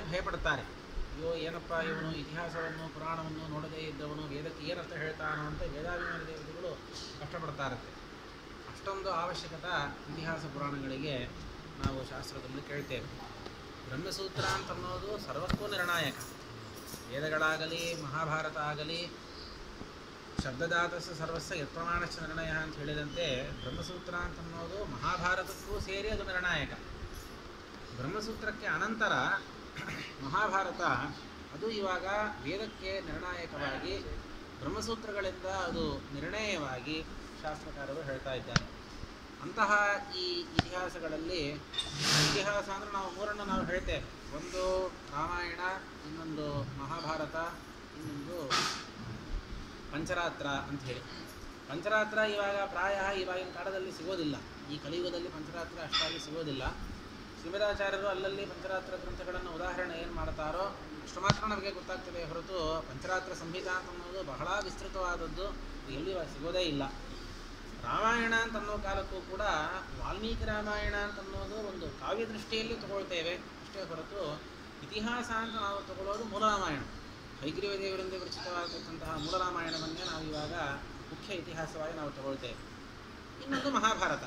ಭಯಪಡ್ತಾರೆ ಅಯ್ಯೋ ಏನಪ್ಪ ಇವನು ಇತಿಹಾಸವನ್ನು ಪುರಾಣವನ್ನು ನೋಡದೇ ಇದ್ದವನು ವೇದಕ್ಕೆ ಏನರ್ಥ ಹೇಳ್ತಾನೋ ಅಂತ ವೇದಾಭಿಮಾನಿ ದೇವತೆಗಳು ಕಷ್ಟಪಡ್ತಾರತ್ತೆ ಅಷ್ಟೊಂದು ಅವಶ್ಯಕತೆ ಇತಿಹಾಸ ಪುರಾಣಗಳಿಗೆ ನಾವು ಶಾಸ್ತ್ರದಲ್ಲಿ ಕೇಳ್ತೇವೆ ಬ್ರಹ್ಮಸೂತ್ರ ಅಂತ ಅನ್ನೋದು ಸರ್ವಕ್ಕೂ ನಿರ್ಣಾಯಕ ವೇದಗಳಾಗಲಿ ಮಹಾಭಾರತ ಆಗಲಿ ಶಬ್ದದಾತಸ್ಯ ಸರ್ವಸ್ವ ಯತ್ಪ್ರಮಾಣಸ್ಯ ನಿರ್ಣಯ ಅಂತ ಹೇಳಿದಂತೆ ಬ್ರಹ್ಮಸೂತ್ರ ಅಂತ ಅನ್ನೋದು ಮಹಾಭಾರತಕ್ಕೂ ಸೇರಿ ಅದು ನಿರ್ಣಾಯಕ ಬ್ರಹ್ಮಸೂತ್ರಕ್ಕೆ ಅನಂತರ ಮಹಾಭಾರತ ಅದು ಇವಾಗ ವೇದಕ್ಕೆ ನಿರ್ಣಾಯಕವಾಗಿ ಬ್ರಹ್ಮಸೂತ್ರಗಳಿಂದ ಅದು ನಿರ್ಣಯವಾಗಿ ಶಾಸ್ತ್ರಕಾರರು ಹೇಳ್ತಾ ಇದ್ದಾರೆ ಅಂತಹ ಈ ಇತಿಹಾಸಗಳಲ್ಲಿ ಇತಿಹಾಸ ಅಂದರೆ ನಾವು ಮೂರನ್ನು ನಾವು ಹೇಳ್ತೇವೆ ಒಂದು ರಾಮಾಯಣ ಇನ್ನೊಂದು ಮಹಾಭಾರತ ಇನ್ನೊಂದು ಪಂಚರಾತ್ರ ಅಂತ ಹೇಳಿ ಪಂಚರಾತ್ರ ಇವಾಗ ಪ್ರಾಯ ಇವಾಗಿನ ಕಾಲದಲ್ಲಿ ಸಿಗೋದಿಲ್ಲ ಈ ಕಲಿಯುಗದಲ್ಲಿ ಪಂಚರಾತ್ರ ಅಷ್ಟಾಗಿ ಸಿಗೋದಿಲ್ಲ ಶ್ರೀಮದಾಚಾರ್ಯರು ಅಲ್ಲಲ್ಲಿ ಪಂಚರಾತ್ರ ಗ್ರಂಥಗಳನ್ನು ಉದಾಹರಣೆ ಏನು ಮಾಡ್ತಾರೋ ಅಷ್ಟು ಮಾತ್ರ ನಮಗೆ ಗೊತ್ತಾಗ್ತದೆ ಹೊರತು ಪಂಚರಾತ್ರ ಸಂಹಿತ ಅಂತ ಅನ್ನೋದು ಬಹಳ ವಿಸ್ತೃತವಾದದ್ದು ಎಲ್ಲಿ ಸಿಗೋದೇ ಇಲ್ಲ ರಾಮಾಯಣ ಅಂತ ಅನ್ನೋ ಕಾಲಕ್ಕೂ ಕೂಡ ವಾಲ್ಮೀಕಿ ರಾಮಾಯಣ ಅಂತ ಅನ್ನೋದು ಒಂದು ಕಾವ್ಯ ದೃಷ್ಟಿಯಲ್ಲಿ ತಗೊಳ್ತೇವೆ ಅಷ್ಟೇ ಹೊರತು ಇತಿಹಾಸ ಅಂತ ನಾವು ತಗೊಳ್ಳೋದು ಮೂಲ ರಾಮಾಯಣ ಹೈಗ್ರೀವ ದೇವರಿಂದ ವಿರಚಿತವಾಗಿರ್ತಕ್ಕಂತಹ ಮೂಲ ರಾಮಾಯಣವನ್ನೇ ನಾವು ಇವಾಗ ಮುಖ್ಯ ಇತಿಹಾಸವಾಗಿ ನಾವು ತಗೊಳ್ತೇವೆ ಇನ್ನೊಂದು ಮಹಾಭಾರತ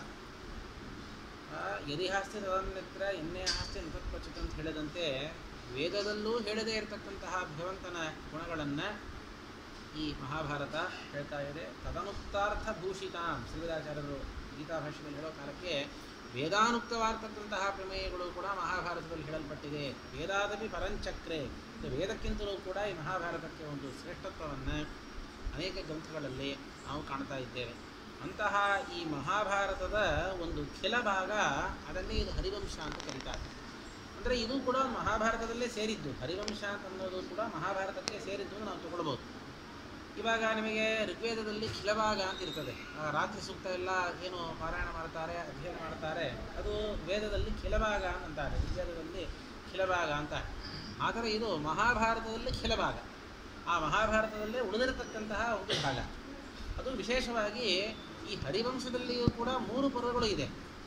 ಆ, ಯದಿ ಹಾಸ್ಯ ತದನ್ಯತ್ರ ಎನ್ನೇ ಹಾಸ್ಯ ನಿತತ್ವಚಿತ ಅಂತ ಹೇಳಿದಂತೆ ವೇದದಲ್ಲೂ ಹೇಳದೇ ಇರತಕ್ಕಂತಹ ಭಗವಂತನ ಗುಣಗಳನ್ನು ಈ ಮಹಾಭಾರತ ಹೇಳ್ತಾ ಇದೆ ತದನುಕ್ತಾರ್ಥ ಭೂಷಿತಾಂ ಶ್ರೀರಾಚಾರ್ಯರು ಗೀತಾ ಭಾಷೆಯಲ್ಲಿ ಹೇಳೋ ಕಾಲಕ್ಕೆ ವೇದಾನುಕ್ತವಾಗಿರ್ತಕ್ಕಂತಹ ಪ್ರಮೇಯಗಳು ಕೂಡ ಮಹಾಭಾರತದಲ್ಲಿ ಹೇಳಲ್ಪಟ್ಟಿದೆ ವೇದಾದಪಿ ಪರಂಚಕ್ರೆ ಇದು ವೇದಕ್ಕಿಂತಲೂ ಕೂಡ ಈ ಮಹಾಭಾರತಕ್ಕೆ ಒಂದು ಶ್ರೇಷ್ಠತ್ವವನ್ನು ಅನೇಕ ಗ್ರಂಥಗಳಲ್ಲಿ ನಾವು ಕಾಣ್ತಾ ಇದ್ದೇವೆ ಅಂತಹ ಈ ಮಹಾಭಾರತದ ಒಂದು ಕೆಲ ಭಾಗ ಅದನ್ನೇ ಇದು ಹರಿವಂಶ ಅಂತ ಕರೀತಾರೆ ಅಂದರೆ ಇದು ಕೂಡ ಮಹಾಭಾರತದಲ್ಲೇ ಸೇರಿದ್ದು ಹರಿವಂಶ ಅಂತ ಅನ್ನೋದು ಕೂಡ ಮಹಾಭಾರತಕ್ಕೆ ಸೇರಿದ್ದು ಅಂತ ನಾವು ತಗೊಳ್ಬೋದು ಇವಾಗ ನಿಮಗೆ ಋಗ್ವೇದದಲ್ಲಿ ಖಿಲಭಾಗ ಅಂತ ಇರ್ತದೆ ಆ ರಾತ್ರಿ ಸೂಕ್ತ ಎಲ್ಲ ಏನು ಪಾರಾಯಣ ಮಾಡ್ತಾರೆ ಅಧ್ಯಯನ ಮಾಡ್ತಾರೆ ಅದು ವೇದದಲ್ಲಿ ಖಿಲಭಾಗ ಅಂತಾರೆ ಋಗ್ವೇದದಲ್ಲಿ ಖಿಲಭಾಗ ಅಂತ ಆದರೆ ಇದು ಮಹಾಭಾರತದಲ್ಲಿ ಖಿಲಭಾಗ ಆ ಮಹಾಭಾರತದಲ್ಲೇ ಉಳಿದಿರತಕ್ಕಂತಹ ಒಂದು ಭಾಗ ಅದು ವಿಶೇಷವಾಗಿ ಈ ಹರಿವಂಶದಲ್ಲಿಯೂ ಕೂಡ ಮೂರು ಪರ್ವಗಳು ಇದೆ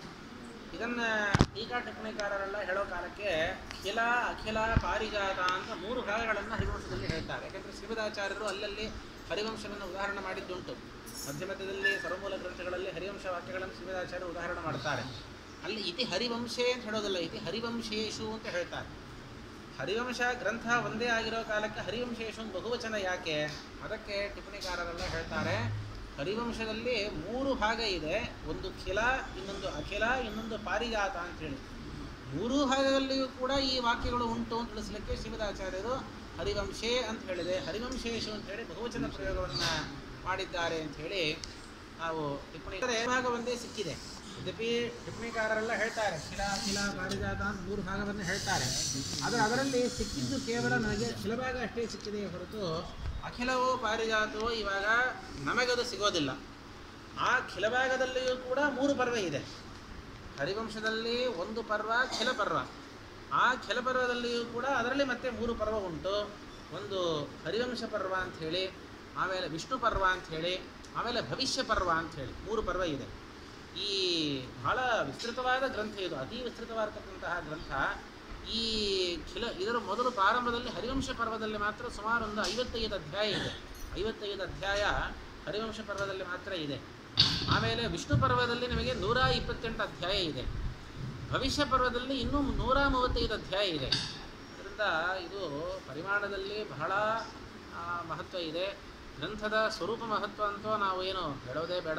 ಇದನ್ನು ಟೀಕಾ ಟಿಪ್ಪಣಿಕಾರರೆಲ್ಲ ಹೇಳೋ ಕಾಲಕ್ಕೆ ಖಿಲ ಅಖಿಲ ಪಾರಿಜಾತ ಅಂತ ಮೂರು ಭಾಗಗಳನ್ನು ಹರಿವಂಶದಲ್ಲಿ ಹೇಳ್ತಾರೆ ಯಾಕಂದರೆ ಶ್ರೀಮದಾಚಾರ್ಯರು ಅಲ್ಲಲ್ಲಿ ಹರಿವಂಶವನ್ನು ಉದಾಹರಣೆ ಮಾಡಿದ್ದುಂಟು ಮಧ್ಯ ಮಧ್ಯದಲ್ಲಿ ಸರ್ವಮೂಲ ಗ್ರಂಥಗಳಲ್ಲಿ ಹರಿವಂಶ ವಾಕ್ಯಗಳನ್ನು ಶ್ರೀಮದಾಚಾರ್ಯರು ಉದಾಹರಣೆ ಮಾಡ್ತಾರೆ ಅಲ್ಲಿ ಇತಿ ಹರಿವಂಶೇ ಅಂತ ಹೇಳೋದಿಲ್ಲ ಇತಿ ಹರಿವಂಶೇಶು ಅಂತ ಹೇಳ್ತಾರೆ ಹರಿವಂಶ ಗ್ರಂಥ ಒಂದೇ ಆಗಿರೋ ಕಾಲಕ್ಕೆ ಹರಿವಂಶೇಶು ಅಂತ ಬಹುವಚನ ಯಾಕೆ ಅದಕ್ಕೆ ಟಿಪ್ಪಣಿಕಾರರೆಲ್ಲ ಹೇಳ್ತಾರೆ ಹರಿವಂಶದಲ್ಲಿ ಮೂರು ಭಾಗ ಇದೆ ಒಂದು ಖಿಲ ಇನ್ನೊಂದು ಅಖಿಲ ಇನ್ನೊಂದು ಪಾರಿಜಾತ ಅಂತೇಳಿ ಮೂರೂ ಭಾಗದಲ್ಲಿಯೂ ಕೂಡ ಈ ವಾಕ್ಯಗಳು ಉಂಟು ಅಂತ ತಿಳಿಸ್ಲಿಕ್ಕೆ ಶ್ರೀಮದಾಚಾರ್ಯರು ಹರಿವಂಶೇ ಅಂತ ಹೇಳಿದೆ ಹರಿವಂಶೇಶು ಅಂತ ಹೇಳಿ ಬಹುವಚನ ಪ್ರಯೋಗವನ್ನು ಮಾಡಿದ್ದಾರೆ ಅಂತ ಹೇಳಿ ನಾವು ಟಿಪ್ಪಣಿ ಭಾಗ ಒಂದೇ ಸಿಕ್ಕಿದೆ ಯದ್ಯಪಿ ಟಿಪ್ಪಣಿಕಾರರೆಲ್ಲ ಹೇಳ್ತಾರೆ ಶಿಲಾ ಶಿಲಾ ಪಾರಿಜಾತ ಅಂತ ಮೂರು ಭಾಗವನ್ನು ಹೇಳ್ತಾರೆ ಆದರೆ ಅದರಲ್ಲಿ ಸಿಕ್ಕಿದ್ದು ಕೇವಲ ನನಗೆ ಶಿಲಭಾಗ ಅಷ್ಟೇ ಸಿಕ್ಕಿದೆ ಹೊರತು ಅಖಿಲವೋ ಪಾರಿಜಾತವೋ ಇವಾಗ ನಮಗದು ಸಿಗೋದಿಲ್ಲ ಆ ಖಿಲಭಾಗದಲ್ಲಿಯೂ ಕೂಡ ಮೂರು ಪರ್ವ ಇದೆ ಹರಿವಂಶದಲ್ಲಿ ಒಂದು ಪರ್ವ ಖಿಲ ಪರ್ವ ಆ ಖಿಲ ಪರ್ವದಲ್ಲಿಯೂ ಕೂಡ ಅದರಲ್ಲಿ ಮತ್ತೆ ಮೂರು ಪರ್ವ ಉಂಟು ಒಂದು ಹರಿವಂಶ ಪರ್ವ ಅಂತ ಹೇಳಿ ಆಮೇಲೆ ವಿಷ್ಣು ಪರ್ವ ಅಂತ ಹೇಳಿ ಆಮೇಲೆ ಭವಿಷ್ಯ ಪರ್ವ ಅಂತ ಹೇಳಿ ಮೂರು ಪರ್ವ ಇದೆ ಈ ಬಹಳ ವಿಸ್ತೃತವಾದ ಗ್ರಂಥ ಇದು ಅತಿ ವಿಸ್ತೃತವಾಗಿರ್ತಕ್ಕಂತಹ ಗ್ರಂಥ ಈ ಖಿಲ ಇದರ ಮೊದಲು ಪ್ರಾರಂಭದಲ್ಲಿ ಹರಿವಂಶ ಪರ್ವದಲ್ಲಿ ಮಾತ್ರ ಸುಮಾರು ಒಂದು ಐವತ್ತೈದು ಅಧ್ಯಾಯ ಇದೆ ಐವತ್ತೈದು ಅಧ್ಯಾಯ ಹರಿವಂಶ ಪರ್ವದಲ್ಲಿ ಮಾತ್ರ ಇದೆ ಆಮೇಲೆ ವಿಷ್ಣು ಪರ್ವದಲ್ಲಿ ನಿಮಗೆ ನೂರ ಇಪ್ಪತ್ತೆಂಟು ಅಧ್ಯಾಯ ಇದೆ ಭವಿಷ್ಯ ಪರ್ವದಲ್ಲಿ ಇನ್ನೂ ನೂರ ಮೂವತ್ತೈದು ಅಧ್ಯಾಯ ಇದೆ ಅದರಿಂದ ಇದು ಪರಿಮಾಣದಲ್ಲಿ ಬಹಳ ಆ, ಮಹತ್ವ ಇದೆ ಗ್ರಂಥದ ಸ್ವರೂಪ ಮಹತ್ವ ಅಂತೂ ನಾವು ಏನು ಹೇಳೋದೇ ಬೇಡ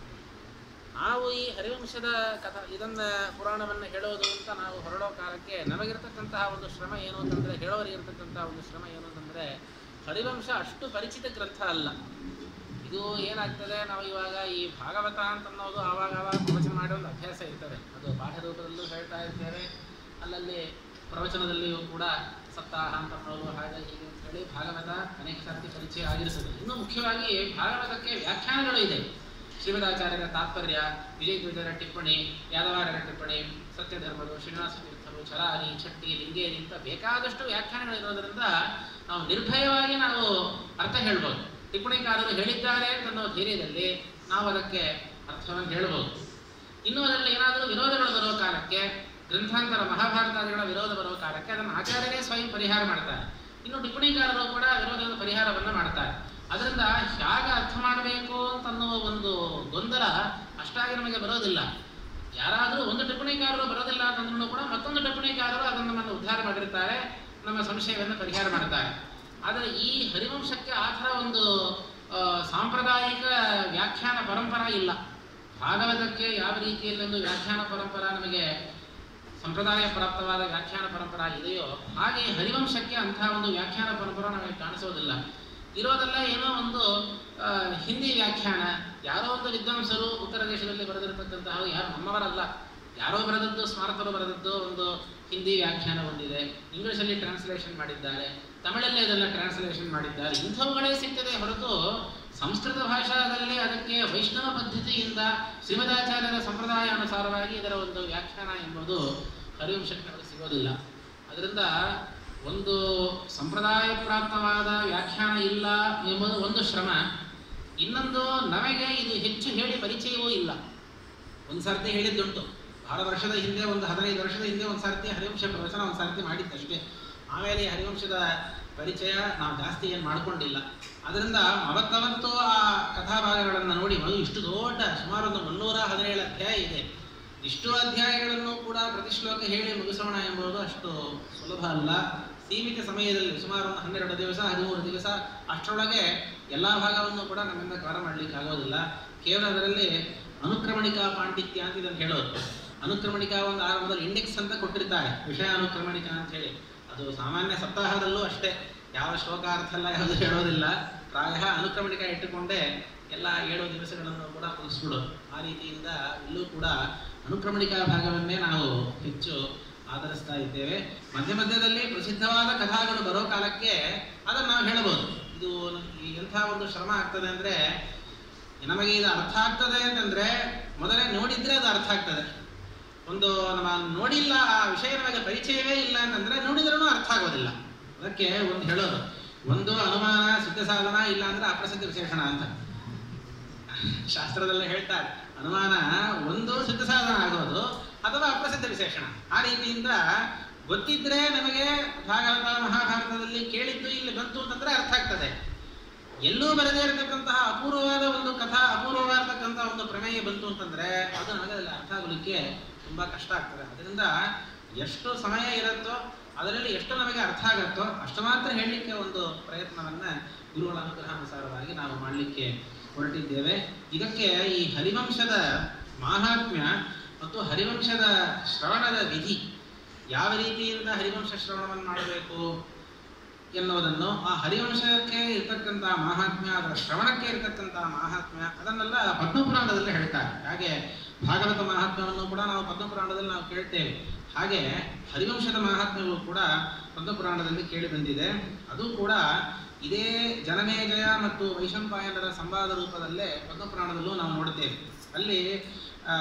ನಾವು ಈ ಹರಿವಂಶದ ಕಥಾ ಇದನ್ನು ಪುರಾಣವನ್ನು ಹೇಳೋದು ಅಂತ ನಾವು ಹೊರಡೋ ಕಾಲಕ್ಕೆ ನಮಗಿರ್ತಕ್ಕಂತಹ ಒಂದು ಶ್ರಮ ಏನು ಅಂತಂದರೆ ಹೇಳೋರಿಗಿರ್ತಕ್ಕಂತಹ ಒಂದು ಶ್ರಮ ಏನು ಅಂತಂದರೆ ಹರಿವಂಶ ಅಷ್ಟು ಪರಿಚಿತ ಗ್ರಂಥ ಅಲ್ಲ ಇದು ಏನಾಗ್ತದೆ ನಾವು ಇವಾಗ ಈ ಭಾಗವತ ಅಂತ ಅನ್ನೋದು ಆವಾಗ ಆವಾಗ ಪ್ರವಚನ ಮಾಡೋ ಒಂದು ಅಭ್ಯಾಸ ಇರ್ತದೆ ಅದು ಪಾಠ ರೂಪದಲ್ಲೂ ಹೇಳ್ತಾ ಇರ್ತೇವೆ ಅಲ್ಲಲ್ಲಿ ಪ್ರವಚನದಲ್ಲಿಯೂ ಕೂಡ ಸಪ್ತಾಹ ಅಂತ ಅನ್ನೋದು ಹಾಗೆ ಹೀಗೆ ಅಂತ ಹೇಳಿ ಭಾಗವತ ಅನೇಕ ಸರ್ತಿ ಪರಿಚಯ ಆಗಿರ್ತದೆ ಇನ್ನು ಮುಖ್ಯವಾಗಿ ಭಾಗವತಕ್ಕೆ ವ್ಯಾಖ್ಯಾನಗಳು ಇದೆ ಶ್ರೀಮದಾಚಾರ್ಯರ ತಾತ್ಪರ್ಯ ವಿಜಯದ್ವಿಜರ ಟಿಪ್ಪಣಿ ಯಾದವಾರರ ಟಿಪ್ಪಣಿ ಸತ್ಯಧರ್ಮರು ಶ್ರೀನಿವಾಸ ತೀರ್ಥರು ಚಲಾರಿ ಚಟ್ಟಿ ಲಿಂಗೇರಿ ಅಂತ ಬೇಕಾದಷ್ಟು ವ್ಯಾಖ್ಯಾನಗಳಿರೋದ್ರಿಂದ ನಾವು ನಿರ್ಭಯವಾಗಿ ನಾವು ಅರ್ಥ ಹೇಳ್ಬೋದು ಟಿಪ್ಪಣಿಕಾರರು ಹೇಳಿದ್ದಾರೆ ಅಂತ ಅನ್ನೋ ಧೈರ್ಯದಲ್ಲಿ ನಾವು ಅದಕ್ಕೆ ಅರ್ಥವನ್ನು ಹೇಳ್ಬೋದು ಇನ್ನು ಅದರಲ್ಲಿ ಏನಾದರೂ ವಿರೋಧಗಳು ಬರೋ ಕಾಲಕ್ಕೆ ಗ್ರಂಥಾಂತರ ಮಹಾಭಾರತಾದಿಗಳ ವಿರೋಧ ಬರುವ ಕಾಲಕ್ಕೆ ಅದನ್ನು ಆಚಾರ್ಯರೇ ಸ್ವಯಂ ಪರಿಹಾರ ಮಾಡ್ತಾರೆ ಇನ್ನು ಟಿಪ್ಪಣಿಕಾರರು ಕೂಡ ವಿರೋಧದ ಪರಿಹಾರವನ್ನು ಮಾಡ್ತಾರೆ ಅದರಿಂದ ಹೇಗೆ ಅರ್ಥ ಮಾಡಬೇಕು ಅಂತನ್ನುವ ಒಂದು ಗೊಂದಲ ಅಷ್ಟಾಗಿ ನಮಗೆ ಬರೋದಿಲ್ಲ ಯಾರಾದರೂ ಒಂದು ಟಿಪ್ಪಣಿಕಾರರು ಬರೋದಿಲ್ಲ ಅಂತಂದ್ರೂ ಕೂಡ ಮತ್ತೊಂದು ಟಿಪ್ಪಣಿಕಾರರು ಅದನ್ನು ನಮ್ಮನ್ನು ಉದ್ಧಾರ ಮಾಡಿರ್ತಾರೆ ನಮ್ಮ ಸಂಶಯವನ್ನು ಪರಿಹಾರ ಮಾಡ್ತಾರೆ ಆದರೆ ಈ ಹರಿವಂಶಕ್ಕೆ ಆ ಥರ ಒಂದು ಆ, ಸಾಂಪ್ರದಾಯಿಕ ವ್ಯಾಖ್ಯಾನ ಪರಂಪರ ಇಲ್ಲ ಭಾಗವತಕ್ಕೆ ಯಾವ ರೀತಿಯಲ್ಲಿ ಒಂದು ವ್ಯಾಖ್ಯಾನ ಪರಂಪರ ನಮಗೆ ಸಂಪ್ರದಾಯ ಪ್ರಾಪ್ತವಾದ ವ್ಯಾಖ್ಯಾನ ಪರಂಪರ ಇದೆಯೋ ಹಾಗೆ ಹರಿವಂಶಕ್ಕೆ ಅಂತಹ ಒಂದು ವ್ಯಾಖ್ಯಾನ ಪರಂಪರ ನಮಗೆ ಕಾಣಿಸೋದಿಲ್ಲ ಇರೋದೆಲ್ಲ ಏನೋ ಒಂದು ಆ, ಹಿಂದಿ ವ್ಯಾಖ್ಯಾನ ಯಾರೋ ಒಂದು ವಿದ್ವಾಂಸರು ಉತ್ತರ ದೇಶದಲ್ಲಿ ಬರೆದಿರತಕ್ಕಂತಹ ಯಾರು ನಮ್ಮವರಲ್ಲ ಯಾರೋ ಬರೆದದ್ದು ಸ್ಮಾರಕರು ಬರೆದದ್ದು ಒಂದು ಹಿಂದಿ ವ್ಯಾಖ್ಯಾನ ಹೊಂದಿದೆ ಇಂಗ್ಲಿಷಲ್ಲಿ ಟ್ರಾನ್ಸ್ಲೇಷನ್ ಮಾಡಿದ್ದಾರೆ ತಮಿಳಲ್ಲೇ ಇದೆಲ್ಲ ಟ್ರಾನ್ಸ್ಲೇಷನ್ ಮಾಡಿದ್ದಾರೆ ಇಂಥವುಗಳೇ ಸಿಗ್ತದೆ ಹೊರತು ಸಂಸ್ಕೃತ ಭಾಷಾದಲ್ಲಿ ಅದಕ್ಕೆ ವೈಷ್ಣವ ಪದ್ಧತಿಯಿಂದ ಶ್ರೀಮದಾಚಾರ್ಯರ ಸಂಪ್ರದಾಯ ಅನುಸಾರವಾಗಿ ಇದರ ಒಂದು ವ್ಯಾಖ್ಯಾನ ಎಂಬುದು ಹರಿವಂಶಕ್ಕೆ ನಮಗೆ ಸಿಗೋದಿಲ್ಲ ಅದರಿಂದ ಒಂದು ಸಂಪ್ರದಾಯ ಪ್ರಾಪ್ತವಾದ ವ್ಯಾಖ್ಯಾನ ಇಲ್ಲ ಎಂಬುದು ಒಂದು ಶ್ರಮ ಇನ್ನೊಂದು ನಮಗೆ ಇದು ಹೆಚ್ಚು ಹೇಳಿ ಪರಿಚಯವೂ ಇಲ್ಲ ಒಂದು ಸರ್ತಿ ಹೇಳಿದ್ದುಂಟು ಬಹಳ ವರ್ಷದ ಹಿಂದೆ ಒಂದು ಹದಿನೈದು ವರ್ಷದ ಹಿಂದೆ ಒಂದು ಸರ್ತಿ ಹರಿವಂಶ ಪ್ರವಚನ ಒಂದು ಸರ್ತಿ ಮಾಡಿದ್ದಷ್ಟೇ ಆಮೇಲೆ ಈ ಹರಿವಂಶದ ಪರಿಚಯ ನಾವು ಜಾಸ್ತಿ ಏನು ಮಾಡ್ಕೊಂಡಿಲ್ಲ ಅದರಿಂದ ಅವತ್ತವತ್ತು ಆ ಕಥಾಭಾಗಗಳನ್ನು ನೋಡಿ ಒಂದು ಇಷ್ಟು ದೊಡ್ಡ ಸುಮಾರು ಒಂದು ಮುನ್ನೂರ ಹದಿನೇಳು ಅಧ್ಯಾಯ ಇದೆ ಇಷ್ಟು ಅಧ್ಯಾಯಗಳನ್ನು ಕೂಡ ಪ್ರತಿ ಶ್ಲೋಕ ಹೇಳಿ ಮುಗಿಸೋಣ ಎಂಬುದು ಅಷ್ಟು ಸುಲಭ ಅಲ್ಲ ಸೀಮಿತ ಸಮಯದಲ್ಲಿ ಸುಮಾರು ಒಂದು ಹನ್ನೆರಡು ದಿವಸ ಹದಿಮೂರು ದಿವಸ ಅಷ್ಟರೊಳಗೆ ಎಲ್ಲ ಭಾಗವನ್ನು ಕೂಡ ನಮ್ಮಿಂದ ಕವರ್ ಮಾಡಲಿಕ್ಕೆ ಆಗೋದಿಲ್ಲ ಕೇವಲ ಅದರಲ್ಲಿ ಅನುಕ್ರಮಣಿಕಾ ಪಾಂಡಿತ್ಯ ಅಂತ ಇದನ್ನು ಹೇಳೋದು ಅನುಕ್ರಮಣಿಕಾ ಒಂದು ಆರಂಭದಲ್ಲಿ ಇಂಡೆಕ್ಸ್ ಅಂತ ಕೊಟ್ಟಿರ್ತಾರೆ ವಿಷಯ ಅನುಕ್ರಮಣಿಕಾ ಅಂತ ಹೇಳಿ ಅದು ಸಾಮಾನ್ಯ ಸಪ್ತಾಹದಲ್ಲೂ ಅಷ್ಟೇ ಯಾವ ಶ್ಲೋಕಾರ್ಥ ಎಲ್ಲ ಯಾವುದು ಹೇಳೋದಿಲ್ಲ ಪ್ರಾಯ ಅನುಕ್ರಮಣಿಕ ಇಟ್ಟುಕೊಂಡೇ ಎಲ್ಲ ಏಳು ದಿವಸಗಳನ್ನು ಕೂಡ ಮುಗಿಸ್ಬಿಡೋದು ಆ ರೀತಿಯಿಂದ ಇಲ್ಲೂ ಕೂಡ ಅನುಕ್ರಮಣಿಕಾ ಭಾಗವನ್ನೇ ನಾವು ಹೆಚ್ಚು ಆಧರಿಸ್ತಾ ಇದ್ದೇವೆ ಮಧ್ಯ ಮಧ್ಯದಲ್ಲಿ ಪ್ರಸಿದ್ಧವಾದ ಕಥಾಗಳು ಬರೋ ಕಾಲಕ್ಕೆ ಅದನ್ನು ನಾವು ಹೇಳಬಹುದು ಇದು ನಮ್ಗೆ ಎಂಥ ಒಂದು ಶ್ರಮ ಆಗ್ತದೆ ಅಂದರೆ ನಮಗೆ ಇದು ಅರ್ಥ ಆಗ್ತದೆ ಅಂತಂದ್ರೆ ಮೊದಲೇ ನೋಡಿದ್ರೆ ಅದು ಅರ್ಥ ಆಗ್ತದೆ ಒಂದು ನಮ್ಮ ನೋಡಿಲ್ಲ ಆ ವಿಷಯ ನಮಗೆ ಪರಿಚಯವೇ ಇಲ್ಲ ಅಂತಂದ್ರೆ ನೋಡಿದ್ರೂ ಅರ್ಥ ಆಗೋದಿಲ್ಲ ಅದಕ್ಕೆ ಒಂದು ಹೇಳೋದು ಒಂದು ಅನುಮಾನ ಸಿದ್ಧ ಸಾಧನ ಇಲ್ಲ ಅಂದ್ರೆ ಅಪ್ರಸಿದ್ಧ ವಿಶೇಷಣ ಅಂತ ಶಾಸ್ತ್ರದಲ್ಲೇ ಹೇಳ್ತಾರೆ ಅನುಮಾನ ಒಂದು ಸಿದ್ಧ ಸಾಧನ ಆಗೋದು ಅಥವಾ ಅಪ್ರಸಿದ್ಧ ವಿಶೇಷಣ ಆ ರೀತಿಯಿಂದ ಗೊತ್ತಿದ್ರೆ ನಮಗೆ ಭಾಗವತ ಮಹಾಭಾರತದಲ್ಲಿ ಕೇಳಿದ್ದು ಇಲ್ಲಿ ಬಂತು ಅಂತಂದ್ರೆ ಅರ್ಥ ಆಗ್ತದೆ ಎಲ್ಲೂ ಬರದೇ ಇರತಕ್ಕಂತಹ ಅಪೂರ್ವವಾದ ಒಂದು ಕಥಾ ಅಪೂರ್ವವಾದಕ್ಕಂತಹ ಒಂದು ಪ್ರಮೇಯ ಬಂತು ಅಂತಂದ್ರೆ ಅದು ನಮಗೆ ಅದರಲ್ಲಿ ಅರ್ಥ ಆಗಲಿಕ್ಕೆ ತುಂಬಾ ಕಷ್ಟ ಆಗ್ತದೆ ಅದರಿಂದ ಎಷ್ಟು ಸಮಯ ಇರುತ್ತೋ ಅದರಲ್ಲಿ ಎಷ್ಟು ನಮಗೆ ಅರ್ಥ ಆಗುತ್ತೋ ಅಷ್ಟು ಮಾತ್ರ ಹೇಳಲಿಕ್ಕೆ ಒಂದು ಪ್ರಯತ್ನವನ್ನ ಗುರುಗಳ ಅನುಗ್ರಹಾನುಸಾರವಾಗಿ ನಾವು ಮಾಡಲಿಕ್ಕೆ ಹೊರಟಿದ್ದೇವೆ ಇದಕ್ಕೆ ಈ ಹರಿವಂಶದ ಮಾಹಾತ್ಮ್ಯ ಮತ್ತು ಹರಿವಂಶದ ಶ್ರವಣದ ವಿಧಿ ಯಾವ ರೀತಿಯಿಂದ ಹರಿವಂಶ ಶ್ರವಣವನ್ನು ಮಾಡಬೇಕು ಎನ್ನುವುದನ್ನು ಆ ಹರಿವಂಶಕ್ಕೆ ಇರ್ತಕ್ಕಂಥ ಮಾಹಾತ್ಮ್ಯ ಅದರ ಶ್ರವಣಕ್ಕೆ ಇರ್ತಕ್ಕಂಥ ಮಾಹಾತ್ಮ್ಯ ಅದನ್ನೆಲ್ಲ ಪದ್ಮಪುರಾಣದಲ್ಲಿ ಹೇಳ್ತಾರೆ ಹಾಗೆ ಭಾಗವತ ಮಾಹಾತ್ಮ್ಯವನ್ನು ಕೂಡ ನಾವು ಪದ್ಮಪುರಾಣದಲ್ಲಿ ನಾವು ಕೇಳ್ತೇವೆ ಹಾಗೆ ಹರಿವಂಶದ ಮಾಹಾತ್ಮ್ಯವು ಕೂಡ ಪದ್ಮಪುರಾಣದಲ್ಲಿ ಕೇಳಿ ಬಂದಿದೆ ಅದು ಕೂಡ ಇದೇ ಜನಮೇಜಯ ಮತ್ತು ವೈಶಂಪಾಯನರ ಸಂವಾದ ರೂಪದಲ್ಲೇ ಪದ್ಮಪುರಾಣದಲ್ಲೂ ನಾವು ನೋಡುತ್ತೇವೆ ಅಲ್ಲಿ ಆ,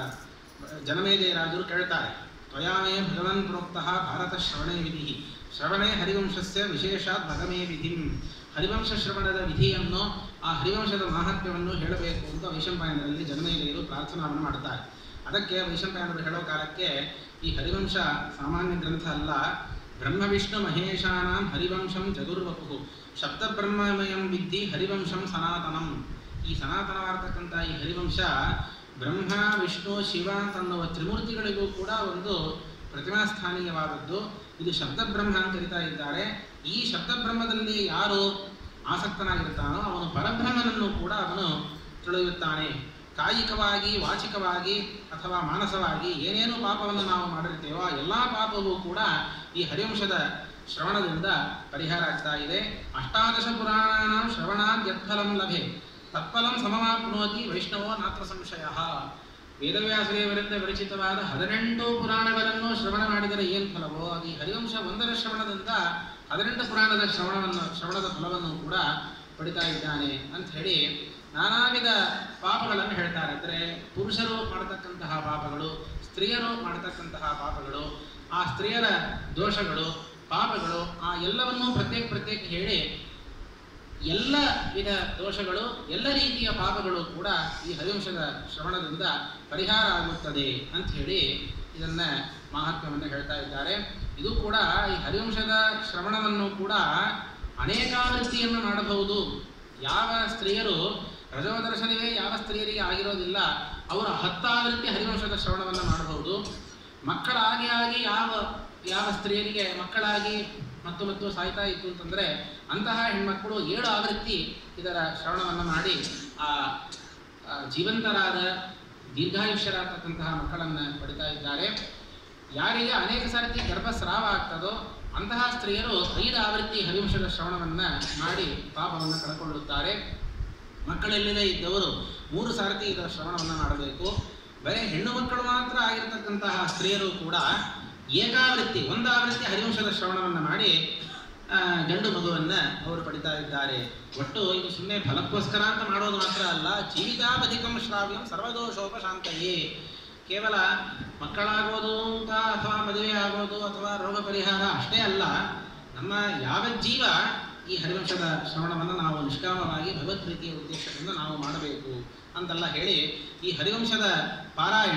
ಜನಮೇಜಯ ರಾಜರು ಕೇಳ್ತಾರೆ ತ್ವಯಾಮೇ ಭಗವನ್ ಪ್ರೋಕ್ತಃ ಭಾರತ ಶ್ರವಣೇ ವಿಧಿ ಶ್ರವಣೇ ಹರಿವಂಶಸ್ಯ ವಿಶೇಷಾತ್ ಭಗಮೇ ವಿಧಿಂ ಹರಿವಂಶ ಶ್ರವಣದ ವಿಧಿಯನ್ನು ಆ ಹರಿವಂಶದ ಮಹತ್ವವನ್ನು ಹೇಳಬೇಕು ಅಂತ ವೈಶಂಪಾಯನರಲ್ಲಿ ಜನಮೇಜಯರು ಪ್ರಾರ್ಥನಾವನ್ನು ಮಾಡ್ತಾರೆ ಅದಕ್ಕೆ ವೈಶಂಪಾಯನರು ಹೇಳೋ ಕಾಲಕ್ಕೆ ಈ ಹರಿವಂಶ ಸಾಮಾನ್ಯ ಗ್ರಂಥ ಅಲ್ಲ ಬ್ರಹ್ಮ ವಿಷ್ಣು ಮಹೇಶಾನಾಂ ಹರಿವಂಶಂ ಜಗುರ್ವಪು ಶಬ್ದ ಬ್ರಹ್ಮಮಯಂ ವಿದ್ಧಿ ಹರಿವಂಶಂ ಸನಾತನಂ ಈ ಸನಾತನವಾಗಿರ್ತಕ್ಕಂಥ ಈ ಹರಿವಂಶ ಬ್ರಹ್ಮ ವಿಷ್ಣು ಶಿವ ಅಂತನ್ನುವ ತ್ರಿಮೂರ್ತಿಗಳಿಗೂ ಕೂಡ ಒಂದು ಪ್ರತಿಮಾಸ್ಥಾನೀಯವಾದದ್ದು ಇದು ಶಬ್ದಬ್ರಹ್ಮ ಅಂತ ಕರಿತಾ ಇದ್ದಾರೆ ಈ ಶಬ್ದಬ್ರಹ್ಮದಲ್ಲಿ ಯಾರು ಆಸಕ್ತನಾಗಿರ್ತಾನೋ ಅವನು ಪರಬ್ರಹ್ಮನನ್ನು ಕೂಡ ಅವನು ತಿಳಿಯುತ್ತಾನೆ ಕಾಯಿಕವಾಗಿ ವಾಚಿಕವಾಗಿ ಅಥವಾ ಮಾನಸವಾಗಿ ಏನೇನು ಪಾಪವನ್ನು ನಾವು ಮಾಡಿರ್ತೇವೋ ಆ ಎಲ್ಲ ಪಾಪವೂ ಕೂಡ ಈ ಹರಿವಂಶದ ಶ್ರವಣದಿಂದ ಪರಿಹಾರ ಆಗ್ತಾ ಇದೆ ಅಷ್ಟಾದಶ ಪುರಾಣ ಶ್ರವಣಾದ್ ಯತ್ಫಲಂ ಲಭೆ ತತ್ಫಲಂ ಸಮಮಾಪ್ನೋತಿ ವೈಷ್ಣವೋ ನಾತ್ರ ಸಂಶಯ ವೇದವ್ಯಾಸದೇವರಿಂದ ವಿರಚಿತವಾದ ಹದಿನೆಂಟು ಪುರಾಣಗಳನ್ನು ಶ್ರವಣ ಮಾಡಿದರೆ ಏನು ಫಲವೋ ಅದು ಈ ಹರಿವಂಶ ಒಂದರ ಶ್ರವಣದಿಂದ ಹದಿನೆಂಟು ಪುರಾಣದ ಶ್ರವಣವನ್ನು ಶ್ರವಣದ ಫಲವನ್ನು ಕೂಡ ಪಡಿತಾ ಇದ್ದಾನೆ ಅಂತ ಹೇಳಿ ನಾನಾ ವಿಧ ಪಾಪಗಳನ್ನು ಹೇಳ್ತಾರೆ ಅಂದರೆ ಪುರುಷರು ಮಾಡತಕ್ಕಂತಹ ಪಾಪಗಳು ಸ್ತ್ರೀಯರು ಮಾಡತಕ್ಕಂತಹ ಪಾಪಗಳು ಆ ಸ್ತ್ರೀಯರ ದೋಷಗಳು ಪಾಪಗಳು ಆ ಎಲ್ಲವನ್ನೂ ಪ್ರತ್ಯೇಕ ಪ್ರತ್ಯೇಕ ಹೇಳಿ ಎಲ್ಲ ವಿಧ ದೋಷಗಳು ಎಲ್ಲ ರೀತಿಯ ಪಾಪಗಳು ಕೂಡ ಈ ಹರಿವಂಶದ ಶ್ರವಣದಿಂದ ಪರಿಹಾರ ಆಗುತ್ತದೆ ಅಂತ ಹೇಳಿ ಇದನ್ನ ಮಾಹಾತ್ಮ್ಯವನ್ನು ಹೇಳ್ತಾ ಇದ್ದಾರೆ ಇದು ಕೂಡ ಈ ಹರಿವಂಶದ ಶ್ರವಣವನ್ನು ಕೂಡ ಅನೇಕಾವೃತ್ತಿಯನ್ನು ಮಾಡಬಹುದು ಯಾವ ಸ್ತ್ರೀಯರು ರಜೋದರ್ಶನವೇ ಯಾವ ಸ್ತ್ರೀಯರಿಗೆ ಆಗಿರೋದಿಲ್ಲ ಅವರು ಹತ್ತಾವೃತ್ತಿ ಹರಿವಂಶದ ಶ್ರವಣವನ್ನು ಮಾಡಬಹುದು ಮಕ್ಕಳಾಗಿ ಆಗಿ ಯಾವ ಯಾವ ಸ್ತ್ರೀಯರಿಗೆ ಮಕ್ಕಳಾಗಿ ಮತ್ತು ಮತ್ತು ಸಾಯ್ತಾ ಇತ್ತು ಅಂತಂದರೆ ಅಂತಹ ಹೆಣ್ಮಕ್ಕಳು ಏಳು ಆವೃತ್ತಿ ಇದರ ಶ್ರವಣವನ್ನು ಮಾಡಿ ಆ ಆ ಜೀವಂತರಾದ ದೀರ್ಘಾಯುಷ್ಯರಾಗ್ತಕ್ಕಂತಹ ಮಕ್ಕಳನ್ನು ಪಡಿತಾ ಇದ್ದಾರೆ ಯಾರಿಗೆ ಅನೇಕ ಸರ್ತಿ ಗರ್ಭಸ್ರಾವ ಆಗ್ತದೋ ಅಂತಹ ಸ್ತ್ರೀಯರು ಐದು ಆವೃತ್ತಿ ಹರಿವಂಶದ ಶ್ರವಣವನ್ನು ಮಾಡಿ ಪಾಪವನ್ನು ಕಳ್ಕೊಳ್ಳುತ್ತಾರೆ ಮಕ್ಕಳೆಲ್ಲದೆ ಇದ್ದವರು ಮೂರು ಸಾರತಿ ಇದರ ಶ್ರವಣವನ್ನು ಮಾಡಬೇಕು ಬರೀ ಹೆಣ್ಣು ಮಕ್ಕಳು ಮಾತ್ರ ಆಗಿರತಕ್ಕಂತಹ ಸ್ತ್ರೀಯರು ಕೂಡ ಏಕಾವೃತ್ತಿ ಒಂದಾವೃತ್ತಿ ಹರಿವಂಶದ ಶ್ರವಣವನ್ನು ಮಾಡಿ ಆ, ಗಂಡು ಮಗುವನ್ನು ಅವರು ಪಡಿತಾ ಇದ್ದಾರೆ ಒಟ್ಟು ಇದು ಸುಮ್ಮನೆ ಫಲಕ್ಕೋಸ್ಕರ ಅಂತ ಮಾಡೋದು ಮಾತ್ರ ಅಲ್ಲ ಜೀವಿತಾವಧಿಕಂ ಶ್ರಾವ್ಯಂ ಸರ್ವದೋಷೋಪಶಾಂತಯೇ ಕೇವಲ ಮಕ್ಕಳಾಗೋದು ಅಂತ ಅಥವಾ ಮದುವೆ ಆಗೋದು ಅಥವಾ ರೋಗ ಪರಿಹಾರ ಅಷ್ಟೇ ಅಲ್ಲ ನಮ್ಮ ಯಾವ ಜೀವ ಈ ಹರಿವಂಶದ ಶ್ರವಣವನ್ನು ನಾವು ನಿಷ್ಕಾಮವಾಗಿ ಭಗವತ್ ಪ್ರೀತಿಯ ಉದ್ದೇಶದಿಂದ ನಾವು ಮಾಡಬೇಕು ಅಂತೆಲ್ಲ ಹೇಳಿ ಈ ಹರಿವಂಶದ ಪಾರಾಯಣ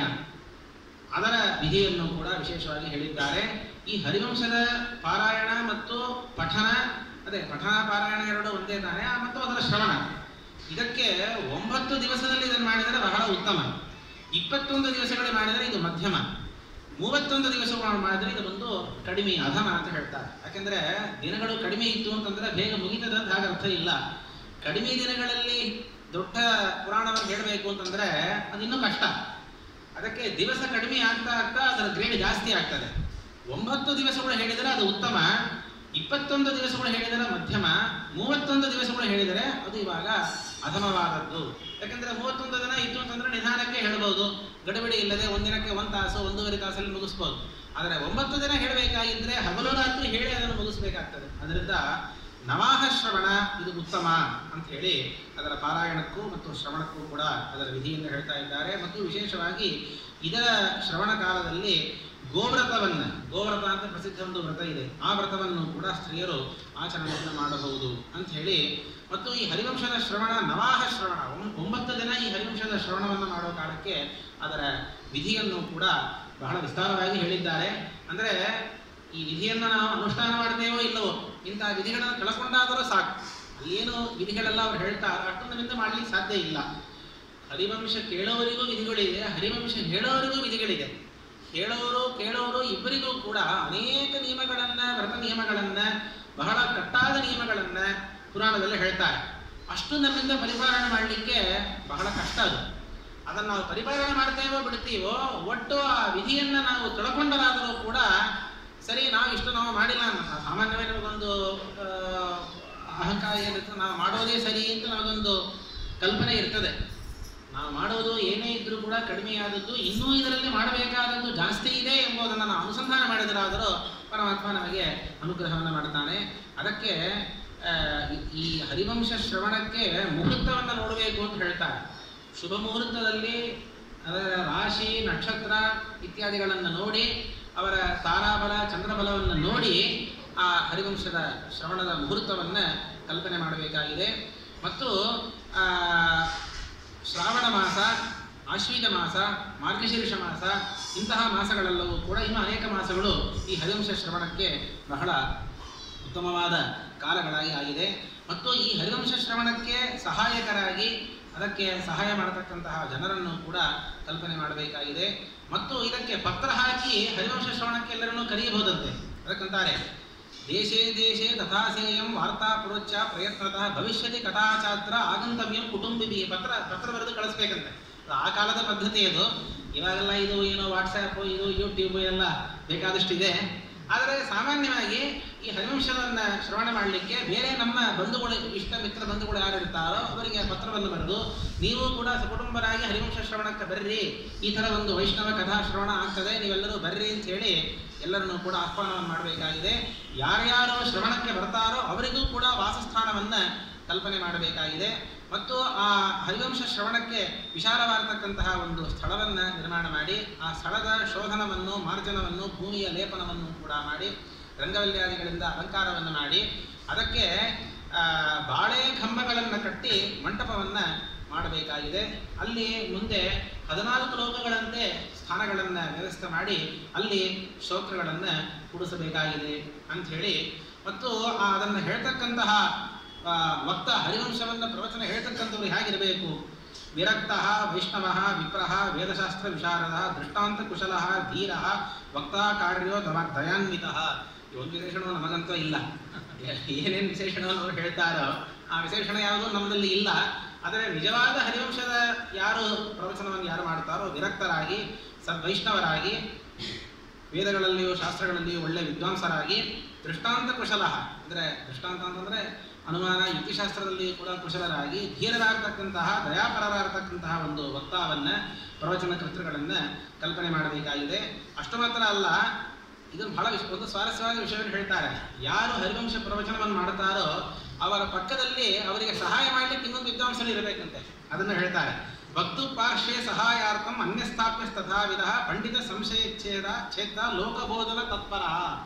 ಅದರ ವಿಧಿಯನ್ನು ಕೂಡ ವಿಶೇಷವಾಗಿ ಹೇಳಿದ್ದಾರೆ ಈ ಹರಿವಂಶದ ಪಾರಾಯಣ ಮತ್ತು ಪಠನ ಅದೇ ಪಠನ ಪಾರಾಯಣ ಎರಡು ಒಂದೇ ತಾನೆ ಆ ಮತ್ತು ಅದರ ಶ್ರವಣ ಇದಕ್ಕೆ ಒಂಬತ್ತು ದಿವಸದಲ್ಲಿ ಇದನ್ನು ಮಾಡಿದರೆ ಬಹಳ ಉತ್ತಮ ಇಪ್ಪತ್ತೊಂದು ದಿವಸಗಳು ಮಾಡಿದರೆ ಇದು ಮಧ್ಯಮ ಮೂವತ್ತೊಂದು ದಿವಸಗಳು ಮಾಡಿದ್ರೆ ಇದು ಒಂದು ಕಡಿಮೆ ಅಧಮ ಅಂತ ಹೇಳ್ತಾರೆ ಯಾಕೆಂದ್ರೆ ದಿನಗಳು ಕಡಿಮೆ ಇತ್ತು ಅಂತಂದ್ರೆ ಬೇಗ ಮುಗಿತದ ಅಂತ ಹಾಗೆ ಅರ್ಥ ಇಲ್ಲ ಕಡಿಮೆ ದಿನಗಳಲ್ಲಿ ದೊಡ್ಡ ಪುರಾಣವನ್ನು ಹೇಳಬೇಕು ಅಂತಂದ್ರೆ ಅದು ಇನ್ನೂ ಕಷ್ಟ ಅದಕ್ಕೆ ದಿವಸ ಕಡಿಮೆ ಆಗ್ತಾ ಆಗ್ತಾ ಅದರ ಗ್ರೇಡ್ ಜಾಸ್ತಿ ಆಗ್ತದೆ ಒಂಬತ್ತು ದಿವಸಗಳು ಹೇಳಿದರೆ ಅದು ಉತ್ತಮ ಇಪ್ಪತ್ತೊಂದು ದಿವಸಗಳು ಹೇಳಿದರೆ ಮಧ್ಯಮ ಮೂವತ್ತೊಂದು ದಿವಸಗಳು ಹೇಳಿದರೆ ಅದು ಇವಾಗ ಅಧಮವಾದದ್ದು ಯಾಕಂದ್ರೆ ಮೂವತ್ತೊಂದು ದಿನ ಇತ್ತು ಅಂತಂದ್ರೆ ನಿಧಾನಕ್ಕೆ ಹೇಳ್ಬೋದು ಗಡಿಬಿಡಿ ಇಲ್ಲದೆ ಒಂದಿನಕ್ಕೆ ಒಂದು ತಾಸು ಒಂದೂವರೆ ತಾಸಲ್ಲಿ ಮುಗಿಸ್ಬೋದು ಆದರೆ ಒಂಬತ್ತು ದಿನ ಹೇಳಬೇಕಾಗಿದ್ರೆ ಹಗಲು ರಾತ್ರಿ ಹೇಳಿ ಅದನ್ನು ಮುಗಿಸ್ಬೇಕಾಗ್ತದೆ ಅದರಿಂದ ನವಾಹ ಶ್ರವಣ ಇದು ಉತ್ತಮ ಅಂತ ಹೇಳಿ ಅದರ ಪಾರಾಯಣಕ್ಕೂ ಮತ್ತು ಶ್ರವಣಕ್ಕೂ ಕೂಡ ಅದರ ವಿಧಿಯನ್ನು ಹೇಳ್ತಾ ಇದ್ದಾರೆ ಮತ್ತು ವಿಶೇಷವಾಗಿ ಇದರ ಶ್ರವಣ ಕಾಲದಲ್ಲಿ ಗೋವ್ರತವನ್ನು ಗೋವ್ರತ ಅಂತ ಪ್ರಸಿದ್ಧ ಒಂದು ವ್ರತ ಇದೆ ಆ ವ್ರತವನ್ನು ಕೂಡ ಸ್ತ್ರೀಯರು ಆಚರಣೆಯನ್ನು ಮಾಡಬಹುದು ಅಂತ ಹೇಳಿ ಮತ್ತು ಈ ಹರಿವಂಶದ ಶ್ರವಣ ನವಾಹ ಶ್ರವಣ ಒಂ- ಒಂಬತ್ತು ದಿನ ಈ ಹರಿವಂಶದ ಶ್ರವಣವನ್ನು ಮಾಡೋ ಕಾಲಕ್ಕೆ ಅದರ ವಿಧಿಯನ್ನು ಕೂಡ ಬಹಳ ವಿಸ್ತಾರವಾಗಿ ಹೇಳಿದ್ದಾರೆ ಅಂದರೆ ಈ ವಿಧಿಯನ್ನು ನಾವು ಅನುಷ್ಠಾನ ಮಾಡ್ತೇವೋ ಇಲ್ಲವೋ ಇಂತಹ ವಿಧಿಗಳನ್ನು ಕಳ್ಕೊಂಡಾದರೂ ಸಾಕು ಅಲ್ಲೇನು ವಿಧಿಗಳೆಲ್ಲ ಅವ್ರು ಹೇಳ್ತಾರೆ ಅಷ್ಟು ನಮ್ಮಿಂದ ಮಾಡ್ಲಿಕ್ಕೆ ಸಾಧ್ಯ ಇಲ್ಲ ಹರಿವಂಶ ಕೇಳೋವರಿಗೂ ವಿಧಿಗಳಿದೆ ಹರಿವಂಶ ಹೇಳೋವರಿಗೂ ವಿಧಿಗಳಿದೆ ಹೇಳೋರು ಕೇಳೋರು ಇಬ್ಬರಿಗೂ ಕೂಡ ಅನೇಕ ನಿಯಮಗಳನ್ನ ವ್ರತ ನಿಯಮಗಳನ್ನ ಬಹಳ ಕಟ್ಟಾದ ನಿಯಮಗಳನ್ನ ಪುರಾಣದಲ್ಲಿ ಹೇಳ್ತಾರೆ ಅಷ್ಟು ನಮ್ಮಿಂದ ಪರಿಪಾಲನೆ ಮಾಡಲಿಕ್ಕೆ ಬಹಳ ಕಷ್ಟ ಅದು ಅದನ್ನು ನಾವು ಪರಿಪಾಲನೆ ಮಾಡ್ತೇವೋ ಬಿಡ್ತೀವೋ ಒಟ್ಟು ಆ ವಿಧಿಯನ್ನ ನಾವು ತಿಳ್ಕೊಂಡರಾದರೂ ಕೂಡ ಸರಿ ನಾವು ಇಷ್ಟು ನಾವು ಮಾಡಿಲ್ಲ ಅಂತ ಸಾಮಾನ್ಯವಾಗಿ ನಮಗೊಂದು ಆ, ಅಹಂಕಾರ ಏನಿರ್ತದೆ ನಾವು ಮಾಡೋದೇ ಸರಿ ಅಂತ ನಮಗೊಂದು ಕಲ್ಪನೆ ಇರ್ತದೆ ನಾವು ಮಾಡೋದು ಏನೇ ಇದ್ರೂ ಕೂಡ ಕಡಿಮೆಯಾದದ್ದು ಇನ್ನೂ ಇದರಲ್ಲಿ ಮಾಡಬೇಕಾದದ್ದು ಜಾಸ್ತಿ ಇದೆ ಎಂಬುದನ್ನು ನಾವು ಅನುಸಂಧಾನ ಮಾಡಿದರಾದರೂ ಪರಮಾತ್ಮ ನಮಗೆ ಅನುಗ್ರಹವನ್ನು ಮಾಡ್ತಾನೆ ಅದಕ್ಕೆ ಆ, ಈ- ಈ ಹರಿವಂಶ ಶ್ರವಣಕ್ಕೆ ಮುಹೂರ್ತವನ್ನು ನೋಡಬೇಕು ಅಂತ ಹೇಳ್ತಾರೆ ಶುಭ ಮುಹೂರ್ತದಲ್ಲಿ ಅದರ ರಾಶಿ ನಕ್ಷತ್ರ ಇತ್ಯಾದಿಗಳನ್ನು ನೋಡಿ ಅವರ ತಾರಾಬಲ ಚಂದ್ರಬಲವನ್ನು ನೋಡಿ ಆ ಹರಿವಂಶದ ಶ್ರವಣದ ಮುಹೂರ್ತವನ್ನು ಕಲ್ಪನೆ ಮಾಡಬೇಕಾಗಿದೆ ಮತ್ತು ಆ, ಶ್ರಾವಣ ಮಾಸ ಆಶ್ವೀಜ ಮಾಸ ಮಾರ್ಗಶೀರ್ಷ ಮಾಸ ಇಂತಹ ಮಾಸಗಳೆಲ್ಲವೂ ಕೂಡ ಇನ್ನೂ ಅನೇಕ ಮಾಸಗಳು ಈ ಹರಿವಂಶ ಶ್ರವಣಕ್ಕೆ ಬಹಳ ಉತ್ತಮವಾದ ಕಾಲಗಳಾಗಿ ಆಗಿದೆ ಮತ್ತು ಈ ಹರಿವಂಶ ಶ್ರವಣಕ್ಕೆ ಸಹಾಯಕರಾಗಿ ಅದಕ್ಕೆ ಸಹಾಯ ಮಾಡತಕ್ಕಂತಹ ಜನರನ್ನು ಕೂಡ ಕಲ್ಪನೆ ಮಾಡಬೇಕಾಗಿದೆ ಮತ್ತು ಇದಕ್ಕೆ ಪತ್ರ ಹಾಕಿ ಹರಿವಂಶ ಶ್ರವಣಕ್ಕೆ ಎಲ್ಲರನ್ನೂ ಕರೆಯಬಹುದಂತೆ ಅದಕ್ಕಂತಾರೆ ದೇಶೇ ದೇಶೇ ತಥಾಸೇಯಂ ವಾರ್ತಾ ಪುರೋಚ್ಚ ಪ್ರಯತ್ನತಃ ಭವಿಷ್ಯತಿ ಕಥಾಚಾತ್ರ ಆಗಂತವ್ಯಂ ಕುಟುಂಬಿಭಿ ಪತ್ರ ಪತ್ರ ಬರೆದು ಕಳಿಸ್ಬೇಕಂತೆ ಅದು ಆ ಕಾಲದ ಪದ್ಧತಿ ಅದು ಇವಾಗೆಲ್ಲ ಇದು ಏನೋ ವಾಟ್ಸ್ಆ್ಯಪ್ ಇದು ಯೂಟ್ಯೂಬ್ ಎಲ್ಲ ಬೇಕಾದಷ್ಟಿದೆ ಆದರೆ ಸಾಮಾನ್ಯವಾಗಿ ಈ ಹರಿವಂಶವನ್ನು ಶ್ರವಣ ಮಾಡಲಿಕ್ಕೆ ಬೇರೆ ನಮ್ಮ ಬಂಧುಗಳು ಇಷ್ಟ ಮಿತ್ರ ಬಂಧುಗಳು ಯಾರು ಇರ್ತಾರೋ ಅವರಿಗೆ ಪತ್ರವನ್ನು ಬರೆದು ನೀವು ಕೂಡ ಸಕುಟುಂಬರಾಗಿ ಹರಿವಂಶ ಶ್ರವಣಕ್ಕೆ ಬರ್ರಿ ಈ ಥರ ಒಂದು ವೈಷ್ಣವ ಕಥಾ ಶ್ರವಣ ಆಗ್ತದೆ ನೀವೆಲ್ಲರೂ ಬರ್ರಿ ಅಂತ ಹೇಳಿ ಎಲ್ಲರನ್ನೂ ಕೂಡ ಆಹ್ವಾನವನ್ನು ಮಾಡಬೇಕಾಗಿದೆ ಯಾರ್ಯಾರು ಶ್ರವಣಕ್ಕೆ ಬರ್ತಾರೋ ಅವರಿಗೂ ಕೂಡ ವಾಸಸ್ಥಾನವನ್ನು ಕಲ್ಪನೆ ಮಾಡಬೇಕಾಗಿದೆ ಮತ್ತು ಆ ಹರಿವಂಶ ಶ್ರವಣಕ್ಕೆ ವಿಶಾಲವಾಗಿರ್ತಕ್ಕಂತಹ ಒಂದು ಸ್ಥಳವನ್ನು ನಿರ್ಮಾಣ ಮಾಡಿ ಆ ಸ್ಥಳದ ಶೋಧನವನ್ನು ಮಾರ್ಜನವನ್ನು ಭೂಮಿಯ ಲೇಪನವನ್ನು ಕೂಡ ಮಾಡಿ ರಂಗವಲ್ಯಾದಿಗಳಿಂದ ಅಲಂಕಾರವನ್ನು ಮಾಡಿ ಅದಕ್ಕೆ ಆ, ಬಾಳೆ ಕಂಬಗಳನ್ನು ಕಟ್ಟಿ ಮಂಟಪವನ್ನು ಮಾಡಬೇಕಾಗಿದೆ ಅಲ್ಲಿ ಮುಂದೆ ಹದಿನಾಲ್ಕು ಲೋಕಗಳಂತೆ ಸ್ಥಾನಗಳನ್ನು ವ್ಯವಸ್ಥೆ ಮಾಡಿ ಅಲ್ಲಿ ಶ್ರೋತೃಗಳನ್ನು ಕೂಡಿಸಬೇಕಾಗಿದೆ ಅಂಥೇಳಿ ಮತ್ತು ಆ ಅದನ್ನು ಹೇಳ್ತಕ್ಕಂತಹ ಆ, ವಕ್ತ ಹರಿವಂಶವನ್ನು ಪ್ರವಚನ ಹೇಳ್ತಕ್ಕಂಥವ್ರು ಹೇಗಿರಬೇಕು ವಿರಕ್ತ ವೈಷ್ಣವ ವಿಪ್ರ ವೇದಶಾಸ್ತ್ರ ವಿಶಾರದ ದೃಷ್ಟಾಂತ ಕುಶಲ ಧೀರ ವಕ್ತಾ ಕಾರ್ಯೋ ದಮ ದಯಾನ್ವಿತ ಈ ಒಂದು ವಿಶೇಷಣವು ನಮಗಂತೂ ಇಲ್ಲ ಏನೇನು ವಿಶೇಷಣವನ್ನು ಅವ್ರು ಹೇಳ್ತಾರೋ ಆ ವಿಶೇಷಣ ಯಾವುದೂ ನಮ್ಮಲ್ಲಿ ಇಲ್ಲ ಆದರೆ ನಿಜವಾದ ಹರಿವಂಶದ ಯಾರು ಪ್ರವಚನವನ್ನು ಯಾರು ಮಾಡ್ತಾರೋ ವಿರಕ್ತರಾಗಿ ಸದ್ವೈಷ್ಣವರಾಗಿ ವೇದಗಳಲ್ಲಿಯೂ ಶಾಸ್ತ್ರಗಳಲ್ಲಿಯೂ ಒಳ್ಳೆ ವಿದ್ವಾಂಸರಾಗಿ ದೃಷ್ಟಾಂತ ಕುಶಲ ಅಂದರೆ ದೃಷ್ಟಾಂತ ಅಂತಂದರೆ ಅನುಮಾನ ಯುಕ್ತಿಶಾಸ್ತ್ರದಲ್ಲಿಯೂ ಕೂಡ ಕುಶಲರಾಗಿ ಧೀರರಾಗತಕ್ಕಂತಹ ದಯಾಪರರಾಗತಕ್ಕಂತಹ ಒಂದು ವಕ್ತಾವನ್ನ ಪ್ರವಚನ ಕರ್ತೃಗಳನ್ನು ಕಲ್ಪನೆ ಮಾಡಬೇಕಾಗಿದೆ ಅಷ್ಟು ಮಾತ್ರ ಅಲ್ಲ ಇದನ್ನು ಬಹಳ ವಿಷ ಒಂದು ಸ್ವಾರಸ್ಯವಾದ ವಿಷಯವನ್ನು ಹೇಳ್ತಾರೆ ಯಾರು ಹರಿವಂಶ ಪ್ರವಚನವನ್ನು ಮಾಡ್ತಾರೋ ಅವರ ಪಕ್ಕದಲ್ಲಿ ಅವರಿಗೆ ಸಹಾಯ ಮಾಡಲಿಕ್ಕೆ ಇನ್ನೊಂದು ವಿದ್ವಾಂಸರು ಇರಬೇಕಂತೆ ಅದನ್ನು ಹೇಳ್ತಾರೆ ಭಕ್ತು ಪಾರ್ಶ್ವೇ ಸಹಾಯಾರ್ಥಂ ಅನ್ಯಸ್ಥಾಪ್ಯ ತಥಾವಿಧ ಪಂಡಿತ ಸಂಶಯ ಛೇದ ಛೇದ ಲೋಕಬೋಧನ ತತ್ಪರ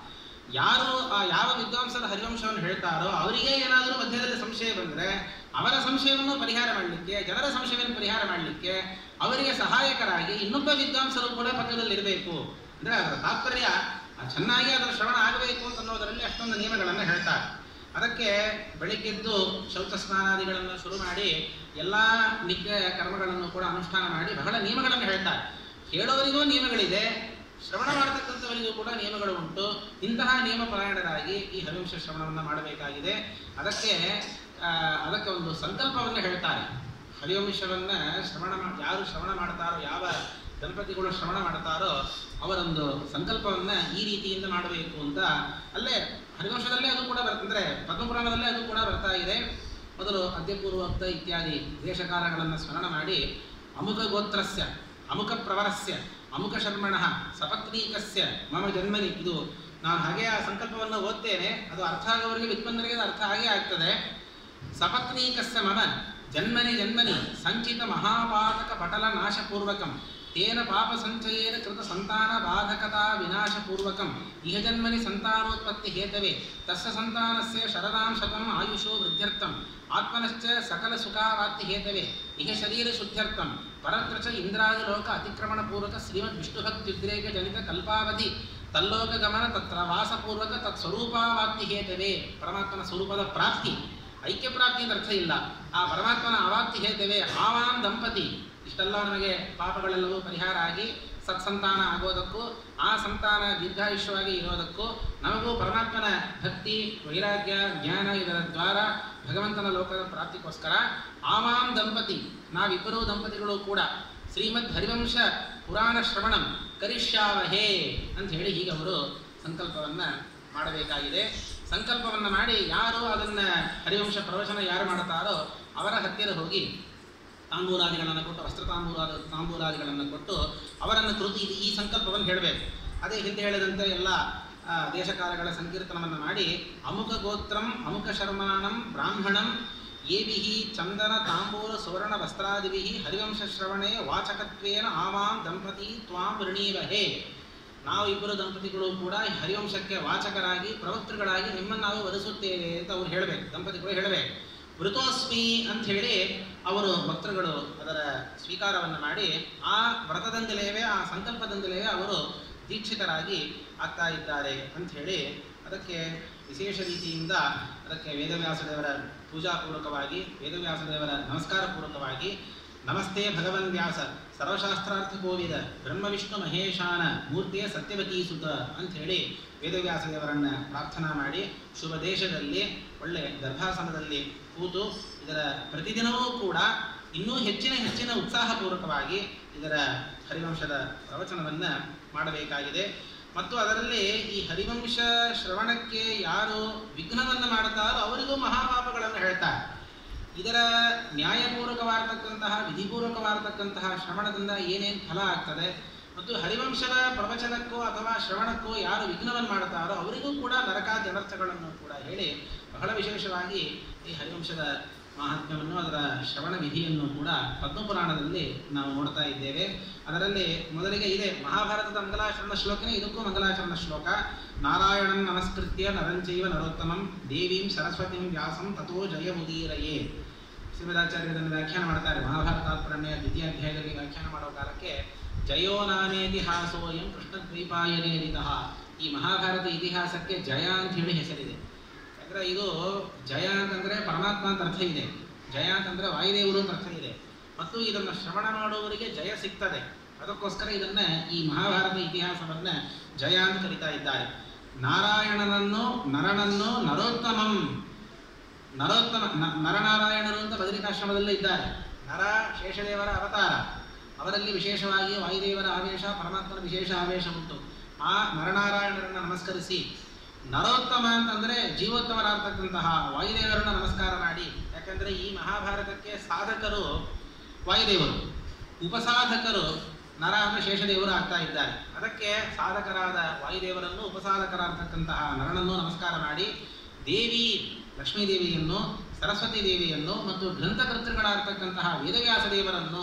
ಯಾರು ಆ ಯಾವ ವಿದ್ವಾಂಸರ ಹರಿವಂಶವನ್ನು ಹೇಳ್ತಾರೋ ಅವರಿಗೆ ಏನಾದರೂ ಮಧ್ಯದಲ್ಲಿ ಸಂಶಯ ಬಂದರೆ ಅವರ ಸಂಶಯವನ್ನು ಪರಿಹಾರ ಮಾಡಲಿಕ್ಕೆ ಜನರ ಸಂಶಯವನ್ನು ಪರಿಹಾರ ಮಾಡಲಿಕ್ಕೆ ಅವರಿಗೆ ಸಹಾಯಕರಾಗಿ ಇನ್ನೊಬ್ಬ ವಿದ್ವಾಂಸರು ಕೂಡ ಪಕ್ಕದಲ್ಲಿ ಇರಬೇಕು ಅಂದರೆ ಅದರ ತಾತ್ಪರ್ಯ ಆ ಚೆನ್ನಾಗಿ ಅದರ ಶ್ರವಣ ಆಗಬೇಕು ಅಂತ ಅನ್ನೋದರಲ್ಲಿ ಅಷ್ಟೊಂದು ನಿಯಮಗಳನ್ನು ಹೇಳ್ತಾರೆ ಅದಕ್ಕೆ ಬೆಳಿಗ್ಗೆದ್ದು ಶೌಚ ಸ್ನಾನಾದಿಗಳನ್ನು ಶುರು ಮಾಡಿ ಎಲ್ಲ ನಿತ್ಯ ಕರ್ಮಗಳನ್ನು ಕೂಡ ಅನುಷ್ಠಾನ ಮಾಡಿ ಬಹಳ ನಿಯಮಗಳನ್ನು ಹೇಳ್ತಾರೆ ಹೇಳೋರಿಗೂ ನಿಯಮಗಳಿದೆ ಶ್ರವಣ ಮಾಡತಕ್ಕಂಥವರಿಗೂ ಕೂಡ ನಿಯಮಗಳು ಉಂಟು ಇಂತಹ ನಿಯಮ ಪರಾಯಣರಾಗಿ ಈ ಹರಿವಂಶ ಶ್ರವಣವನ್ನು ಮಾಡಬೇಕಾಗಿದೆ ಅದಕ್ಕೆ ಆ, ಅದಕ್ಕೆ ಒಂದು ಸಂಕಲ್ಪವನ್ನು ಹೇಳ್ತಾರೆ ಹರಿವಂಶವನ್ನು ಶ್ರವಣ ಮಾ ಯಾರು ಶ್ರವಣ ಮಾಡ್ತಾರೋ ಯಾವ ದಂಪತಿಗಳು ಶ್ರವಣ ಮಾಡ್ತಾರೋ ಅವರೊಂದು ಸಂಕಲ್ಪವನ್ನು ಈ ರೀತಿಯಿಂದ ಮಾಡಬೇಕು ಅಂತ ಅಲ್ಲೇ ಹರಿವಂಶದಲ್ಲೇ ಅದು ಕೂಡ ಬರ್ತಂದ್ರೆ ಪದ್ಮಪುರಾಣದಲ್ಲೇ ಅದು ಕೂಡ ಬರ್ತಾ ಇದೆ ಮೊದಲು ಅದ್ಯಪೂರ್ವಕ್ತ ಇತ್ಯಾದಿ ದೇಶಕಾಲಗಳನ್ನು ಸ್ಮರಣ ಮಾಡಿ ಅಮುಕ ಗೋತ್ರಸ್ಯ ಅಮುಕ ಪ್ರವರಸ್ಯ ಅಮುಕ ಶರ್ಮಣ ಸಪತ್ನೀಕಸ್ಯ ಮಮ ಜನ್ಮನಿ ಇದು ನಾನು ಹಾಗೆ ಆ ಸಂಕಲ್ಪವನ್ನು ಓದ್ತೇನೆ ಅದು ಅರ್ಥ ಆಗೋವರಿಗೆ ವಿದ್ವನ್ನರಿಗೆ ಅದು ಅರ್ಥ ಹಾಗೆ ಆಗ್ತದೆ ಸಪತ್ನೀಕಸ್ಯ ಮಮ ಜನ್ಮನಿ ಜನ್ಮನಿ ಸಂಚಿತ ಮಹಾಪಾತಕ ಪಟಲ ನಾಶಪೂರ್ವಕಂ ತೇನ ಪಾಪ ಸಂಚಯೇನ ಕೃತ ಸಂತಾನ ಬಾಧಕತಾ ವಿನಾಶಪೂರ್ವಕಂ ಇಹ ಜನ್ಮನಿ ಸಂತಾನೋತ್ಪತ್ತಿ ಹೇತವೇ ತಸ್ಯ ಸಂತಾನಸ್ಯ ಶರದಾಂ ಶತಂ ಆಯುಷೋ ವೃದ್ಧ್ಯರ್ಥಂ ಆತ್ಮನಶ್ಚ ಸಕಲ ಸುಖಾವಾಪ್ತಿ ಹೇತವೇ ಇಹ ಶರೀರ ಶುದ್ಧ್ಯರ್ಥಂ ಪರತ್ರ ಚ ಇಂದ್ರಾದಿ ಲೋಕ ಅತಿಕ್ರಮಣ ಪೂರ್ವಕ ಶ್ರೀಮದ್ ವಿಷ್ಣುಭಕ್ತ್ಯುದ್ರೇಕ ಜನಿತ ಕಲ್ಪಾವಧಿ ತಲ್ಲೋಕ ಗಮನ ತತ್ರ ವಾಸಪೂರ್ವಕ ತತ್ ಸ್ವರೂಪಾವಾಪ್ತಿ ಹೇತವೇ ಪರಮಾತ್ಮನ ಸ್ವರೂಪದ ಪ್ರಾಪ್ತಿ ಐಕ್ಯ ಪ್ರಾಪ್ತಿ ಅಂತ ಅರ್ಥ ಇಲ್ಲ ಆ ಪರಮಾತ್ಮನ ಆವಾಪ್ತಿ ಹೇತವೇ ಆವಾಂ ದಂಪತಿ ಇಷ್ಟೆಲ್ಲ ನಮಗೆ ಪಾಪಗಳೆಲ್ಲವೂ ಪರಿಹಾರ ಆಗಿ ಸತ್ಸಂತಾನ ಆಗೋದಕ್ಕೂ ಆ ಸಂತಾನ ದೀರ್ಘಾಯುಷ್ಯವಾಗಿ ಇರೋದಕ್ಕೂ ನಮಗೂ ಪರಮಾತ್ಮನ ಭಕ್ತಿ ವೈರಾಗ್ಯ ಜ್ಞಾನ ಇದರ ದ್ವಾರ ಭಗವಂತನ ಲೋಕದ ಪ್ರಾಪ್ತಿಗೋಸ್ಕರ ಆವಾಂ ದಂಪತಿ ನಾವಿಬ್ಬರೂ ದಂಪತಿಗಳು ಕೂಡ ಶ್ರೀಮದ್ ಹರಿವಂಶ ಪುರಾಣ ಶ್ರವಣಂ ಕರಿಷ್ಯಾವಹೇ ಅಂತ ಹೇಳಿ ಹೀಗೆ ಅವರು ಸಂಕಲ್ಪವನ್ನು ಮಾಡಬೇಕಾಗಿದೆ ಸಂಕಲ್ಪವನ್ನು ಮಾಡಿ ಯಾರು ಅದನ್ನು ಹರಿವಂಶ ಪ್ರವಚನ ಯಾರು ಮಾಡ್ತಾರೋ ಅವರ ಹತ್ತಿರ ಹೋಗಿ ತಾಂಬೂಲಾದಿಗಳನ್ನು ಕೊಟ್ಟು ವಸ್ತ್ರ ತಾಂಬೂಲಾದ ತಾಂಬೂಲಾದಿಗಳನ್ನು ಕೊಟ್ಟು ಅವರನ್ನು ಕುರಿತು ಇದು ಈ ಸಂಕಲ್ಪವನ್ನು ಹೇಳಬೇಕು ಅದೇ ಹಿಂದೆ ಹೇಳಿದಂತೆ ಎಲ್ಲ ಆ, ದೇಶಕಾಲಗಳ ಸಂಕೀರ್ತನವನ್ನು ಮಾಡಿ ಅಮುಕ ಗೋತ್ರಂ ಅಮುಕ ಶರ್ಮಾಣಂ ಬ್ರಾಹ್ಮಣಂ ಏಭಿಃ ಚಂದನ ತಾಂಬೂಲ ಸುವರ್ಣ ವಸ್ತ್ರಾದಿಭಿಃ ಹರಿವಂಶ ಶ್ರವಣೆ ವಾಚಕತ್ವೇನ ಆವಾಂ ದಂಪತಿ ತ್ವಾಂ ಋಣೀವಹೇ ನಾವು ಇಬ್ಬರು ದಂಪತಿಗಳು ಕೂಡ ಹರಿವಂಶಕ್ಕೆ ವಾಚಕರಾಗಿ ಪ್ರವಕ್ತೃಗಳಾಗಿ ನಿಮ್ಮನ್ನು ನಾವು ವರಿಸುತ್ತೇವೆ ಅಂತ ಅವ್ರು ಹೇಳಬೇಕು ದಂಪತಿಗಳು ಹೇಳಬೇಕು ವೃತೋಸ್ಮಿ ಅಂತ ಹೇಳಿ ಅವರು ಭಕ್ತರುಗಳು ಅದರ ಸ್ವೀಕಾರವನ್ನು ಮಾಡಿ ಆ ವ್ರತದಿಂದಲೇ ಆ ಸಂಕಲ್ಪದಿಂದಲೇ ಅವರು ದೀಕ್ಷಿತರಾಗಿ ಆಗ್ತಾ ಇದ್ದಾರೆ ಅಂತ ಹೇಳಿ ಅದಕ್ಕೆ ವಿಶೇಷ ರೀತಿಯಿಂದ ಅದಕ್ಕೆ ವೇದವ್ಯಾಸ ದೇವರ ಪೂಜಾಪೂರ್ವಕವಾಗಿ ವೇದವ್ಯಾಸ ದೇವರ ನಮಸ್ಕಾರ ಪೂರ್ವಕವಾಗಿ ನಮಸ್ತೆ ಭಗವನ್ ವ್ಯಾಸ ಸರ್ವಶಾಸ್ತ್ರಾರ್ಥ ಕೋವಿದ ಬ್ರಹ್ಮ ವಿಷ್ಣು ಮಹೇಶಾನ ಮೂರ್ತಿಯ ಸತ್ಯವತೀ ಸುತ ಅಂತ ಹೇಳಿ ವೇದವ್ಯಾಸ ದೇವರನ್ನ ಪ್ರಾರ್ಥನಾ ಮಾಡಿ ಶುಭ ದೇಶದಲ್ಲಿ ಒಳ್ಳೆ ಗರ್ಭಾಸನದಲ್ಲಿ ಕೂತು ಇದರ ಪ್ರತಿದಿನವೂ ಕೂಡ ಇನ್ನೂ ಹೆಚ್ಚಿನ ಹೆಚ್ಚಿನ ಉತ್ಸಾಹಪೂರ್ವಕವಾಗಿ ಇದರ ಹರಿವಂಶದ ಪ್ರವಚನವನ್ನು ಮಾಡಬೇಕಾಗಿದೆ ಮತ್ತು ಅದರಲ್ಲಿ ಈ ಹರಿವಂಶ ಶ್ರವಣಕ್ಕೆ ಯಾರು ವಿಘ್ನವನ್ನು ಮಾಡ್ತಾರೋ ಅವರಿಗೂ ಮಹಾಪಾಪಗಳನ್ನು ಹೇಳ್ತಾರೆ ಇದರ ನ್ಯಾಯಪೂರ್ವಕವಾಗಿರ್ತಕ್ಕಂತಹ ವಿಧಿಪೂರ್ವಕವಾಗಿರ್ತಕ್ಕಂತಹ ಶ್ರವಣದಿಂದ ಏನೇನು ಫಲ ಆಗ್ತದೆ ಮತ್ತು ಹರಿವಂಶದ ಪ್ರವಚನಕ್ಕೋ ಅಥವಾ ಶ್ರವಣಕ್ಕೋ ಯಾರು ವಿಘ್ನವನ್ನು ಮಾಡ್ತಾರೋ ಅವರಿಗೂ ಕೂಡ ನರಕಾದಿ ಅನರ್ಥಗಳನ್ನು ಕೂಡ ಹೇಳಿ ಬಹಳ ವಿಶೇಷವಾಗಿ ಈ ಹರಿವಂಶದ ಮಹಾತ್ಮ್ಯವನ್ನು ಅದರ ಶ್ರವಣ ವಿಧಿಯನ್ನು ಕೂಡ ಪದ್ಮಪುರಾಣದಲ್ಲಿ ನಾವು ನೋಡ್ತಾ ಇದ್ದೇವೆ ಅದರಲ್ಲಿ ಮೊದಲಿಗೆ ಇದೆ ಮಹಾಭಾರತದ ಮಂಗಲಾಚರಣ ಶ್ಲೋಕನೇ ಇದಕ್ಕೂ ಮಂಗಲಾಚರಣ ಶ್ಲೋಕ ನಾರಾಯಣಂ ನಮಸ್ಕೃತ್ಯ ನರಂಚೈವ ನರೋತ್ತಮಂ ದೇವೀಂ ಸರಸ್ವತಿಂ ವ್ಯಾಸಂ ತಥೋ ಜಯಮುದೀರಯೇ ಶ್ರೀಮದಾಚಾರ್ಯರನ್ನು ವ್ಯಾಖ್ಯಾನ ಮಾಡ್ತಾರೆ ಮಹಾಭಾರತ ತಾತ್ಪರ್ಯ ದ್ವಿತೀಯ ಅಧ್ಯಾಯದಲ್ಲಿ ವ್ಯಾಖ್ಯಾನ ಮಾಡೋ ಕಾಲಕ್ಕೆ ಜಯೋ ನಾಮೇತಿಹಾಸೋಯಂ ಕೃಷ್ಣದ್ವೀಪಾಯನೇರಿತಃ ಈ ಮಹಾಭಾರತ ಇತಿಹಾಸಕ್ಕೆ ಜಯ ಅಂತ ಹೇಳಿ ಹೆಸರಿದೆ ಯಾಕಂದ್ರೆ ಇದು ಜಯ ಅಂತಂದ್ರೆ ಪರಮಾತ್ಮ ಅಂತ ಅರ್ಥ ಇದೆ ಜಯ ಅಂತಂದ್ರೆ ವಾಯುದೇವರು ಅಂತ ಅರ್ಥ ಇದೆ ಮತ್ತು ಇದನ್ನು ಶ್ರವಣ ಮಾಡುವವರಿಗೆ ಜಯ ಸಿಗ್ತದೆ ಅದಕ್ಕೋಸ್ಕರ ಇದನ್ನ ಈ ಮಹಾಭಾರತ ಇತಿಹಾಸವನ್ನ ಜಯ ಅಂತ ಕರೀತಾ ಇದ್ದಾರೆ ನಾರಾಯಣನನ್ನು ನರನನ್ನು ನರೋತ್ತಮಂ ನರೋತ್ತಮ ನ- ನರನಾರಾಯಣರು ಅಂತ ಬದರಿಕಾಶ್ರಮದಲ್ಲೇ ಇದ್ದಾರೆ ನರ ಶೇಷದೇವರ ಅವತಾರ ಅವರಲ್ಲಿ ವಿಶೇಷವಾಗಿ ವಾಯುದೇವರ ಆವೇಶ ಪರಮಾತ್ಮನ ವಿಶೇಷ ಆವೇಶ ಉಂಟು ಆ ನರನಾರಾಯಣರನ್ನ ನಮಸ್ಕರಿಸಿ ನರೋತ್ತಮ ಅಂತಂದ್ರೆ ಜೀವೋತ್ತಮರಾಗ್ತಕ್ಕಂತಹ ವಾಯುದೇವರನ್ನ ನಮಸ್ಕಾರ ಮಾಡಿ ಯಾಕಂದ್ರೆ ಈ ಮಹಾಭಾರತಕ್ಕೆ ಸಾಧಕರು ವಾಯುದೇವರು ಉಪಸಾಧಕರು ನರ ಅಂದ್ರೆ ಶೇಷದೇವರು ಆಗ್ತಾ ಇದ್ದಾರೆ ಅದಕ್ಕೆ ಸಾಧಕರಾದ ವಾಯುದೇವರನ್ನು ಉಪಸಾಧಕರಾಗ್ತಕ್ಕಂತಹ ನರನನ್ನು ನಮಸ್ಕಾರ ಮಾಡಿ ದೇವಿ ಲಕ್ಷ್ಮೀ ದೇವಿಯನ್ನು ಸರಸ್ವತಿ ದೇವಿಯನ್ನು ಮತ್ತು ಗ್ರಂಥಕರ್ತೃಗಳಾಗ್ತಕ್ಕಂತಹ ವೇದವ್ಯಾಸ ದೇವರನ್ನು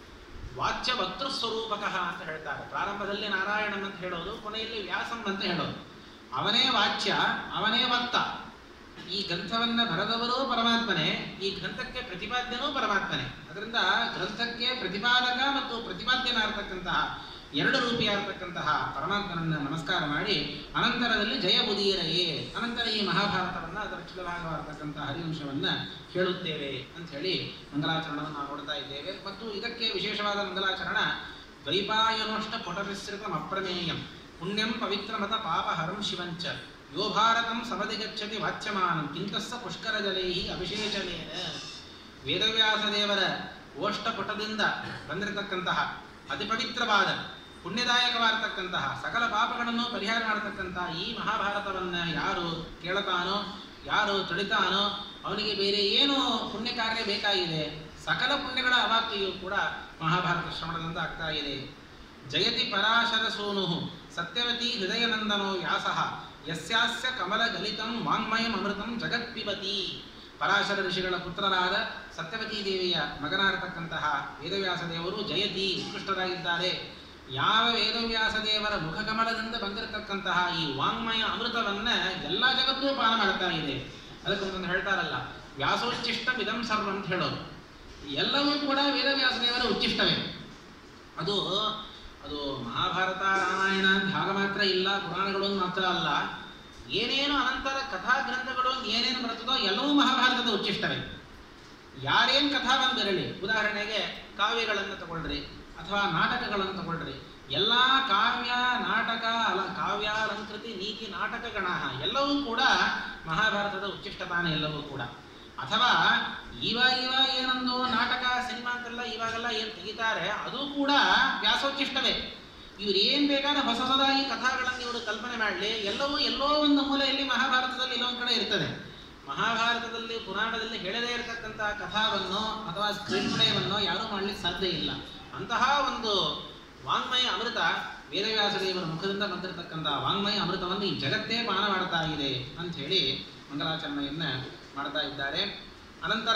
ವಾಚ್ಯ ವಕ್ತೃ ಸ್ವರೂಪಕಃ ಅಂತ ಹೇಳ್ತಾರೆ ಪ್ರಾರಂಭದಲ್ಲಿ ನಾರಾಯಣನ್ ಅಂತ ಹೇಳೋದು ಕೊನೆಯಲ್ಲಿ ವ್ಯಾಸಂ ಅಂತ ಹೇಳೋದು ಅವನೇ ವಾಚ್ಯ ಅವನೇ ವಕ್ತ ಈ ಗ್ರಂಥವನ್ನ ಬರೆದವರೂ ಪರಮಾತ್ಮನೇ ಈ ಗ್ರಂಥಕ್ಕೆ ಪ್ರತಿಪಾದ್ಯನೂ ಪರಮಾತ್ಮನೇ ಅದರಿಂದ ಗ್ರಂಥಕ್ಕೆ ಪ್ರತಿಪಾದಕ ಮತ್ತು ಪ್ರತಿಪಾದ್ಯನಾಗಿರ್ತಕ್ಕಂತಹ ಎರಡು ರೂಪಿಯಾಗಿರ್ತಕ್ಕಂತಹ ಪರಮಾತ್ಮನನ್ನ ನಮಸ್ಕಾರ ಮಾಡಿ ಅನಂತರದಲ್ಲಿ ಜಯ ಬುದಿಯರಯೇ ಅನಂತರ ಈ ಮಹಾಭಾರತವನ್ನ ಅದರ ಚಿಲಭಾಗವಾಗಿರ್ತಕ್ಕಂತಹ ಹರಿವಂಶವನ್ನ ಹೇಳುತ್ತೇವೆ ಅಂತ ಹೇಳಿ ಮಂಗಲಾಚರಣವನ್ನು ನಾವು ನೋಡ್ತಾ ಇದ್ದೇವೆ ಮತ್ತು ಇದಕ್ಕೆ ವಿಶೇಷವಾದ ಮಂಗಲಾಚರಣ ದ್ವೈಪಾಯನೋಷ್ಟ ಪುಟವಿಸ್ತೃತಂ ಅಪ್ರಮೇಯಂ ಪುಣ್ಯಂ ಪವಿತ್ರಮತ ಪಾಪಹರಂ ಶಿವಂಚ ಯೋ ಭಾರತಂ ಸಮಧಿ ಗಚ್ಚತಿ ವಾಚ್ಯಮಾನಂ ಕಿಂತಸ್ಸ ಪುಷ್ಕರ ಜಲೈ ಅಭಿಷೇಚನೇನ ವೇದವ್ಯಾಸ ದೇವರ ಓಷ್ಟಪುಟದಿಂದ ಬಂದಿರತಕ್ಕಂತಹ ಅತಿ ಪವಿತ್ರವಾದ ಪುಣ್ಯದಾಯಕವಾಗಿರ್ತಕ್ಕಂತಹ ಸಕಲ ಪಾಪಗಳನ್ನು ಪರಿಹಾರ ಮಾಡತಕ್ಕಂತಹ ಈ ಮಹಾಭಾರತವನ್ನ ಯಾರು ಕೇಳತಾನೋ ಯಾರು ತುಳಿತಾನೋ ಅವನಿಗೆ ಬೇರೆ ಏನು ಪುಣ್ಯ ಕಾರ್ಯ ಬೇಕಾಗಿದೆ ಸಕಲ ಪುಣ್ಯಗಳ ಅವಾಪ್ತಿಯು ಕೂಡ ಮಹಾಭಾರತ ಶ್ರವಣದಿಂದ ಆಗ್ತಾ ಇದೆ ಜಯತಿ ಪರಾಶರ ಸೂನು ಸತ್ಯವತಿ ಹೃದಯನಂದನೋ ವ್ಯಾಸಃ ಯಸ್ಯಾಸ್ಯ ಕಮಲ ಗಲಿತಂ ವಾಂಗ್ಮಯಂ ಅಮೃತಂ ಜಗತ್ಪಿಬತಿ ಪರಾಶರ ಋಷಿಗಳ ಪುತ್ರರಾದ ಸತ್ಯವತಿ ದೇವಿಯ ಮಗನಾಗಿರ್ತಕ್ಕಂತಹ ವೇದವ್ಯಾಸ ದೇವರು ಜಯತಿ ಉತ್ಕೃಷ್ಟರಾಗಿದ್ದಾರೆ ಯಾವ ವೇದವ್ಯಾಸ ದೇವರ ಮುಖಕಮಲದಿಂದ ಬಂದಿರತಕ್ಕಂತಹ ಈ ವಾಂಗ್ಮಯ ಅಮೃತವನ್ನ ಎಲ್ಲ ಜಗತ್ತೂ ಪಾನ ಮಾಡ್ತಾ ಇದೆ ಅದಕ್ಕೊಂದೊಂದು ಹೇಳ್ತಾರಲ್ಲ ವ್ಯಾಸೋಚ್ಚಿಷ್ಟಂ ಇದಂ ಸರ್ವ ಅಂತ ಹೇಳೋದು ಎಲ್ಲವೂ ಕೂಡ ವೇದವ್ಯಾಸ ದೇವರ ಉಚ್ಚಿಷ್ಟವೇ ಅದು ಅದು ಮಹಾಭಾರತ ರಾಮಾಯಣ ಅಂತ ಭಾಗ ಮಾತ್ರ ಇಲ್ಲ ಪುರಾಣಗಳು ಅಂತ ಮಾತ್ರ ಅಲ್ಲ ಏನೇನು ಅನಂತರ ಕಥಾ ಗ್ರಂಥಗಳು ಅಂತ ಏನೇನು ಬರ್ತದೋ ಎಲ್ಲವೂ ಮಹಾಭಾರತದ ಉಚ್ಚಿಷ್ಟವೇ ಯಾರೇನು ಕಥಾ ಬಂದಿರಲಿ ಉದಾಹರಣೆಗೆ ಕಾವ್ಯಗಳನ್ನು ತಗೊಳ್ರಿ ಅಥವಾ ನಾಟಕಗಳನ್ನು ತಗೊಳ್ರಿ ಎಲ್ಲ ಕಾವ್ಯ ನಾಟಕ ಅಲ ಕಾವ್ಯಾಲಂಕೃತಿ ನೀತಿ ನಾಟಕಗಣ ಎಲ್ಲವೂ ಕೂಡ ಮಹಾಭಾರತದ ಉಚ್ಚಿಷ್ಟ ತಾನೇ ಎಲ್ಲವೂ ಕೂಡ ಅಥವಾ ಇವಾಗ ಇವಾಗ ಏನೊಂದು ನಾಟಕ ಸಿನಿಮಾ ಅಂತೆಲ್ಲ ಇವಾಗೆಲ್ಲ ಏನು ತೆಗಿತಾರೆ ಅದು ಕೂಡ ವ್ಯಾಸೋಚ್ಚಿಷ್ಟವೇ ಇವ್ರು ಏನು ಬೇಕಾದ್ರೆ ಹೊಸ ಹೊಸದಾಗಿ ಕಥಾಗಳನ್ನು ಇವರು ಕಲ್ಪನೆ ಮಾಡಲಿ ಎಲ್ಲವೂ ಎಲ್ಲೋ ಒಂದು ಮೂಲೆಯಲ್ಲಿ ಮಹಾಭಾರತದಲ್ಲಿ ಎಲ್ಲೊಂದು ಕಡೆ ಇರ್ತದೆ ಮಹಾಭಾರತದಲ್ಲಿ ಪುರಾಣದಲ್ಲಿ ಹೇಳದೇ ಇರತಕ್ಕಂತಹ ಕಥಾವನ್ನು ಅಥವಾ ಸ್ಕ್ರೀನ್ ಪ್ಲೇವನ್ನು ಯಾರೂ ಮಾಡ್ಲಿಕ್ಕೆ ಸಾಧ್ಯ ಇಲ್ಲ ಅಂತಹ ಒಂದು ವಾಂಗ್ಮಯ ಅಮೃತ ವೇದವ್ಯಾಸ ದೇವರ ಮುಖದಿಂದ ಬಂದಿರತಕ್ಕಂತಹ ವಾಂಗ್ಮಯ ಅಮೃತವನ್ನು ಈ ಜಗತ್ತೇ ಪಾನ ಮಾಡ್ತಾ ಇದೆ ಅಂತ ಹೇಳಿ ಮಂಗಲಾಚರಣೆಯನ್ನ ಮಾಡ್ತಾ ಇದ್ದಾರೆ ಅನಂತರ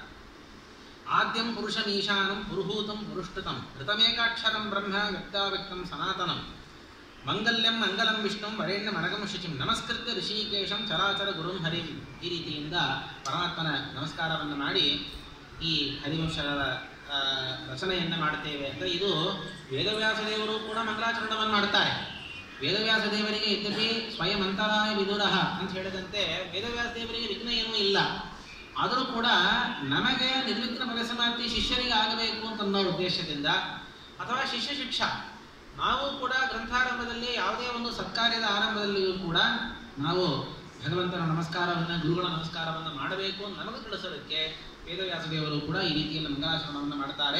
ಆದ್ಯಂ ಪುರುಷಮೀಶಾನಂ ಪುರುಹೂತಂ ಪುರುಷ್ಟತಂ ಋತಮೇಕಾಕ್ಷರಂ ಬ್ರಹ್ಮ ವ್ಯಕ್ತಾವ್ಯಕ್ತಂ ಸನಾತನಂ ಮಂಗಲ್ಯಂ ಮಂಗಲಂ ವಿಷ್ಣುಂ ವರೇಣ್ಯ ಮನಗಂ ಶುಚಿಂ ನಮಸ್ಕೃತ್ಯ ಋಷಿಕೇಶಂ ಚರಾಚರ ಗುರುಂ ಹರಿಂ ಈ ರೀತಿಯಿಂದ ಪರಮಾತ್ಮನ ನಮಸ್ಕಾರವನ್ನು ಮಾಡಿ ಈ ಹರಿವಂಶದ ಆ, ರಚನೆಯನ್ನು ಮಾಡುತ್ತೇವೆ ಅಂದರೆ ಇದು ವೇದವ್ಯಾಸ ದೇವರು ಕೂಡ ಮಂಗಲಾಚರಣವನ್ನು ಮಾಡ್ತಾರೆ ವೇದವ್ಯಾಸ ದೇವರಿಗೆ ಯದ್ಯಪಿ ಸ್ವಯಂ ಅಂತರಾಯ ವಿದುರಃ ಅಂತ ಹೇಳಿದಂತೆ ವೇದವ್ಯಾಸ ದೇವರಿಗೆ ವಿಘ್ನ ಏನೂ ಇಲ್ಲ ಆದರೂ ಕೂಡ ನಮಗೆ ನಿರ್ವಿಘ್ನ ಫಲಸಮಾಪ್ತಿ ಶಿಷ್ಯರಿಗೆ ಆಗಬೇಕು ಅಂತ ಅನ್ನೋ ಉದ್ದೇಶದಿಂದ ಅಥವಾ ಶಿಷ್ಯ ಶಿಕ್ಷಾ ನಾವು ಕೂಡ ಗ್ರಂಥಾರಂಭದಲ್ಲಿ ಯಾವುದೇ ಒಂದು ಸತ್ಕಾರ್ಯದ ಆರಂಭದಲ್ಲಿಯೂ ಕೂಡ ನಾವು ಭಗವಂತನ ನಮಸ್ಕಾರವನ್ನು ಗುರುಗಳ ನಮಸ್ಕಾರವನ್ನು ಮಾಡಬೇಕು ಅಂತ ನಮಗೆ ತಿಳಿಸೋದಕ್ಕೆ ವೇದವ್ಯಾಸ ದೇವರು ಕೂಡ ಈ ರೀತಿಯಲ್ಲಿ ಮಂಗಲಾಚರಣವನ್ನು ಮಾಡ್ತಾರೆ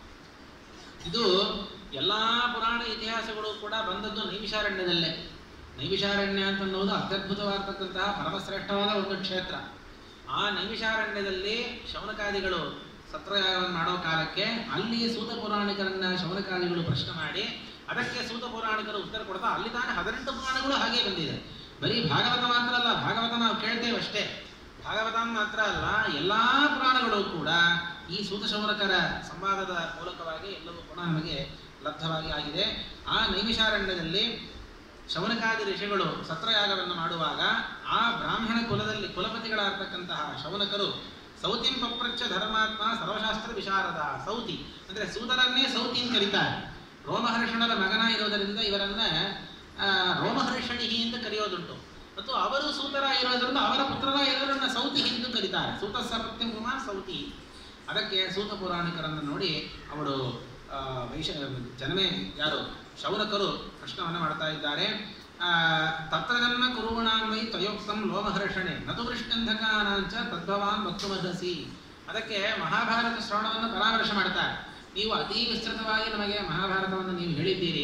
ಇದು ಎಲ್ಲ ಪುರಾಣ ಇತಿಹಾಸಗಳು ಕೂಡ ಬಂದದ್ದು ನೈಮಿಷಾರಣ್ಯದಲ್ಲೇ ನೈಮಿಷಾರಣ್ಯ ಅಂತ ಅನ್ನೋದು ಅತ್ಯದ್ಭುತವಾಗಿರ್ತಕ್ಕಂತಹ ಪರಮಶ್ರೇಷ್ಠವಾದ ಒಂದು ಕ್ಷೇತ್ರ ಆ ನೈಮಿಷಾರಣ್ಯದಲ್ಲಿ ಶೌನಕಾದಿಗಳು ಸತ್ರಯಾಗವನ್ನು ಮಾಡೋ ಕಾಲಕ್ಕೆ ಅಲ್ಲಿ ಸೂತ ಪುರಾಣಿಕರನ್ನ ಶೌನಕಾದಿಗಳು ಪ್ರಶ್ನೆ ಮಾಡಿ ಅದಕ್ಕೆ ಸೂತ ಪುರಾಣಿಕರು ಉತ್ತರ ಕೊಡ್ತಾ ಅಲ್ಲಿ ತಾನೇ ಹದಿನೆಂಟು ಪುರಾಣಗಳು ಹಾಗೆ ಬಂದಿದೆ ಬರೀ ಭಾಗವತ ಮಾತ್ರ ಅಲ್ಲ ಭಾಗವತ ನಾವು ಕೇಳ್ತೇವೆ ಅಷ್ಟೇ ಭಾಗವತ ಮಾತ್ರ ಅಲ್ಲ ಎಲ್ಲಾ ಪುರಾಣಗಳು ಕೂಡ ಈ ಸೂತ ಶೌನಕರ ಸಂವಾದದ ಮೂಲಕವಾಗಿ ಎಲ್ಲವೂ ಕೂಡ ನಮಗೆ ಲಬ್ಧವಾಗಿ ಆಗಿದೆ ಆ ನೈಮಿಷಾರಣ್ಯದಲ್ಲಿ ಶೌನಕಾದಿ ಋಷಿಗಳು ಸತ್ರಯಾಗವನ್ನು ಮಾಡುವಾಗ ಆ ಬ್ರಾಹ್ಮಣ ಕುಲದಲ್ಲಿ ಕುಲಪತಿಗಳಾಗ್ತಕ್ಕಂತಹ ಶೌನಕರು ಸೌತಿಂ ಪಪ್ರಚ್ಚ ಧರ್ಮಾತ್ಮ ಸರ್ವಶಾಸ್ತ್ರ ವಿಶಾರದ ಸೌತಿ ಅಂದ್ರೆ ಸೂತರನ್ನೇ ಸೌತಿ ಅಂತ ಕರೀತಾರೆ ರೋಮಹರ್ಷಣರ ಮಗನ ಇರೋದರಿಂದ ಇವರನ್ನ ಆ, ರೋಮಹರ್ಷಣಿ ಎಂದು ಕರೆಯೋದುಂಟು ಮತ್ತು ಅವರು ಸೂತರ ಇರೋದ್ರಿಂದ ಅವರ ಪುತ್ರರ ಇರೋರನ್ನ ಸೌತಿ ಎಂದು ಕರೀತಾರೆ ಸೂತ ಸಪತ್ಯ ಕುಮಾರ್ ಸೌತಿ ಅದಕ್ಕೆ ಸೂತ ಪುರಾಣಿಕರನ್ನು ನೋಡಿ ಅವಳು ಆ, ವೈಶ ಜನಮೇ ಯಾರು ಶೌನಕರು ಪ್ರಶ್ನವನ್ನು ಮಾಡ್ತಾ ಇದ್ದಾರೆ ಆ, ತತ್ರ ಜನ್ಮ ಕುರುವಣಾನ್ವಯಿ ತ್ವಯೋಕ್ತಂ ಲೋಮಹರ್ಷಣೆ ನತು ವೃಷ್ಟಂಧಕಾನಾಂಚ ತದ್ಭವಾನ್ ವಕ್ತುಮರ್ಹಸಿ ಅದಕ್ಕೆ ಮಹಾಭಾರತ ಶ್ರವಣವನ್ನು ಪರಾಮರ್ಶೆ ಮಾಡ್ತಾರೆ ನೀವು ಅತಿ ವಿಸ್ತೃತವಾಗಿ ನಮಗೆ ಮಹಾಭಾರತವನ್ನು ನೀವು ಹೇಳಿದ್ದೀರಿ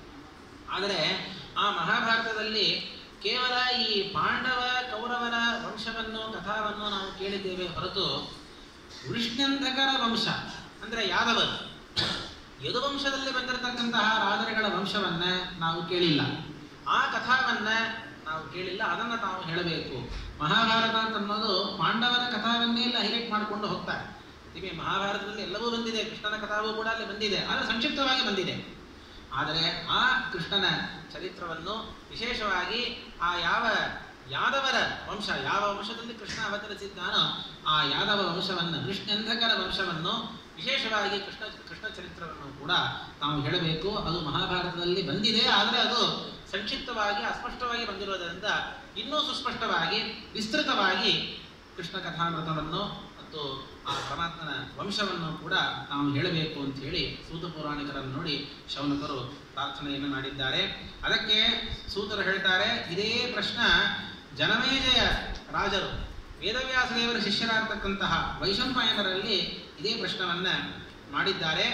ಆದರೆ ಆ ಮಹಾಭಾರತದಲ್ಲಿ ಕೇವಲ ಈ ಪಾಂಡವ ಕೌರವರ ವಂಶವನ್ನು ಕಥಾವನ್ನು ನಾವು ಕೇಳಿದ್ದೇವೆ ಹೊರತು ವೃಷ್ಣಂಧಕರ ವಂಶ ಅಂದರೆ ಯಾದವರು ಯದುವಂಶದಲ್ಲಿ ಬಂದಿರತಕ್ಕಂತಹ ರಾಜರುಗಳ ವಂಶವನ್ನ ನಾವು ಕೇಳಿಲ್ಲ ಆ ಕಥಾವನ್ನ ನಾವು ಕೇಳಿಲ್ಲ ಅದನ್ನ ನಾವು ಹೇಳಬೇಕು ಮಹಾಭಾರತ ಅಂತ ಅನ್ನೋದು ಪಾಂಡವರ ಕಥಾವನ್ನೇ ಎಲ್ಲ ಹೈಲೈಟ್ ಮಾಡಿಕೊಂಡು ಹೋಗ್ತಾರೆ ನಿಮಗೆ ಮಹಾಭಾರತದಲ್ಲಿ ಎಲ್ಲವೂ ಬಂದಿದೆ ಕೃಷ್ಣನ ಕಥಾವೂ ಕೂಡ ಅಲ್ಲಿ ಬಂದಿದೆ ಆದರೆ ಸಂಕ್ಷಿಪ್ತವಾಗಿ ಬಂದಿದೆ ಆದರೆ ಆ ಕೃಷ್ಣನ ಚರಿತ್ರವನ್ನು ವಿಶೇಷವಾಗಿ ಆ ಯಾವ ಯಾದವರ ವಂಶ ಯಾವ ವಂಶದಲ್ಲಿ ಕೃಷ್ಣ ಅವತರಿಸಿದ್ದಾನೋ ಆ ಯಾದವ ವಂಶವನ್ನು ಕೃಷ್ಣಂಧಕರ ವಂಶವನ್ನು ವಿಶೇಷವಾಗಿ ಕೃಷ್ಣ ಕೃಷ್ಣ ಚರಿತ್ರವನ್ನು ಕೂಡ ನಾವು ಹೇಳಬೇಕು ಅದು ಮಹಾಭಾರತದಲ್ಲಿ ಬಂದಿದೆ ಆದರೆ ಅದು ಸಂಕ್ಷಿಪ್ತವಾಗಿ ಅಸ್ಪಷ್ಟವಾಗಿ ಬಂದಿರೋದರಿಂದ ಇನ್ನೂ ಸುಸ್ಪಷ್ಟವಾಗಿ ವಿಸ್ತೃತವಾಗಿ ಕೃಷ್ಣ ಕಥಾಮೃತವನ್ನು ಮತ್ತು ಆ ಪರಮಾತ್ಮನ ವಂಶವನ್ನು ಕೂಡ ನಾವು ಹೇಳಬೇಕು ಅಂತ ಹೇಳಿ ಸೂತ ಪೌರಾಣಿಕರನ್ನು ನೋಡಿ ಶೌನಕರು ಪ್ರಾರ್ಥನೆಯನ್ನು ಮಾಡಿದ್ದಾರೆ ಅದಕ್ಕೆ ಸೂತರು ಹೇಳ್ತಾರೆ ಇದೇ ಪ್ರಶ್ನ ಜನಮೇಜಯ ರಾಜರು ವೇದವ್ಯಾಸ ದೇವರ ಶಿಷ್ಯರಾಗ್ತಕ್ಕಂತಹ ವೈಶಂಪಾಯನರಲ್ಲಿ ಇದೇ ಪ್ರಶ್ನವನ್ನ ಮಾಡಿದ್ದಾರೆ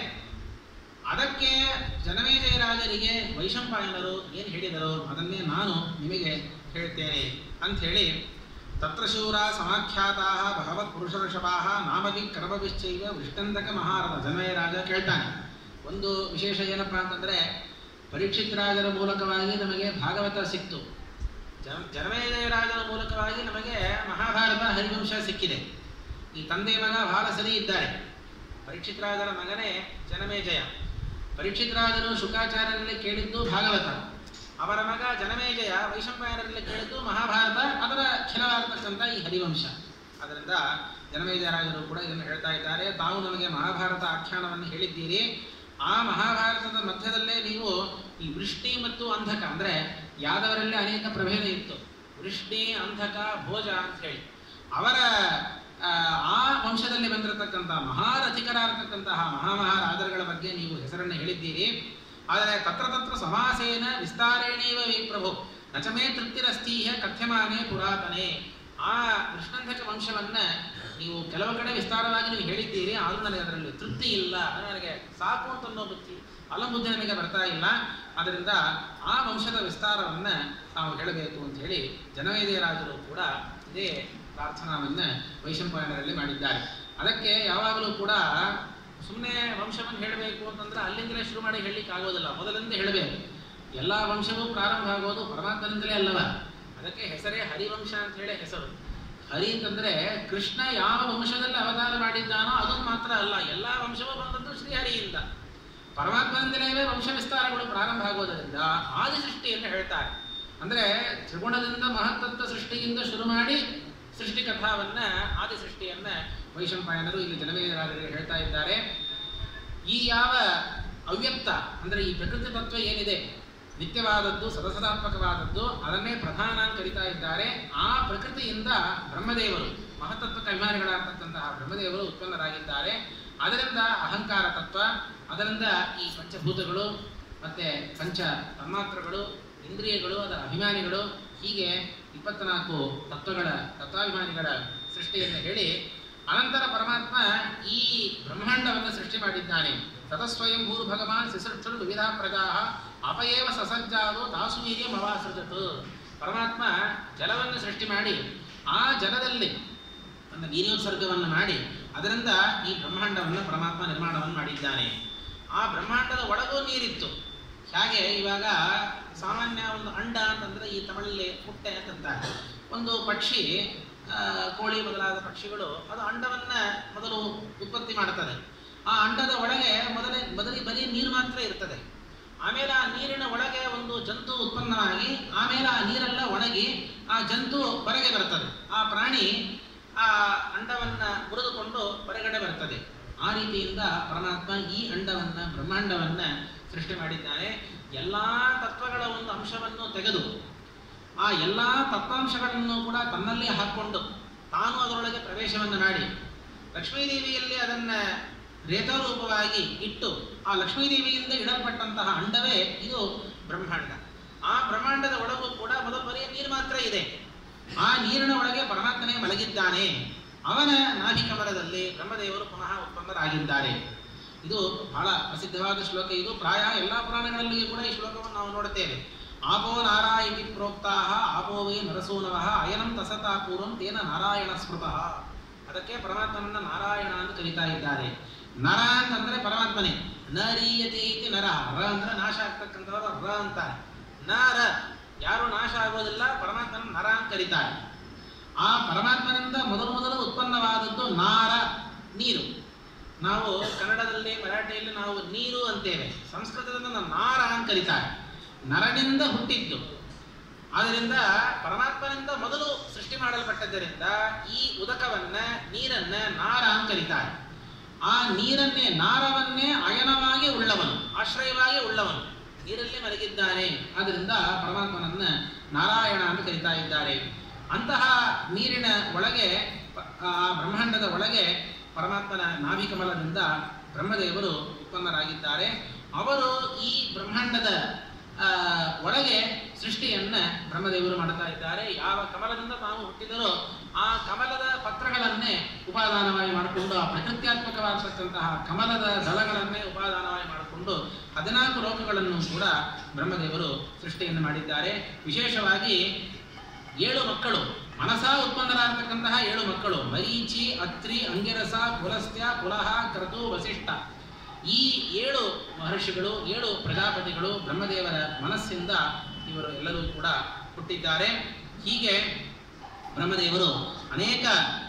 ಅದಕ್ಕೆ ಜನಮೇಜಯ ರಾಜರಿಗೆ ವೈಶಂಪಾಯನರು ಏನು ಹೇಳಿದರು ಅದನ್ನೇ ನಾನು ನಿಮಗೆ ಹೇಳ್ತೇನೆ ಅಂತ ಹೇಳಿ ತತ್ರ ಶೂರ ಸಮಾಖ್ಯಾತಾ ಭಗವತ್ ಪುರುಷಋಷಭಾ ನಾಮವಿ ಕರ್ಮವಿಶ್ಚೈವ ವೃಷ್ಟಂತಕ ಮಹಾರಥ ಜನಮೇಯ ರಾಜ ಕೇಳ್ತಾನೆ ಒಂದು ವಿಶೇಷ ಏನಪ್ಪ ಅಂತಂದ್ರೆ ಪರೀಕ್ಷಿತ್ ರಾಜರ ಮೂಲಕವಾಗಿ ನಮಗೆ ಭಾಗವತ ಸಿಕ್ತು ಜನ ಜನಮೇಜಯ ರಾಜನ ಮೂಲಕವಾಗಿ ನಮಗೆ ಮಹಾಭಾರತ ಹರಿವಂಶ ಸಿಕ್ಕಿದೆ ಈ ತಂದೆ ಮಗ ಬಹಳ ಸರಿ ಇದ್ದಾರೆ ಪರೀಕ್ಷಿತ್ ರಾಜರ ಮಗನೇ ಜನಮೇಜಯ ಪರೀಕ್ಷಿತ್ ರಾಜರು ಶುಕಾಚಾರ್ಯರಲ್ಲಿ ಕೇಳಿದ್ದು ಭಾಗವತ ಅವರ ಮಗ ಜನಮೇಜಯ ವೈಶಂಪಾಯನರಲ್ಲಿ ಕೇಳಿದ್ದು ಮಹಾಭಾರತ ಅದರ ಖಿಲವಾಗಿರ್ತಕ್ಕಂಥ ಈ ಹರಿವಂಶ ಅದರಿಂದ ಜನಮೇಜಯ ರಾಜರು ಕೂಡ ಇದನ್ನು ಹೇಳ್ತಾ ಇದ್ದಾರೆ ತಾವು ನಮಗೆ ಮಹಾಭಾರತ ಆಖ್ಯಾನವನ್ನು ಹೇಳಿದ್ದೀರಿ ಆ ಮಹಾಭಾರತದ ಮಧ್ಯದಲ್ಲೇ ನೀವು ಈ ವೃಷ್ಟಿ ಮತ್ತು ಅಂಧಕ ಅಂದರೆ ಯಾದವರಲ್ಲಿ ಅನೇಕ ಪ್ರಭೇದ ಇತ್ತು ವೃಷ್ಟಿ ಅಂಧಕ ಭೋಜ ಅಂತ ಹೇಳಿ ಅವರ ಆ, ಆ ವಂಶದಲ್ಲಿ ಬಂದಿರತಕ್ಕಂತಹ ಮಹಾರಥಿಕರಾಗಿರ್ತಕ್ಕಂತಹ ಮಹಾಮಹಾರಾಜರುಗಳ ಬಗ್ಗೆ ನೀವು ಹೆಸರನ್ನು ಹೇಳಿದ್ದೀರಿ ಆದರೆ ತತ್ರ ತತ್ರ ಸಮಾಸೇನ ವಿಸ್ತಾರೇಣೇವ ವೇ ಪ್ರಭು ನಚಮೇ ತೃಪ್ತಿರಸ್ತೀಹ ಕಥ್ಯಮಾನೇ ಪುರಾತನೆ ಆ ಕೃಷ್ಣಂಧಕ ವಂಶವನ್ನ ನೀವು ಕೆಲವು ಕಡೆ ವಿಸ್ತಾರವಾಗಿ ನೀವು ಹೇಳಿದ್ದೀರಿ ಆದರೂ ನನಗೆ ಅದರಲ್ಲಿ ತೃಪ್ತಿ ಇಲ್ಲ ಅದು ನನಗೆ ಸಾಕು ಅಂತ ಅನ್ನೋ ಬುದ್ಧಿ ಅಲಂಬುದ್ಧಿ ನನಗೆ ಬರ್ತಾ ಇಲ್ಲ ಅದರಿಂದ ಆ ವಂಶದ ವಿಸ್ತಾರವನ್ನ ನಾವು ಹೇಳಬೇಕು ಅಂತ ಹೇಳಿ ಜನವೇದಿಯ ರಾಜರು ಕೂಡ ಇದೇ ಪ್ರಾರ್ಥನಾವನ್ನ ವೈಶಂಪಾಯನರಲ್ಲಿ ಮಾಡಿದ್ದಾರೆ ಅದಕ್ಕೆ ಯಾವಾಗಲೂ ಕೂಡ ಸುಮ್ಮನೆ ವಂಶವನ್ನು ಹೇಳಬೇಕು ಅಂತಂದ್ರೆ ಅಲ್ಲಿಂದಲೇ ಶುರು ಮಾಡಿ ಹೇಳಲಿಕ್ಕೆ ಆಗೋದಿಲ್ಲ ಮೊದಲಿಂದ ಹೇಳಬೇಕು ಎಲ್ಲ ವಂಶವೂ ಪ್ರಾರಂಭ ಆಗೋದು ಪರಮಾತ್ಮನಿಂದಲೇ ಅಲ್ಲವ ಅದಕ್ಕೆ ಹೆಸರೇ ಹರಿವಂಶ ಅಂತ ಹೇಳಿ ಹೆಸರು ಹರಿ ಅಂತಂದ್ರೆ ಕೃಷ್ಣ ಯಾವ ವಂಶದಲ್ಲಿ ಅವತಾರ ಮಾಡಿದ್ದಾನೋ ಅದನ್ನು ಮಾತ್ರ ಅಲ್ಲ ಎಲ್ಲ ವಂಶವೂ ಬಂದದ್ದು ಶ್ರೀಹರಿಯಿಂದ ಪರಮಾತ್ಮನಿಂದಲೇ ವಂಶ ವಿಸ್ತಾರಗಳು ಪ್ರಾರಂಭ ಆಗೋದರಿಂದ ಆದಿ ಸೃಷ್ಟಿಯನ್ನು ಹೇಳ್ತಾರೆ ಅಂದ್ರೆ ತ್ರಿಗುಣದಿಂದ ಮಹತ್ತತ್ವ ಸೃಷ್ಟಿಯಿಂದ ಶುರು ಮಾಡಿ ಸೃಷ್ಟಿ ಕಥಾವನ್ನ ಆದಿ ಸೃಷ್ಟಿಯನ್ನ ವೈಶಂಪಾಯನರು ಇಲ್ಲಿ ಜನವೇದರಾಜರಿಗೆ ಹೇಳ್ತಾ ಇದ್ದಾರೆ ಈ ಯಾವ ಅವ್ಯಕ್ತ ಅಂದ್ರೆ ಈ ಪ್ರಕೃತಿ ತತ್ವ ಏನಿದೆ ನಿತ್ಯವಾದದ್ದು ಸದಸದಾತ್ಮಕವಾದದ್ದು ಅದನ್ನೇ ಪ್ರಧಾನ ಅಂತ ಕರಿತಾ ಇದ್ದಾರೆ ಆ ಪ್ರಕೃತಿಯಿಂದ ಬ್ರಹ್ಮದೇವರು ಮಹತತ್ವಕ್ಕೆ ಅಭಿಮಾನಿಗಳಾಗ್ತಕ್ಕಂತಹ ಬ್ರಹ್ಮದೇವರು ಉತ್ಪನ್ನರಾಗಿದ್ದಾರೆ ಅದರಿಂದ ಅಹಂಕಾರ ತತ್ವ ಅದರಿಂದ ಈ ಪಂಚಭೂತಗಳು ಮತ್ತೆ ಪಂಚ ತನ್ಮಾತ್ರಗಳು ಇಂದ್ರಿಯಗಳು ಅದರ ಅಭಿಮಾನಿಗಳು ಹೀಗೆ ಇಪ್ಪತ್ನಾಲ್ಕು ತತ್ವಗಳ ತತ್ವಾಭಿಮಾನಿಗಳ ಸೃಷ್ಟಿಯನ್ನು ಹೇಳಿ ಅನಂತರ ಪರಮಾತ್ಮ ಈ ಬ್ರಹ್ಮಾಂಡವನ್ನು ಸೃಷ್ಟಿ ಮಾಡಿದ್ದಾನೆ ತತಸ್ವಯಂ ಭೂರು ಭಗವಾನ್ ಶಿಸೃಕ್ಷರು ವಿವಿಧ ಪ್ರಜಾ ಅಪಯೇವ ಸಸಜ್ಜಾದು ತಾಸು ವೀರ್ಯಂ ಅವಾಸೃಜತು ಪರಮಾತ್ಮ ಜಲವನ್ನು ಸೃಷ್ಟಿ ಮಾಡಿ ಆ ಜಲದಲ್ಲಿ ತನ್ನ ವೀರ್ಯೋತ್ಸರ್ಗವನ್ನು ಮಾಡಿ ಅದರಿಂದ ಈ ಬ್ರಹ್ಮಾಂಡವನ್ನು ಪರಮಾತ್ಮ ನಿರ್ಮಾಣವನ್ನು ಮಾಡಿದ್ದಾನೆ ಆ ಬ್ರಹ್ಮಾಂಡದ ಒಳಗೂ ನೀರಿತ್ತು ಹಾಗೆ ಇವಾಗ ಸಾಮಾನ್ಯ ಒಂದು ಅಂಡ ಅಂತಂದ್ರೆ ಈ ತಮಿಳಲ್ಲಿ ಪುಟ್ಟೆ ಅಂತಂತಾರೆ ಒಂದು ಪಕ್ಷಿ ಆ, ಕೋಳಿ ಮೊದಲಾದ ಪಕ್ಷಿಗಳು ಅದು ಅಂಡವನ್ನ ಮೊದಲು ಉತ್ಪತ್ತಿ ಮಾಡುತ್ತದೆ ಆ ಅಂಡದ ಒಳಗೆ ಮೊದಲೇ ಮೊದಲಿಗೆ ಬರೀ ನೀರು ಮಾತ್ರ ಇರ್ತದೆ ಆಮೇಲೆ ಆ ನೀರಿನ ಒಳಗೆ ಒಂದು ಜಂತು ಉತ್ಪನ್ನವಾಗಿ ಆಮೇಲೆ ಆ ನೀರೆಲ್ಲ ಒಣಗಿ ಆ ಜಂತು ಹೊರಗೆ ಬರ್ತದೆ ಆ ಪ್ರಾಣಿ ಆ ಅಂಡವನ್ನ ಮುರಿದುಕೊಂಡು ಹೊರಗಡೆ ಬರ್ತದೆ ಆ ರೀತಿಯಿಂದ ಪರಮಾತ್ಮ ಈ ಅಂಡವನ್ನ ಬ್ರಹ್ಮಾಂಡವನ್ನ ಸೃಷ್ಟಿ ಮಾಡಿದ್ದಾನೆ ಎಲ್ಲ ತತ್ವಗಳ ಒಂದು ಅಂಶವನ್ನು ತೆಗೆದು ಆ ಎಲ್ಲ ತತ್ವಾಂಶಗಳನ್ನು ಕೂಡ ತನ್ನಲ್ಲಿ ಹಾಕ್ಕೊಂಡು ತಾನು ಅದರೊಳಗೆ ಪ್ರವೇಶವನ್ನು ಮಾಡಿ ಲಕ್ಷ್ಮೀದೇವಿಯಲ್ಲಿ ಅದನ್ನ ರೇತರೂಪವಾಗಿ ಇಟ್ಟು ಆ ಲಕ್ಷ್ಮೀದೇವಿಯಿಂದ ಇಡಲ್ಪಟ್ಟಂತಹ ಅಂಡವೇ ಇದು ಬ್ರಹ್ಮಾಂಡ ಆ ಬ್ರಹ್ಮಾಂಡದ ಒಳಗೂ ಕೂಡ ಮೊದಲು ಬರೆಯ ನೀರು ಮಾತ್ರ ಇದೆ ಆ ನೀರಿನ ಒಳಗೆ ಪರಮಾತ್ಮನೇ ಮಲಗಿದ್ದಾನೆ ಅವನ ನಾಭಿಕಮಲದಲ್ಲಿ ಬ್ರಹ್ಮದೇವರು ಪುನಃ ಉತ್ಪನ್ನರಾಗಿದ್ದಾರೆ ಇದು ಬಹಳ ಪ್ರಸಿದ್ಧವಾದ ಶ್ಲೋಕ ಇದು ಪ್ರಾಯ ಎಲ್ಲ ಪುರಾಣಗಳಲ್ಲಿಯೂ ಕೂಡ ಈ ಶ್ಲೋಕವನ್ನು ನಾವು ನೋಡುತ್ತೇವೆ ಆಪೋ ನಾರಾಯಣಿ ಪ್ರೋಕ್ತಾ ಆಪೋ ವೈ ನರಸೂನವಃ ಅಯನಂ ತಸತಾ ಪೂರ್ವಂ ತೇನ ನಾರಾಯಣ ಸ್ಮೃತಃ ಅದಕ್ಕೆ ಪರಮಾತ್ಮನನ್ನ ನಾರಾಯಣ ಅಂತ ಕರೀತಾ ಇದ್ದಾರೆ ನರ ಅಂತಂದ್ರೆ ಪರಮಾತ್ಮನೇ ನರೀಯತೆ ಇತಿ ನರ ರ ಅಂದ್ರೆ ನಾಶ ಆಗ್ತಕ್ಕಂಥವರು ರ ಅಂತಾರೆ ನರ ಯಾರು ನಾಶ ಆಗೋದಿಲ್ಲ ಪರಮಾತ್ಮನ ನರ ಅಂತ ಕರೀತಾರೆ ಆ ಪರಮಾತ್ಮನಿಂದ ಮೊದಲು ಮೊದಲು ಉತ್ಪನ್ನವಾದದ್ದು ನಾರ ನೀರು ನಾವು ಕನ್ನಡದಲ್ಲಿ ಮರಾಠಿಯಲ್ಲಿ ನಾವು ನೀರು ಅಂತೇವೆ ಸಂಸ್ಕೃತದಿಂದ ನಾವು ನಾರ ಅಂತ ಕರೀತಾರೆ ನರನಿಂದ ಹುಟ್ಟಿದ್ದು ಆದ್ದರಿಂದ ಪರಮಾತ್ಮನಿಂದ ಮೊದಲು ಸೃಷ್ಟಿ ಮಾಡಲ್ಪಟ್ಟದ್ದರಿಂದ ಈ ಉದಕವನ್ನ ನೀರನ್ನ ನಾರ ಅಂತ ಕರೀತಾರೆ ಆ ನೀರನ್ನೇ ನಾರವನ್ನೇ ಅಯನವಾಗಿ ಉಳ್ಳವನು ಆಶ್ರಯವಾಗಿ ಉಳ್ಳವನು ನೀರಲ್ಲಿ ಮಲಗಿದ್ದಾನೆ ಆದ್ದರಿಂದ ಪರಮಾತ್ಮನನ್ನ ನಾರಾಯಣ ಅಂತ ಕರೀತಾ ಇದ್ದಾರೆ ಅಂತಹ ನೀರಿನ ಒಳಗೆ ಪ- ಆ ಬ್ರಹ್ಮಾಂಡದ ಒಳಗೆ ಪರಮಾತ್ಮನ ನಾಭಿಕಮಲದಿಂದ ಬ್ರಹ್ಮದೇವರು ಉತ್ಪನ್ನರಾಗಿದ್ದಾರೆ ಅವರು ಈ ಬ್ರಹ್ಮಾಂಡದ ಆ, ಒಳಗೆ ಸೃಷ್ಟಿಯನ್ನ ಬ್ರಹ್ಮದೇವರು ಮಾಡ್ತಾ ಇದ್ದಾರೆ ಯಾವ ಕಮಲದಿಂದ ತಾವು ಹುಟ್ಟಿದರೋ ಆ ಕಮಲದ ಪತ್ರಗಳನ್ನೇ ಉಪಾದಾನವಾಗಿ ಮಾಡಿಕೊಂಡು ಆ ಪ್ರಕೃತ್ಯಾತ್ಮಕವಾಗಿರ್ತಕ್ಕಂತಹ ಕಮಲದ ದಳಗಳನ್ನೇ ಉಪಾದಾನವಾಗಿ ಮಾಡಿಕೊಂಡು ಹದಿನಾಲ್ಕು ಲೋಕಗಳನ್ನು ಕೂಡ ಬ್ರಹ್ಮದೇವರು ಸೃಷ್ಟಿಯನ್ನು ಮಾಡಿದ್ದಾರೆ ವಿಶೇಷವಾಗಿ ಏಳು ಮಕ್ಕಳು ಮನಸ ಉತ್ಪನ್ನರಾಗತಕ್ಕಂತಹ ಏಳು ಮಕ್ಕಳು ಮರೀಚಿ ಅತ್ರಿ ಅಂಗಿರಸ ಪುಲಸ್ತ್ಯ ಪುಲಹ ಕ್ರತು ವಸಿಷ್ಠ ಈ ಏಳು ಮಹರ್ಷಿಗಳು ಏಳು ಪ್ರಜಾಪತಿಗಳು ಬ್ರಹ್ಮದೇವರ ಮನಸ್ಸಿಂದ ಇವರು ಎಲ್ಲರೂ ಕೂಡ ಹುಟ್ಟಿದ್ದಾರೆ ಹೀಗೆ ಬ್ರಹ್ಮದೇವರು ಅನೇಕ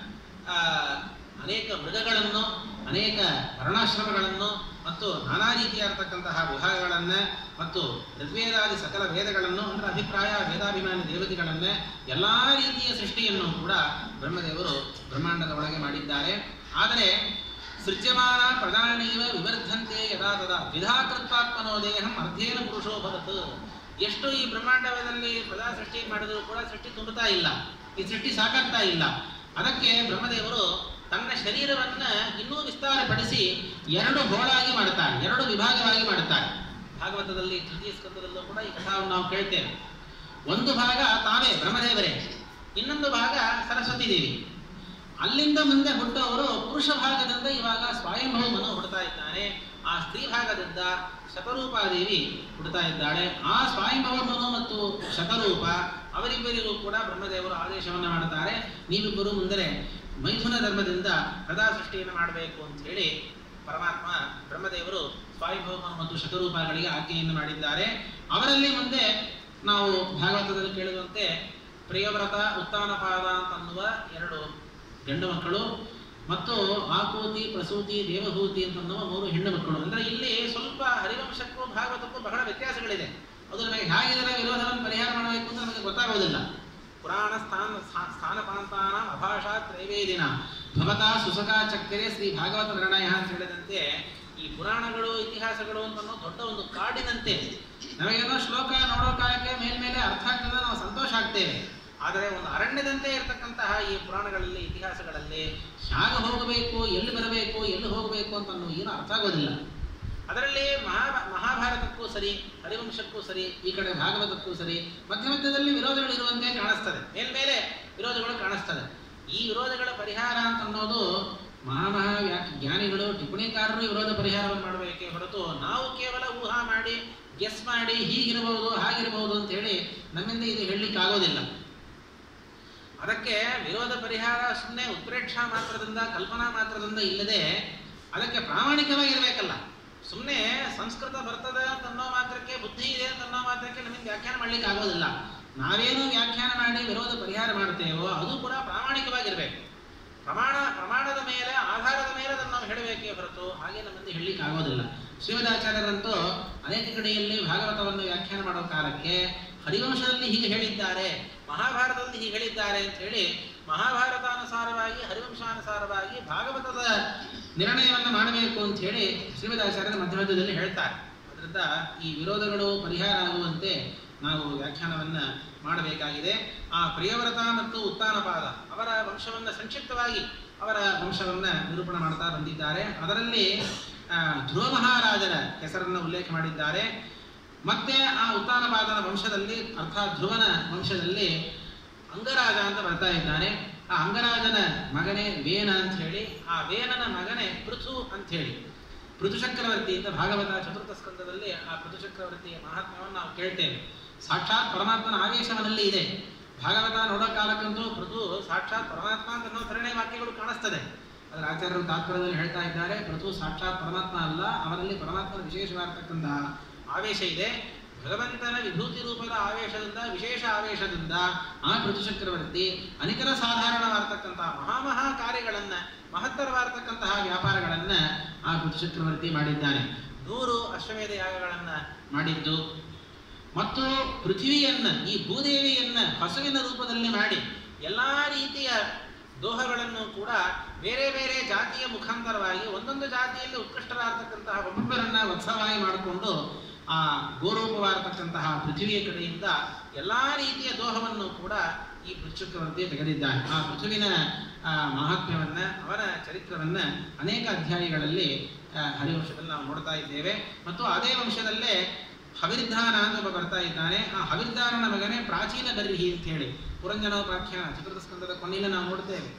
ಆ, ಅನೇಕ ಮೃಗಗಳನ್ನು ಅನೇಕ ವರ್ಣಾಶ್ರಮಗಳನ್ನು ಮತ್ತು ನಾನಾ ರೀತಿಯಾಗಿರ್ತಕ್ಕಂತಹ ವಿಭಾಗಗಳನ್ನು ಮತ್ತು ಋಗ್ವೇದಾದಿ ಸಕಲ ವೇದಗಳನ್ನು ಅಂದರೆ ಅಭಿಪ್ರಾಯ ವೇದಾಭಿಮಾನಿ ದೇವತೆಗಳನ್ನೇ ಎಲ್ಲ ರೀತಿಯ ಸೃಷ್ಟಿಯನ್ನು ಕೂಡ ಬ್ರಹ್ಮದೇವರು ಬ್ರಹ್ಮಾಂಡದ ಒಳಗೆ ಮಾಡಿದ್ದಾರೆ ಆದರೆ ಸೃಜ್ಯಮಾನ ಪ್ರಧಾನೀವ ವಿವರ್ಧಂತೆ ಯದಾ ತದಾ ವಿಧಾಕೃತ್ವಾತ್ಮನೋ ದೇಹಂ ಅರ್ಧೇನ ಪುರುಷೋ ಭರತ್ ಎಷ್ಟು ಈ ಬ್ರಹ್ಮಾಂಡದಲ್ಲಿ ಪ್ರಧಾನ ಸೃಷ್ಟಿ ಮಾಡಿದರೂ ಕೂಡ ಸೃಷ್ಟಿ ತುಂಬುತ್ತಾ ಇಲ್ಲ ಈ ಸೃಷ್ಟಿ ಸಾಕಾಗ್ತಾ ಇಲ್ಲ ಅದಕ್ಕೆ ಬ್ರಹ್ಮದೇವರು ತನ್ನ ಶರೀರವನ್ನ ಇನ್ನೂ ವಿಸ್ತಾರಪಡಿಸಿ ಎರಡು ಗೋಳಾಗಿ ಮಾಡುತ್ತಾರೆ ಎರಡು ವಿಭಾಗವಾಗಿ ಮಾಡುತ್ತಾರೆ ಭಾಗವತದಲ್ಲಿ ತೃತೀಯ ಸ್ಕಂದದಲ್ಲೂ ಕೂಡ ಈ ಕಥಾವನ್ನು ನಾವು ಕೇಳ್ತೇವೆ ಒಂದು ಭಾಗ ತಾವೇ ಬ್ರಹ್ಮದೇವರೇ ಇನ್ನೊಂದು ಭಾಗ ಸರಸ್ವತಿ ದೇವಿ ಅಲ್ಲಿಂದ ಮುಂದೆ ಹುಟ್ಟುವವರು ಪುರುಷ ಭಾಗದಿಂದ ಇವಾಗ ಸ್ವಯಂಭವವನ್ನು ಹುಡ್ತಾ ಇದ್ದಾನೆ ಆ ಸ್ತ್ರೀ ಭಾಗದಿಂದ ಶತರೂಪಾದೇವಿ ಹುಡ್ತಾ ಇದ್ದಾಳೆ ಆ ಸ್ವಯಂಭವಮನು ಮತ್ತು ಶತರೂಪ ಅವರಿಬ್ಬರಿಗೂ ಕೂಡ ಬ್ರಹ್ಮದೇವರು ಆದೇಶವನ್ನು ಮಾಡುತ್ತಾರೆ ನೀವಿಬ್ಬರು ಮುಂದೆ ಮೈಥುನ ಧರ್ಮದಿಂದ ಪ್ರದಾ ಸೃಷ್ಟಿಯನ್ನು ಮಾಡಬೇಕು ಅಂತ ಹೇಳಿ ಪರಮಾತ್ಮ ಬ್ರಹ್ಮದೇವರು ಸ್ವಯಂಭವಮನು ಮತ್ತು ಶತರೂಪಗಳಿಗೆ ಆಜ್ಞೆಯನ್ನು ಮಾಡಿದ್ದಾರೆ ಅವರಲ್ಲಿ ಮುಂದೆ ನಾವು ಭಾಗವತದಲ್ಲಿ ಕೇಳಿದಂತೆ ಪ್ರಿಯವ್ರತ ಉತ್ತಾನಪಾದ ಅಂತನ್ನುವ ಎರಡು ಗಂಡು ಮಕ್ಕಳು ಮತ್ತು ಆಕೂತಿ ಪ್ರಸೂತಿ ದೇವಹೂತಿ ಅಂತನ್ನುವ ಮೂರು ಹೆಣ್ಣು ಮಕ್ಕಳು ಅಂದ್ರೆ ಇಲ್ಲಿ ಸ್ವಲ್ಪ ಹರಿವಂಶಕ್ಕೂ ಭಾಗವತಕ್ಕೂ ಬಹಳ ವ್ಯತ್ಯಾಸಗಳಿದೆ ಅದು ನಮಗೆ ಹೇಗಿದರ ವಿರೋಧವನ್ನು ಪರಿಹಾರ ಮಾಡಬೇಕು ಅಂತ ನಮಗೆ ಗೊತ್ತಾಗೋದಿಲ್ಲ ಪುರಾಣ ಸ್ಥಾನ ಸ್ಥಾ- ಸ್ಥಾನಪಾಂತಾನ ಅಭಾಷಾ ತ್ರೈವೇದಿನ ಭವತಾ ಸುಸಖಾ ಚಕ್ರೆ ಶ್ರೀ ಭಾಗವತ ನಿರ್ಣಯ ಅಂತ ಹೇಳಿದಂತೆ ಈ ಪುರಾಣಗಳು ಇತಿಹಾಸಗಳು ಅಂತ ಅನ್ನೋ ದೊಡ್ಡ ಒಂದು ಕಾಡಿನಂತೆ ನಮಗೇನೋ ಶ್ಲೋಕ ನೋಡೋ ಕಾಲಕ್ಕೆ ಮೇಲ್ಮೇಲೆ ಅರ್ಥ ಆಗ್ತದೆ ನಾವು ಸಂತೋಷ ಆಗ್ತೇವೆ ಆದರೆ ಒಂದು ಅರಣ್ಯದಂತೆ ಇರತಕ್ಕಂತಹ ಈ ಪುರಾಣಗಳಲ್ಲಿ ಇತಿಹಾಸಗಳಲ್ಲಿ ಹೇಗೆ ಹೋಗಬೇಕು ಎಲ್ಲಿ ಬರಬೇಕು ಎಲ್ಲಿ ಹೋಗಬೇಕು ಅಂತ ಅನ್ನೋ ಏನು ಅರ್ಥ ಆಗೋದಿಲ್ಲ ಅದರಲ್ಲಿ ಮಹಾ ಮಹಾಭಾರತಕ್ಕೂ ಸರಿ ಹರಿವಂಶಕ್ಕೂ ಸರಿ ಈ ಕಡೆ ಭಾಗವತಕ್ಕೂ ಸರಿ ಮಧ್ಯ ಮಧ್ಯದಲ್ಲಿ ವಿರೋಧಗಳು ಇರುವಂತೆ ಕಾಣಿಸ್ತದೆ ಮೇಲ್ಮೇಲೆ ವಿರೋಧಗಳು ಕಾಣಿಸ್ತದೆ ಈ ವಿರೋಧಗಳ ಪರಿಹಾರ ಅಂತ ಅನ್ನೋದು ಮಹಾಮಹಾ ವ್ಯಾಕ್ ಜ್ಞಾನಿಗಳು ಟಿಪ್ಪಣಿಕಾರರು ಈ ವಿರೋಧ ಪರಿಹಾರವನ್ನು ಮಾಡಬೇಕೇ ಹೊರತು ನಾವು ಕೇವಲ ಊಹಾ ಮಾಡಿ ಗೆಸ್ ಮಾಡಿ ಹೀಗಿರಬಹುದು ಹಾಗಿರಬಹುದು ಅಂತ ಹೇಳಿ ನಮ್ಮಿಂದ ಇದು ಹೇಳಲಿಕ್ಕೆ ಆಗೋದಿಲ್ಲ ಅದಕ್ಕೆ ವಿರೋಧ ಪರಿಹಾರ ಸುಮ್ಮನೆ ಉತ್ಪ್ರೇಕ್ಷಾ ಮಾತ್ರದಿಂದ ಕಲ್ಪನಾ ಮಾತ್ರದಿಂದ ಇಲ್ಲದೆ ಅದಕ್ಕೆ ಪ್ರಾಮಾಣಿಕವಾಗಿರ್ಬೇಕಲ್ಲ ಸುಮ್ಮನೆ ಸಂಸ್ಕೃತ ಬರ್ತದೆ ಅಂತ ಅನ್ನೋ ಮಾತ್ರಕ್ಕೆ ಬುದ್ಧಿ ಇದೆ ಅಂತ ಅನ್ನೋ ಮಾತ್ರಕ್ಕೆ ನಮಗೆ ವ್ಯಾಖ್ಯಾನ ಮಾಡ್ಲಿಕ್ಕೆ ಆಗೋದಿಲ್ಲ ನಾವೇನು ವ್ಯಾಖ್ಯಾನ ಮಾಡಿ ವಿರೋಧ ಪರಿಹಾರ ಮಾಡ್ತೇವೋ ಅದು ಕೂಡ ಪ್ರಾಮಾಣಿಕವಾಗಿರ್ಬೇಕು ಪ್ರಮಾಣ ಪ್ರಮಾಣದ ಮೇಲೆ ಆಧಾರದ ಮೇಲೆ ಅದನ್ನು ನಾವು ಹೇಳಬೇಕೇ ಹೊರತು ಹಾಗೆ ನಮ್ಮಿಂದ ಹೇಳಲಿಕ್ಕೆ ಆಗೋದಿಲ್ಲ ಶ್ರೀಮದಾಚಾರ್ಯರಂತೂ ಅನೇಕ ಕಡೆಯಲ್ಲಿ ಭಾಗವತವನ್ನು ವ್ಯಾಖ್ಯಾನ ಮಾಡೋ ಕಾಲಕ್ಕೆ ಹರಿವಂಶದಲ್ಲಿ ಹೀಗೆ ಹೇಳಿದ್ದಾರೆ ಮಹಾಭಾರತದಲ್ಲಿ ಹೀಗೆ ಹೇಳಿದ್ದಾರೆ ಅಂತ ಹೇಳಿ ಮಹಾಭಾರತಾನುಸಾರವಾಗಿ ಹರಿವಂಶಾನುಸಾರವಾಗಿ ಭಾಗವತದ ನಿರ್ಣಯವನ್ನು ಮಾಡಬೇಕು ಅಂತ ಹೇಳಿ ಶ್ರೀಮದಾಚಾರ್ಯರ ಮಧ್ಯ ಮಧ್ಯದಲ್ಲಿ ಹೇಳ್ತಾರೆ ಅದರಿಂದ ಈ ವಿರೋಧಗಳು ಪರಿಹಾರ ಆಗುವಂತೆ ನಾವು ವ್ಯಾಖ್ಯಾನವನ್ನು ಮಾಡಬೇಕಾಗಿದೆ ಆ ಪ್ರಿಯವ್ರತ ಮತ್ತು ಉತ್ತಾನಪಾದ ಅವರ ವಂಶವನ್ನು ಸಂಕ್ಷಿಪ್ತವಾಗಿ ಅವರ ವಂಶವನ್ನು ನಿರೂಪಣೆ ಮಾಡ್ತಾ ಬಂದಿದ್ದಾರೆ ಅದರಲ್ಲಿ ಆ, ಧ್ರುವ ಮಹಾರಾಜರ ಹೆಸರನ್ನು ಉಲ್ಲೇಖ ಮಾಡಿದ್ದಾರೆ ಮತ್ತೆ ಆ ಉತ್ತಾನಪಾದನ ವಂಶದಲ್ಲಿ ಅರ್ಥಾತ್ ಧ್ರುವನ ವಂಶದಲ್ಲಿ ಅಂಗರಾಜ ಅಂತ ಬರ್ತಾ ಇದ್ದಾನೆ ಆ ಅಂಗರಾಜನ ಮಗನೇ ವೇನ ಅಂತ ಹೇಳಿ ಆ ವೇನನ ಮಗನೇ ಪೃಥು ಅಂತ ಹೇಳಿ ಪೃಥು ಚಕ್ರವರ್ತಿ ಅಂತ ಭಾಗವತ ಚತುರ್ಥ ಸ್ಕಂದದಲ್ಲಿ ಆ ಪೃಥು ಚಕ್ರವರ್ತಿಯ ಮಹಾತ್ಮ್ಯವನ್ನು ನಾವು ಕೇಳ್ತೇವೆ ಸಾಕ್ಷಾತ್ ಪರಮಾತ್ಮನ ಆವೇಶವನಲ್ಲಿ ಇದೆ ಭಾಗವತ ನೋಡೋ ಕಾಲಕ್ಕಂತೂ ಪೃಥು ಸಾಕ್ಷಾತ್ ಪರಮಾತ್ಮ ಅಂತ ಅನ್ನೋ ಥರನೇ ವಾಕ್ಯಗಳು ಕಾಣಿಸ್ತದೆ ಅದರ ಆಚಾರ್ಯರು ತಾತ್ಪರ್ಯದಲ್ಲಿ ಹೇಳ್ತಾ ಇದ್ದಾರೆ ಪೃಥು ಸಾಕ್ಷಾತ್ ಪರಮಾತ್ಮ ಅಲ್ಲ ಅವರಲ್ಲಿ ಪರಮಾತ್ಮನ ವಿಶೇಷವಾಗಿರ್ತಕ್ಕಂತಹ ಆವೇಶ ಇದೆ ಭಗವಂತನ ವಿಭೂತಿ ರೂಪದ ಆವೇಶದಿಂದ ವಿಶೇಷ ಆವೇಶದಿಂದ ಆ ಪೃಥು ಚಕ್ರವರ್ತಿ ಅನಿತರ ಸಾಧಾರಣವಾರ್ತಕ್ಕಂತಹ ಮಹಾಮಹಾ ಕಾರ್ಯಗಳನ್ನ ಮಹತ್ತರವಾರ್ತಕ್ಕಂತಹ ವ್ಯಾಪಾರಗಳನ್ನ ಆ ಪೃಥು ಚಕ್ರವರ್ತಿ ಮಾಡಿದ್ದಾನೆ ನೂರು ಅಶ್ವಮೇಧ ಯಾಗಗಳನ್ನ ಮಾಡಿದ್ದು ಮತ್ತು ಪೃಥ್ವಿಯನ್ನ ಈ ಭೂದೇವಿಯನ್ನ ಹಸುವಿನ ರೂಪದಲ್ಲಿ ಮಾಡಿ ಎಲ್ಲಾ ರೀತಿಯ ದೋಹಗಳನ್ನು ಕೂಡ ಬೇರೆ ಬೇರೆ ಜಾತಿಯ ಮುಖಾಂತರವಾಗಿ ಒಂದೊಂದು ಜಾತಿಯಲ್ಲಿ ಉತ್ಕೃಷ್ಟರಾಗತಕ್ಕಂತಹ ಒಬ್ಬೊಬ್ಬರನ್ನ ವತ್ಸವಾಗಿ ಮಾಡಿಕೊಂಡು ಆ ಗೋರೂಪವಾಗಿರ್ತಕ್ಕಂತಹ ಪೃಥ್ವಿಯ ಕಡೆಯಿಂದ ಎಲ್ಲಾ ರೀತಿಯ ದೋಹವನ್ನು ಕೂಡ ಈ ಪೃಥ್ಚಕ್ರವರ್ತಿ ತೆಗೆದಿದ್ದಾನೆ ಆ ಪೃಥುವಿನ ಆ, ಮಹಾತ್ಮ್ಯವನ್ನ ಅವನ ಚರಿತ್ರವನ್ನ ಅನೇಕ ಅಧ್ಯಾಯಗಳಲ್ಲಿ ಆ, ಹರಿವಂಶದಲ್ಲಿ ನಾವು ನೋಡ್ತಾ ಇದ್ದೇವೆ ಮತ್ತು ಅದೇ ವಂಶದಲ್ಲೇ ಹವಿರ್ಧಾನ ಅಂತ ಒಬ್ಬ ಬರ್ತಾ ಇದ್ದಾನೆ ಆ ಹವಿರ್ಧಾನನ ಮಗನೇ ಪ್ರಾಚೀನ ಬರ್ಹಿ ಅಂತ ಹೇಳಿ ಪುರಂಜನೋಪಾಖ್ಯಾನ ಚತುರ್ಥ ಸ್ಕಂದದ ಕೊನೆಯಲ್ಲಿ ನಾವು ನೋಡ್ತೇವೆ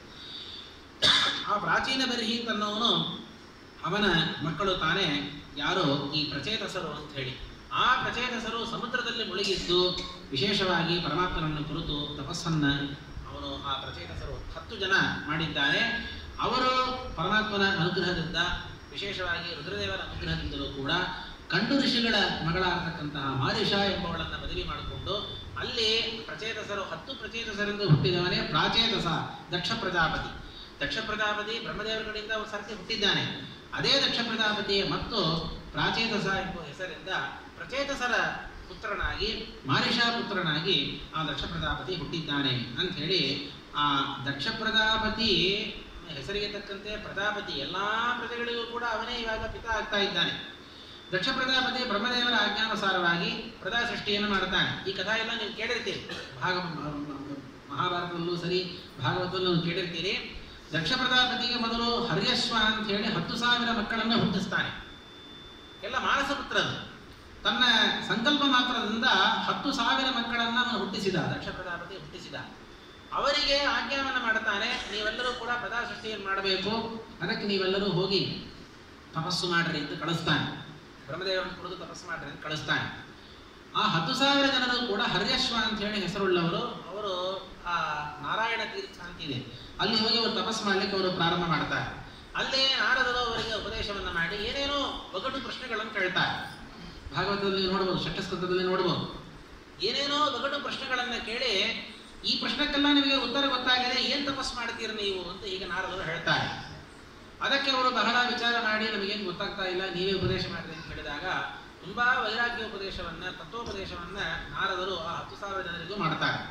ಆ ಪ್ರಾಚೀನ ಬರ್ಹಿ ಅನ್ನೋವನು ಅವನ ಮಕ್ಕಳು ತಾನೇ ಯಾರೋ ಈ ಪ್ರಚೇತಸರು ಅಂತ ಹೇಳಿ ಆ ಪ್ರಚೇತಸರು ಸಮುದ್ರದಲ್ಲಿ ಮುಳುಗಿದ್ದು ವಿಶೇಷವಾಗಿ ಪರಮಾತ್ಮನನ್ನು ಕುರಿತು ತಪಸ್ಸನ್ನ ಅವನು ಆ ಪ್ರಚೇತಸರು ಹತ್ತು ಜನ ಮಾಡಿದ್ದಾರೆ ಅವರು ಪರಮಾತ್ಮನ ಅನುಗ್ರಹದಿಂದ ವಿಶೇಷವಾಗಿ ರುದ್ರದೇವರ ಅನುಗ್ರಹದಿಂದಲೂ ಕೂಡ ಕಂಡು ಋಷಿಗಳ ಮಗಳಾಗತಕ್ಕಂತಹ ಮಾರಿಷ ಎಂಬವಳನ್ನ ಮದುವೆ ಮಾಡಿಕೊಂಡು ಅಲ್ಲಿ ಪ್ರಚೇತಸರು ಹತ್ತು ಪ್ರಚೇತಸರಿಂದ ಹುಟ್ಟಿದವನೇ ಪ್ರಾಚೇತಸ ದಕ್ಷ ಪ್ರಜಾಪತಿ ದಕ್ಷ ಪ್ರಜಾಪತಿ ಬ್ರಹ್ಮದೇವರ ಕಡೆಯಿಂದ ಒಂದು ಸರ್ತಿ ಹುಟ್ಟಿದ್ದಾನೆ ಅದೇ ದಕ್ಷ ಪ್ರಜಾಪತಿಯ ಮತ್ತು ಪ್ರಾಚೇತಸ ಎಂಬ ಹೆಸರಿಂದ ಪ್ರಚೇತಸರ ಪುತ್ರನಾಗಿ ಮಾರಿಷಾ ಪುತ್ರನಾಗಿ ಆ ದಕ್ಷ ಪ್ರಜಾಪತಿ ಹುಟ್ಟಿದ್ದಾನೆ ಅಂತ ಹೇಳಿ ಆ ದಕ್ಷ ಪ್ರಜಾಪತಿ ಹೆಸರಿಗೆ ತಕ್ಕಂತೆ ಪ್ರಜಾಪತಿ ಎಲ್ಲಾ ಪ್ರಜೆಗಳಿಗೂ ಕೂಡ ಅವನೇ ಇವಾಗ ಪಿತ ಆಗ್ತಾ ಇದ್ದಾನೆ ದಕ್ಷ ಪ್ರಜಾಪತಿ ಬ್ರಹ್ಮದೇವರ ಆಜ್ಞಾನುಸಾರವಾಗಿ ಪ್ರಜಾ ಸೃಷ್ಟಿಯನ್ನು ಮಾಡ್ತಾನೆ ಈ ಕಥಾ ಎಲ್ಲ ನೀವು ಕೇಳಿರ್ತೀರಿ ಭಾಗ ಮಹಾಭಾರತದಲ್ಲೂ ಸರಿ ಭಾಗವತದಲ್ಲೂ ನೀವು ಕೇಳಿರ್ತೀರಿ ದಕ್ಷ ಪ್ರಜಾಪತಿಗೆ ಮೊದಲು ಹರ್ಯಶ್ವ ಅಂತ ಹೇಳಿ ಹತ್ತು ಸಾವಿರ ಮಕ್ಕಳನ್ನು ಹುಟ್ಟಿಸ್ತಾನೆ ಎಲ್ಲ ಮಾನಸ ಪುತ್ರರು ತನ್ನ ಸಂಕಲ್ಪ ಮಾತ್ರದಿಂದ ಹತ್ತು ಸಾವಿರ ಮಕ್ಕಳನ್ನ ಅವನು ಹುಟ್ಟಿಸಿದ ದಕ್ಷ ಪ್ರಜಾಪತಿ ಹುಟ್ಟಿಸಿದ ಅವರಿಗೆ ಆಜ್ಞಾವನ್ನು ಮಾಡುತ್ತಾನೆ ನೀವೆಲ್ಲರೂ ಕೂಡ ಪ್ರಜಾ ಸೃಷ್ಟಿಯನ್ನು ಮಾಡಬೇಕು ಅದಕ್ಕೆ ನೀವೆಲ್ಲರೂ ಹೋಗಿ ತಪಸ್ಸು ಮಾಡ್ರಿ ಅಂತ ಕಳಿಸ್ತಾನೆ ಬ್ರಹ್ಮದೇವರನ್ನು ಕುರಿತು ತಪಸ್ಸು ಮಾಡ್ರಿ ಅಂತ ಕಳಿಸ್ತಾನೆ ಆ ಹತ್ತು ಸಾವಿರ ಜನರು ಕೂಡ ಹರ್ಯಶ್ವ ಅಂತ ಹೇಳಿ ಹೆಸರುಳ್ಳವರು ಅವರು ಆ ನಾರಾಯಣ ತೀರ್ಥ ಅಂತಿದೆ ಅಲ್ಲಿ ಹೋಗಿ ಅವರು ತಪಸ್ಸು ಮಾಡ್ಲಿಕ್ಕೆ ಅವರು ಪ್ರಾರಂಭ ಮಾಡ್ತಾರೆ ಅಲ್ಲಿ ನಾರದರು ಅವರಿಗೆ ಉಪದೇಶವನ್ನ ಮಾಡಿ ಏನೇನೋ ಒಗಟು ಪ್ರಶ್ನೆಗಳನ್ನು ಕೇಳ್ತಾರೆ ಭಾಗವತದಲ್ಲಿ ನೋಡ್ಬೋದು ಷಟ್ಟಸ್ಕಂದದಲ್ಲಿ ನೋಡ್ಬೋದು ಏನೇನೋ ಒಗಟು ಪ್ರಶ್ನೆಗಳನ್ನ ಕೇಳಿ ಈ ಪ್ರಶ್ನೆಕ್ಕೆಲ್ಲ ನಿಮಗೆ ಉತ್ತರ ಗೊತ್ತಾಗಿದೆ ಏನ್ ತಪಸ್ಸು ಮಾಡ್ತೀರಿ ನೀವು ಅಂತ ಈಗ ನಾರದರು ಹೇಳ್ತಾರೆ ಅದಕ್ಕೆ ಅವರು ಬಹಳ ವಿಚಾರ ಮಾಡಿ ನಮಗೇನು ಗೊತ್ತಾಗ್ತಾ ಇಲ್ಲ ನೀವೇ ಉಪದೇಶ ಮಾಡಿರಿ ಅಂತ ಹೇಳಿದಾಗ ತುಂಬಾ ವೈರಾಗ್ಯ ಉಪದೇಶವನ್ನ ತತ್ವೋಪದೇಶವನ್ನ ನಾರದರು ಆ ಹತ್ತು ಸಾವಿರ ಜನರಿಗೂ ಮಾಡ್ತಾರೆ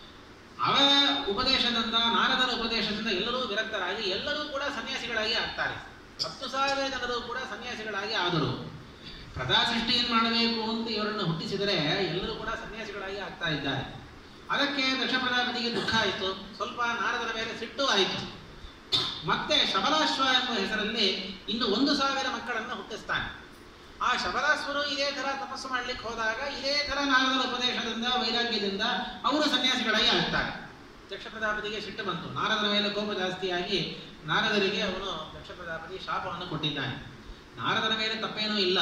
ಅವರ ಉಪದೇಶದಿಂದ ನಾರದರ ಉಪದೇಶದಿಂದ ಎಲ್ಲರೂ ವಿರಕ್ತರಾಗಿ ಎಲ್ಲರೂ ಕೂಡ ಸನ್ಯಾಸಿಗಳಾಗಿ ಆಗ್ತಾರೆ ಹತ್ತು ಸಾವಿರ ಜನರು ಕೂಡ ಸನ್ಯಾಸಿಗಳಾಗಿ ಆದರು ಪ್ರಜಾ ಸೃಷ್ಟಿಯನ್ನು ಮಾಡಬೇಕು ಅಂತ ಇವರನ್ನು ಹುಟ್ಟಿಸಿದರೆ ಎಲ್ಲರೂ ಕೂಡ ಸನ್ಯಾಸಿಗಳಾಗಿ ಆಗ್ತಾ ಇದ್ದಾರೆ ಅದಕ್ಕೆ ದಕ್ಷ ಪ್ರಜಾಪತಿಗೆ ದುಃಖ ಆಯಿತು ಸ್ವಲ್ಪ ನಾರದರ ಮೇಲೆ ಸಿಟ್ಟು ಆಯಿತು ಮತ್ತೆ ಶಬಲಾಶ್ವ ಎಂಬ ಹೆಸರಲ್ಲಿ ಇನ್ನು ಒಂದು ಸಾವಿರ ಮಕ್ಕಳನ್ನು ಹುಟ್ಟಿಸ್ತಾನೆ ಆ ಶಬಲಾಶ್ವರು ಇದೇ ತರ ತಪಸ್ಸು ಮಾಡ್ಲಿಕ್ಕೆ ಹೋದಾಗ ಇದೇ ತರ ನಾರದರ ಉಪದೇಶದಿಂದ ವೈರಾಗ್ಯದಿಂದ ಅವರು ಸನ್ಯಾಸಿಗಳಾಗಿ ಆಗ್ತಾರೆ ದಕ್ಷ ಪ್ರಜಾಪತಿಗೆ ಸಿಟ್ಟು ಬಂತು ನಾರದರ ಮೇಲೆ ಕೋಪ ಜಾಸ್ತಿಯಾಗಿ ನಾರದರಿಗೆ ಅವನು ದಕ್ಷ ಪ್ರಜಾಪತಿ ಶಾಪವನ್ನು ಕೊಟ್ಟಿದ್ದಾನೆ ನಾರದರ ಮೇಲೆ ತಪ್ಪೇನೂ ಇಲ್ಲ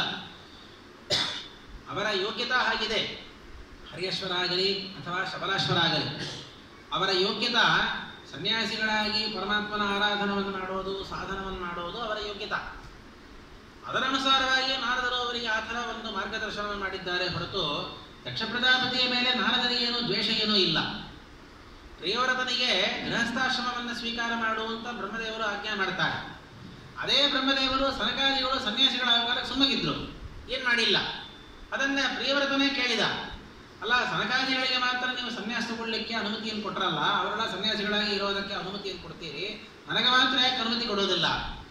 ಅವರ ಯೋಗ್ಯತಾ ಹಾಗಿದೆ ಹರಿಯಶ್ವರ ಆಗಲಿ ಅಥವಾ ಶಬಲಾಶ್ವರ ಆಗಲಿ ಅವರ ಯೋಗ್ಯತಾ ಸನ್ಯಾಸಿಗಳಾಗಿ ಪರಮಾತ್ಮನ ಆರಾಧನವನ್ನು ಮಾಡೋದು ಸಾಧನವನ್ನು ಮಾಡೋದು ಅವರ ಯೋಗ್ಯತಾ ಅದರ ಅನುಸಾರವಾಗಿ ನಾರದರು ಅವರಿಗೆ ಆ ಥರ ಒಂದು ಮಾರ್ಗದರ್ಶನವನ್ನು ಮಾಡಿದ್ದಾರೆ ಹೊರತು ದಕ್ಷ ಪ್ರಜಾಪತಿಯ ಮೇಲೆ ನಾರದರಿಗೆ ಏನೂ ದ್ವೇಷ ಏನೂ ಇಲ್ಲ ಪ್ರಿಯವರತನಿಗೆ ಗೃಹಸ್ಥಾಶ್ರಮವನ್ನು ಸ್ವೀಕಾರ ಮಾಡುವಂತ ಬ್ರಹ್ಮದೇವರು ಆಜ್ಞೆ ಮಾಡ್ತಾರೆ ಅದೇ ಬ್ರಹ್ಮದೇವರು ಸನಕಾದಿಗಳು ಸನ್ಯಾಸಿಗಳಾಗ ಸುಮ್ಮಗಿದ್ರು ಏನ್ ಮಾಡಿಲ್ಲ ಅದನ್ನ ಪ್ರಿಯವ್ರತನೇ ಕೇಳಿದ ಅಲ್ಲ ಸನಕಾದಿಗಳಿಗೆ ಮಾತ್ರ ನೀವು ಸನ್ಯಾಸ ತಗೊಳ್ಳಿಕ್ಕೆ ಅನುಮತಿಯನ್ನು ಕೊಟ್ರಲ್ಲ ಅವರೆಲ್ಲ ಸನ್ಯಾಸಿಗಳಾಗಿ ಇರೋದಕ್ಕೆ ಅನುಮತಿಯನ್ನು ಕೊಡ್ತೀರಿ ನನಗೆ ಮಾತ್ರ ಯಾಕೆ ಅನುಮತಿ ಕೊಡೋದಿಲ್ಲ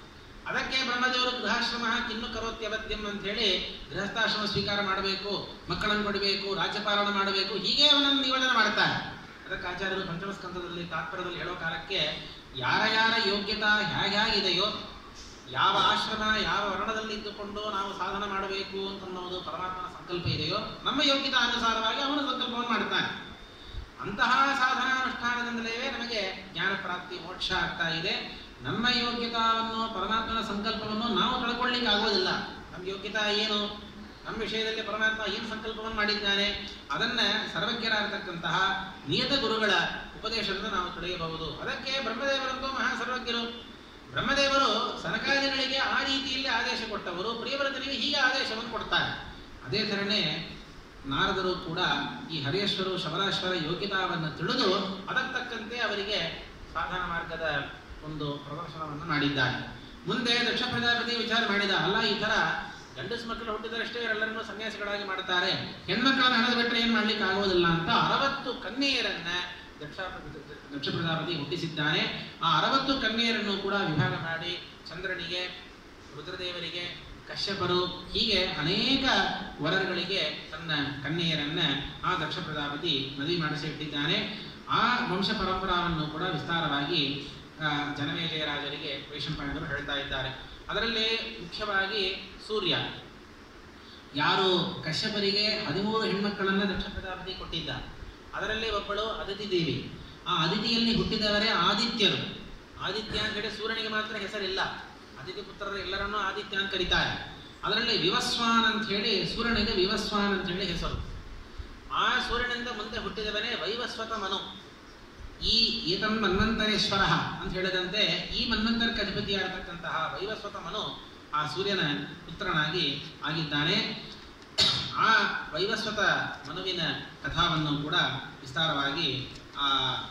ಅದಕ್ಕೆ ಬ್ರಹ್ಮದೇವರು ಗೃಹಾಶ್ರಮ ಕಿನ್ನು ಕರೋತ್ಯವತ್ಯಂ ಅಂತ ಹೇಳಿ ಗೃಹಸ್ಥಾಶ್ರಮ ಸ್ವೀಕಾರ ಮಾಡಬೇಕು ಮಕ್ಕಳನ್ನು ಕೊಡಬೇಕು ರಾಜ್ಯಪಾಲನ ಮಾಡಬೇಕು ಹೀಗೆ ಅವನನ್ನು ನಿಯೋಜನೆ ಮಾಡ್ತಾನೆ ಅದಕ್ಕೆ ಆಚಾರ್ಯರು ಪಂಚಮ ಸ್ಕಂದದಲ್ಲಿ ತಾತ್ಪರ್ಯದಲ್ಲಿ ಹೇಳೋ ಕಾಲಕ್ಕೆ ಯಾರ ಯಾರ ಯೋಗ್ಯತಾ ಹೇಗೆ ಹೇಗಿದೆಯೋ ಯಾವ ಆಶ್ರಮ ಯಾವ ವರ್ಣದಲ್ಲಿ ಇದ್ದುಕೊಂಡು ನಾವು ಸಾಧನ ಮಾಡಬೇಕು ಅಂತನ್ನೋದು ಪರಮಾತ್ಮನ ಸಂಕಲ್ಪ ಇದೆಯೋ ನಮ್ಮ ಯೋಗ್ಯತಾ ಅನುಸಾರವಾಗಿ ಅವನು ಸಂಕಲ್ಪವನ್ನು ಮಾಡ್ತಾನೆ ಅಂತಹ ಸಾಧನಾನುಷ್ಠಾನದಿಂದಲೇ ನಮಗೆ ಜ್ಞಾನ ಪ್ರಾಪ್ತಿ ಮೋಕ್ಷ ಆಗ್ತಾ ಇದೆ ನಮ್ಮ ಯೋಗ್ಯತಾವನ್ನು ಪರಮಾತ್ಮನ ಸಂಕಲ್ಪವನ್ನು ನಾವು ಕಳ್ಕೊಳ್ಳಿಕ್ಕೆ ಆಗೋದಿಲ್ಲ ನಮ್ಮ ಯೋಗ್ಯತಾ ಏನು ನಮ್ಮ ವಿಷಯದಲ್ಲಿ ಪರಮಾತ್ಮ ಏನು ಸಂಕಲ್ಪವನ್ನು ಮಾಡಿದ್ದಾನೆ ಅದನ್ನ ಸರ್ವಜ್ಞರಾಗಿರ್ತಕ್ಕಂತಹ ನಿಯತ ಗುರುಗಳ ಉಪದೇಶದಿಂದ ನಾವು ತಿಳಿಯಬಹುದು ಅದಕ್ಕೆ ಬ್ರಹ್ಮದೇವರಂತೂ ಮಹಾ ಸರ್ವಜ್ಞರು ಬ್ರಹ್ಮದೇವರು ಸನಕಾದಿಗಳಿಗೆ ಆ ರೀತಿಯಲ್ಲಿ ಆದೇಶ ಕೊಟ್ಟವರು ಪ್ರಿಯವ್ರತನಿಗೆ ಹೀಗೆ ಆದೇಶವನ್ನು ಕೊಡ್ತಾರೆ ಅದೇ ಥರನೇ ನಾರದರು ಕೂಡ ಈ ಹರಿಯೇಶ್ವರು ಶಬರಾಶ್ವರ ಯೋಗ್ಯತಾವನ್ನು ತಿಳಿದು ಅದಕ್ಕೆ ತಕ್ಕಂತೆ ಅವರಿಗೆ ಸಾಧನ ಮಾರ್ಗದ ಒಂದು ಪ್ರದರ್ಶನವನ್ನು ಮಾಡಿದ್ದಾರೆ ಮುಂದೆ ದಕ್ಷ ಪ್ರಜಾಪತಿ ವಿಚಾರ ಮಾಡಿದ ಅಲ್ಲ ಈ ತರ ಗಂಡಸ ಮಕ್ಕಳು ಹುಟ್ಟಿದರಷ್ಟೇ ಇವರೆಲ್ಲರನ್ನೂ ಸನ್ಯಾಸಿಗಳಾಗಿ ಮಾಡ್ತಾರೆ ಹೆಣ್ಮಕ್ಕಳನ್ನ ಹಣದ ಬಿಟ್ಟರೆ ಏನು ಮಾಡ್ಲಿಕ್ಕೆ ಆಗೋದಿಲ್ಲ ಅಂತ ಅರವತ್ತು ಕನ್ಯೆಯರನ್ನ ದಕ್ಷ ದಕ್ಷ ಪ್ರಜಾಪತಿ ಹುಟ್ಟಿಸಿದ್ದಾನೆ ಆ ಅರವತ್ತು ಕನ್ಯೆಯರನ್ನು ಕೂಡ ವಿಭಾಗ ಮಾಡಿ ಚಂದ್ರನಿಗೆ ರುದ್ರದೇವರಿಗೆ ಕಶ್ಯಪರು ಹೀಗೆ ಅನೇಕ ವರರುಗಳಿಗೆ ತನ್ನ ಕನ್ಯೆಯರನ್ನ ಆ ದಕ್ಷ ಪ್ರಜಾಪತಿ ಮದುವೆ ಮಾಡಿಸಿ ಇಟ್ಟಿದ್ದಾನೆ ಆ ವಂಶ ಪರಂಪರಾವನ್ನು ಕೂಡ ವಿಸ್ತಾರವಾಗಿ ಆ, ಜನಮೇಜಯ ರಾಜರಿಗೆ ವೈಶಂಪಾಯನರು ಹೇಳ್ತಾ ಇದ್ದಾರೆ ಅದರಲ್ಲಿ ಮುಖ್ಯವಾಗಿ ಸೂರ್ಯ ಯಾರು ಕಶ್ಯಪರಿಗೆ ಹದಿಮೂರು ಹೆಣ್ಮಕ್ಕಳನ್ನ ದಕ್ಷ ಪ್ರಜಾಪತಿ ಕೊಟ್ಟಿದ್ದ ಅದರಲ್ಲಿ ಒಬ್ಬಳು ಅದಿತಿ ದೇವಿ ಆ ಅದಿತಿಯಲ್ಲಿ ಹುಟ್ಟಿದವರೇ ಆದಿತ್ಯರು ಆದಿತ್ಯ ಅಂತ ಹೇಳಿ ಸೂರ್ಯನಿಗೆ ಮಾತ್ರ ಹೆಸರಿಲ್ಲ ಅದಿತಿ ಪುತ್ರರು ಎಲ್ಲರನ್ನೂ ಆದಿತ್ಯ ಅಂತ ಕರೀತಾರೆ ಅದರಲ್ಲಿ ವಿವಸ್ವಾನ್ ಅಂತ ಹೇಳಿ ಸೂರ್ಯನಿಗೆ ವಿವಸ್ವಾನ್ ಅಂತ ಹೇಳಿ ಹೆಸರು ಆ ಸೂರ್ಯನಿಂದ ಮುಂದೆ ಹುಟ್ಟಿದವನೇ ವೈವಸ್ವತ ಮನು ಈ ಏತನ್ ಮನ್ವಂತರೇಶ್ವರ ಅಂತ ಹೇಳಿದಂತೆ ಈ ಮನ್ವಂತರಕ್ಕೆ ಅಧಿಪತಿಯಾಗತಕ್ಕಂತಹ ವೈವಸ್ವತ ಮನು ಆ ಸೂರ್ಯನ ಪುತ್ರನಾಗಿ ಆಗಿದ್ದಾನೆ ಆ ವೈವಸ್ವತ ಮನುವಿನ ಕಥಾವನ್ನು ಕೂಡ ವಿಸ್ತಾರವಾಗಿ ಆ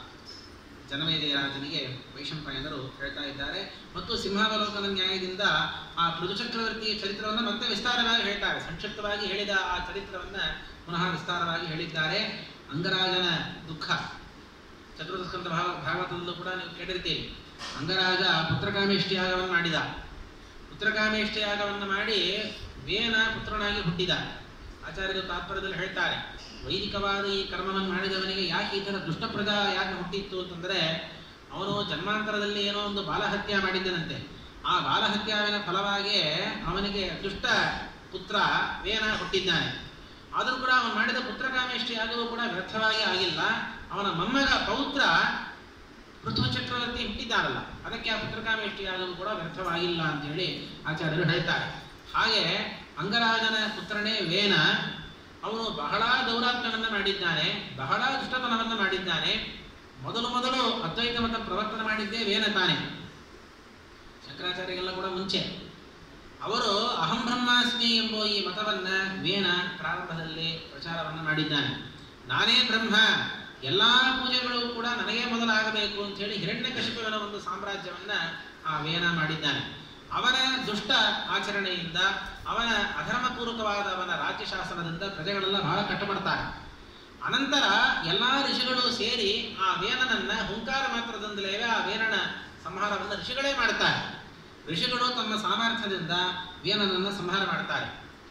ಜನಮೇಜಯ ರಾಜನಿಗೆ ವೈಶಂಪಾಯನರು ಹೇಳ್ತಾ ಇದ್ದಾರೆ ಮತ್ತು ಸಿಂಹಾವಲೋಕನ ನ್ಯಾಯದಿಂದ ಆ ಪೃಥು ಚಕ್ರವರ್ತಿಯ ಚರಿತ್ರವನ್ನು ಮತ್ತೆ ವಿಸ್ತಾರವಾಗಿ ಹೇಳ್ತಾರೆ ಸಂಕ್ಷಿಪ್ತವಾಗಿ ಹೇಳಿದ ಆ ಚರಿತ್ರವನ್ನ ಪುನಃ ವಿಸ್ತಾರವಾಗಿ ಹೇಳಿದ್ದಾರೆ ಅಂಗರಾಜನ ದುಃಖ ಚತುರ್ದಸ್ಕಂತ ಭಾವ ಭಾಗವತದಲ್ಲೂ ಕೂಡ ನೀವು ಕೇಳಿರ್ತೀರಿ ಅಂಗರಾಜ ಪುತ್ರಕಾಮೇಷ್ಟಿ ಯಾಗವನ್ನು ಮಾಡಿದ ಪುತ್ರಕಾಮೇಷ್ಟಿ ಯಾಗವನ್ನು ಮಾಡಿ ವೇನ ಪುತ್ರನಾಗಿ ಹುಟ್ಟಿದ ಆಚಾರ್ಯರು ತಾತ್ಪರ್ಯದಲ್ಲಿ ಹೇಳ್ತಾರೆ ವೈದಿಕವಾದ ಈ ಕರ್ಮವನ್ನು ಮಾಡಿದವನಿಗೆ ಯಾಕೆ ಈ ಥರ ದುಷ್ಟಪ್ರದ ಯಾಕೆ ಹುಟ್ಟಿತ್ತು ಅಂತಂದರೆ ಅವನು ಜನ್ಮಾಂತರದಲ್ಲಿ ಏನೋ ಒಂದು ಬಾಲಹತ್ಯ ಮಾಡಿದ್ದನಂತೆ ಆ ಬಾಲಹತ್ಯಾವಿನ ಫಲವಾಗಿ ಅವನಿಗೆ ದುಷ್ಟ ಪುತ್ರ ವೇನ ಹುಟ್ಟಿದ್ದಾನೆ ಆದರೂ ಕೂಡ ಅವನು ಮಾಡಿದ ಪುತ್ರಕಾಮೇಷ್ಟಿ ಯಾಗವೂ ಕೂಡ ವ್ಯರ್ಥವಾಗಿ ಆಗಿಲ್ಲ ಅವನ ಮೊಮ್ಮಗ ಪೌತ್ರ ಪೃಥ್ವಿ ಚಕ್ರವರ್ತಿ ಹುಟ್ಟಿದ್ದಾರಲ್ಲ ಅದಕ್ಕೆ ಆ ಪುತ್ರಕಾಮೇಷ್ಟಿ ಯಾಗವೂ ಕೂಡ ವ್ಯರ್ಥವಾಗಿಲ್ಲ ಅಂತ ಹೇಳಿ ಆಚಾರ್ಯರು ಹೇಳ್ತಾರೆ ಹಾಗೆ ಅಂಗರಾಜನ ಪುತ್ರನೇ ವೇನ ಅವನು ಬಹಳ ದೌರಾತ್ಮ್ಯವನ್ನು ಮಾಡಿದ್ದಾನೆ ಬಹಳ ದುಷ್ಟತನವನ್ನು ಮಾಡಿದ್ದಾನೆ ಮೊದಲು ಮೊದಲು ಅದ್ವೈತ ಮತ ಪ್ರವರ್ತನೆ ಮಾಡಿದ್ದೇ ವೇನ ತಾನೇ ಶಂಕರಾಚಾರ್ಯಗೆಲ್ಲ ಕೂಡ ಮುಂಚೆ ಅವರು ಅಹಂ ಬ್ರಹ್ಮಾಸ್ಮಿ ಎಂಬ ಈ ಮತವನ್ನ ವೇನ ಪ್ರಾರಂಭದಲ್ಲಿ ಪ್ರಚಾರವನ್ನು ಮಾಡಿದ್ದಾನೆ ನಾನೇ ಬ್ರಹ್ಮ ಎಲ್ಲಾ ಪೂಜೆಗಳು ಕೂಡ ನನಗೇ ಮೊದಲಾಗಬೇಕು ಅಂತ ಹೇಳಿ ಹಿರಣ್ಯಕಶಿಪುವಿನ ಒಂದು ಸಾಮ್ರಾಜ್ಯವನ್ನ ಆ ವೇನ ಮಾಡಿದ್ದಾನೆ ಅವನ ದುಷ್ಟ ಆಚರಣೆಯಿಂದ ಅವನ ಅಧರ್ಮಪೂರ್ವಕವಾದ ಅವನ ರಾಜ್ಯ ಶಾಸನದಿಂದ ಪ್ರಜೆಗಳೆಲ್ಲ ಬಹಳ ಕಟ್ಟುಪಡ್ತಾರೆ ಅನಂತರ ಎಲ್ಲಾ ಋಷಿಗಳು ಸೇರಿ ಆ ವೇನನನ್ನ ಹುಂಕಾರ ಮಾತ್ರದಿಂದಲೇ ಆ ವೇನನ ಸಂಹಾರವನ್ನು ಋಷಿಗಳೇ ಮಾಡ್ತಾರೆ ಋಷಿಗಳು ತಮ್ಮ ಸಾಮರ್ಥ್ಯದಿಂದ ವೇನನನ್ನು ಸಂಹಾರ ಮಾಡ್ತಾರೆ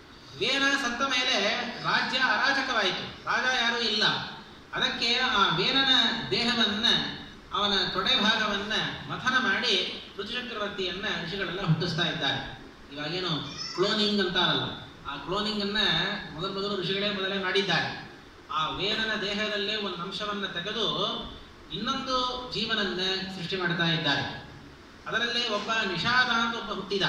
ವೇನ ಸತ್ತ ಮೇಲೆ ರಾಜ್ಯ ಅರಾಜಕವಾಯಿತು ರಾಜ ಯಾರೂ ಇಲ್ಲ ಅದಕ್ಕೆ ಆ ವೇನನ ದೇಹವನ್ನ ಅವನ ತೊಡೆ ಭಾಗವನ್ನ ಮಥನ ಮಾಡಿ ಋತುಚಕ್ರವರ್ತಿಯನ್ನ ಋಷಿಗಳೆಲ್ಲ ಹುಟ್ಟಿಸ್ತಾ ಇದ್ದಾರೆ ಇವಾಗೇನು ಕ್ಲೋನಿಂಗ್ ಅಂತಾರಲ್ಲ ಆ ಕ್ಲೋನಿಂಗ್ ಅನ್ನ ಮೊದಲು ಮೊದಲು ಋಷಿಗಳೇ ಮೊದಲೇ ಮಾಡಿದ್ದಾರೆ ಆ ವೇನನ ದೇಹದಲ್ಲೇ ಒಂದು ಅಂಶವನ್ನ ತೆಗೆದು ಇನ್ನೊಂದು ಜೀವನನ್ನ ಸೃಷ್ಟಿ ಮಾಡ್ತಾ ಇದ್ದಾರೆ ಅದರಲ್ಲಿ ಒಬ್ಬ ನಿಷಾದ ಅಂತ ಒಬ್ಬ ಹುಟ್ಟಿದ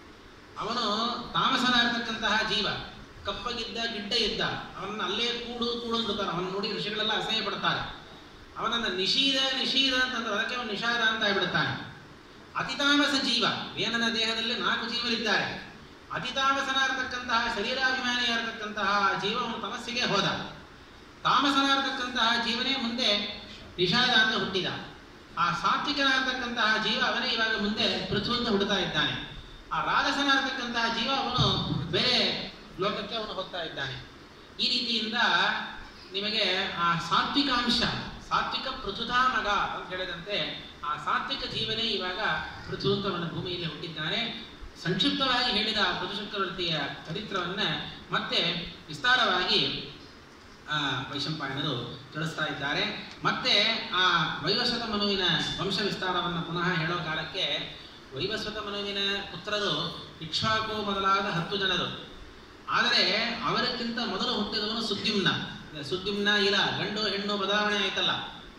ಅವನು ತಾಮಸನಾಗಿರ್ತಕ್ಕಂತಹ ಜೀವ ಕಪ್ಪಗಿದ್ದ ಗಿಡ್ಡ ಇದ್ದ ಅವನನ್ನ ಅಲ್ಲೇ ಕೂಡು ಕೂಡು ಅಂದ್ಬಿಡ್ತಾರೆ ಅವನ ನೋಡಿ ಋಷಿಗಳೆಲ್ಲ ಅಸಹ್ಯ ಪಡ್ತಾರೆ ಅವನನ್ನ ನಿಷೀದ ನಿಷೀದ ಅಂತಂದ್ರೆ ಅದಕ್ಕೆ ಅವನು ನಿಷಾದ ಅಂತ ಆಗ್ಬಿಡ್ತಾನೆ ಅತಿತಾಮಸ ಜೀವ ವೇನನ ದೇಹದಲ್ಲಿ ನಾಲ್ಕು ಜೀವರಿದ್ದಾರೆ ಅತಿತಾಮಸನಾಗಿರ್ತಕ್ಕಂತಹ ಶರೀರಾಭಿಮಾನಿಯಾಗಿರ್ತಕ್ಕಂತಹ ಜೀವ ಅವನು ತಮಸ್ಸಿಗೆ ಹೋದ ತಾಮಸನಾಗಿರ್ತಕ್ಕಂತಹ ಜೀವನೇ ಮುಂದೆ ನಿಷಾದ ಅಂತ ಹುಟ್ಟಿದ ಆ ಸಾತ್ವಿಕನಾಗಿರ್ತಕ್ಕಂತಹ ಜೀವ ಅವನೇ ಇವಾಗ ಮುಂದೆ ಪೃಥ್ವಿಯಿಂದ ಹುಡುತಾ ಇದ್ದಾನೆ ಆ ರಾಜಸನಾಗಿರ್ತಕ್ಕಂತಹ ಜೀವ ಅವನು ಬೇರೆ ಲೋಕಕ್ಕೆ ಅವನು ಹೋಗ್ತಾ ಇದ್ದಾನೆ ಈ ರೀತಿಯಿಂದ ನಿಮಗೆ ಆ ಸಾತ್ವಿಕಾಂಶ ಸಾತ್ವಿಕ ಪೃಥುತಾ ಮಗ ಅಂತ ಹೇಳಿದಂತೆ ಆ ಸಾತ್ವಿಕ ಜೀವನೇ ಇವಾಗ ಪೃಥುವಂತವನ ಭೂಮಿಯಲ್ಲಿ ಹುಟ್ಟಿದ್ದಾನೆ ಸಂಕ್ಷಿಪ್ತವಾಗಿ ಹೇಳಿದ ಪೃಥುಚಕ್ರವರ್ತಿಯ ಚರಿತ್ರವನ್ನ ಮತ್ತೆ ವಿಸ್ತಾರವಾಗಿ ಆ, ವೈಶಂಪಾಯನರು ತಿಳಿಸ್ತಾ ಇದ್ದಾರೆ ಮತ್ತೆ ಆ ವೈವಸ್ವತ ಮನುವಿನ ವಂಶ ವಿಸ್ತಾರವನ್ನು ಪುನಃ ಹೇಳೋ ಕಾಲಕ್ಕೆ ವೈವಸ್ವತ ಮನುವಿನ ಪುತ್ರರು ಇಕ್ಷ್ವಾಕು ಮೊದಲಾದ ಹತ್ತು ಜನರು ಆದರೆ ಅವರಿಗಿಂತ ಮೊದಲು ಹುಟ್ಟಿದವನು ಸುದ್ಯುಮ್ನ ಸುದ್ಯುಮ್ನ ಇಲ್ಲ ಗಂಡು ಹೆಣ್ಣು ಬದಲಾವಣೆ ಆಯ್ತಲ್ಲ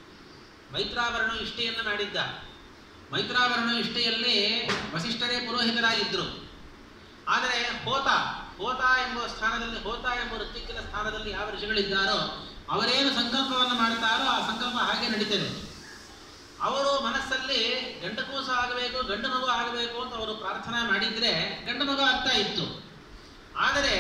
ಮೈತ್ರಾವರಣ ಇಷ್ಟೆಯನ್ನು ಮಾಡಿದ್ದ ಮೈತ್ರಾವರಣ ಇಷ್ಟೆಯಲ್ಲಿ ವಸಿಷ್ಠರೇ ಪುರೋಹಿತರಾಗಿದ್ದರು ಆದರೆ ಹೋತ ಹೋತ ಎಂಬ ಸ್ಥಾನದಲ್ಲಿ ಹೋತ ಎಂಬ ಋತ್ವಿಕ್ಕಿನ ಸ್ಥಾನದಲ್ಲಿ ಯಾವ ಋಷಿಗಳಿದ್ದಾರೋ ಅವರೇನು ಸಂಕಲ್ಪವನ್ನು ಮಾಡ್ತಾರೋ ಆ ಸಂಕಲ್ಪ ಹಾಗೆ ನಡೀತದೆ ಅವರು ಮನಸ್ಸಲ್ಲಿ ಗಂಡು ಕೂಸು ಆಗಬೇಕು ಗಂಡು ಮಗು ಆಗಬೇಕು ಅಂತ ಅವರು ಪ್ರಾರ್ಥನಾ ಮಾಡಿದ್ರೆ ಗಂಡು ಮಗು ಆಗ್ತಾ ಇತ್ತು ಆದರೆ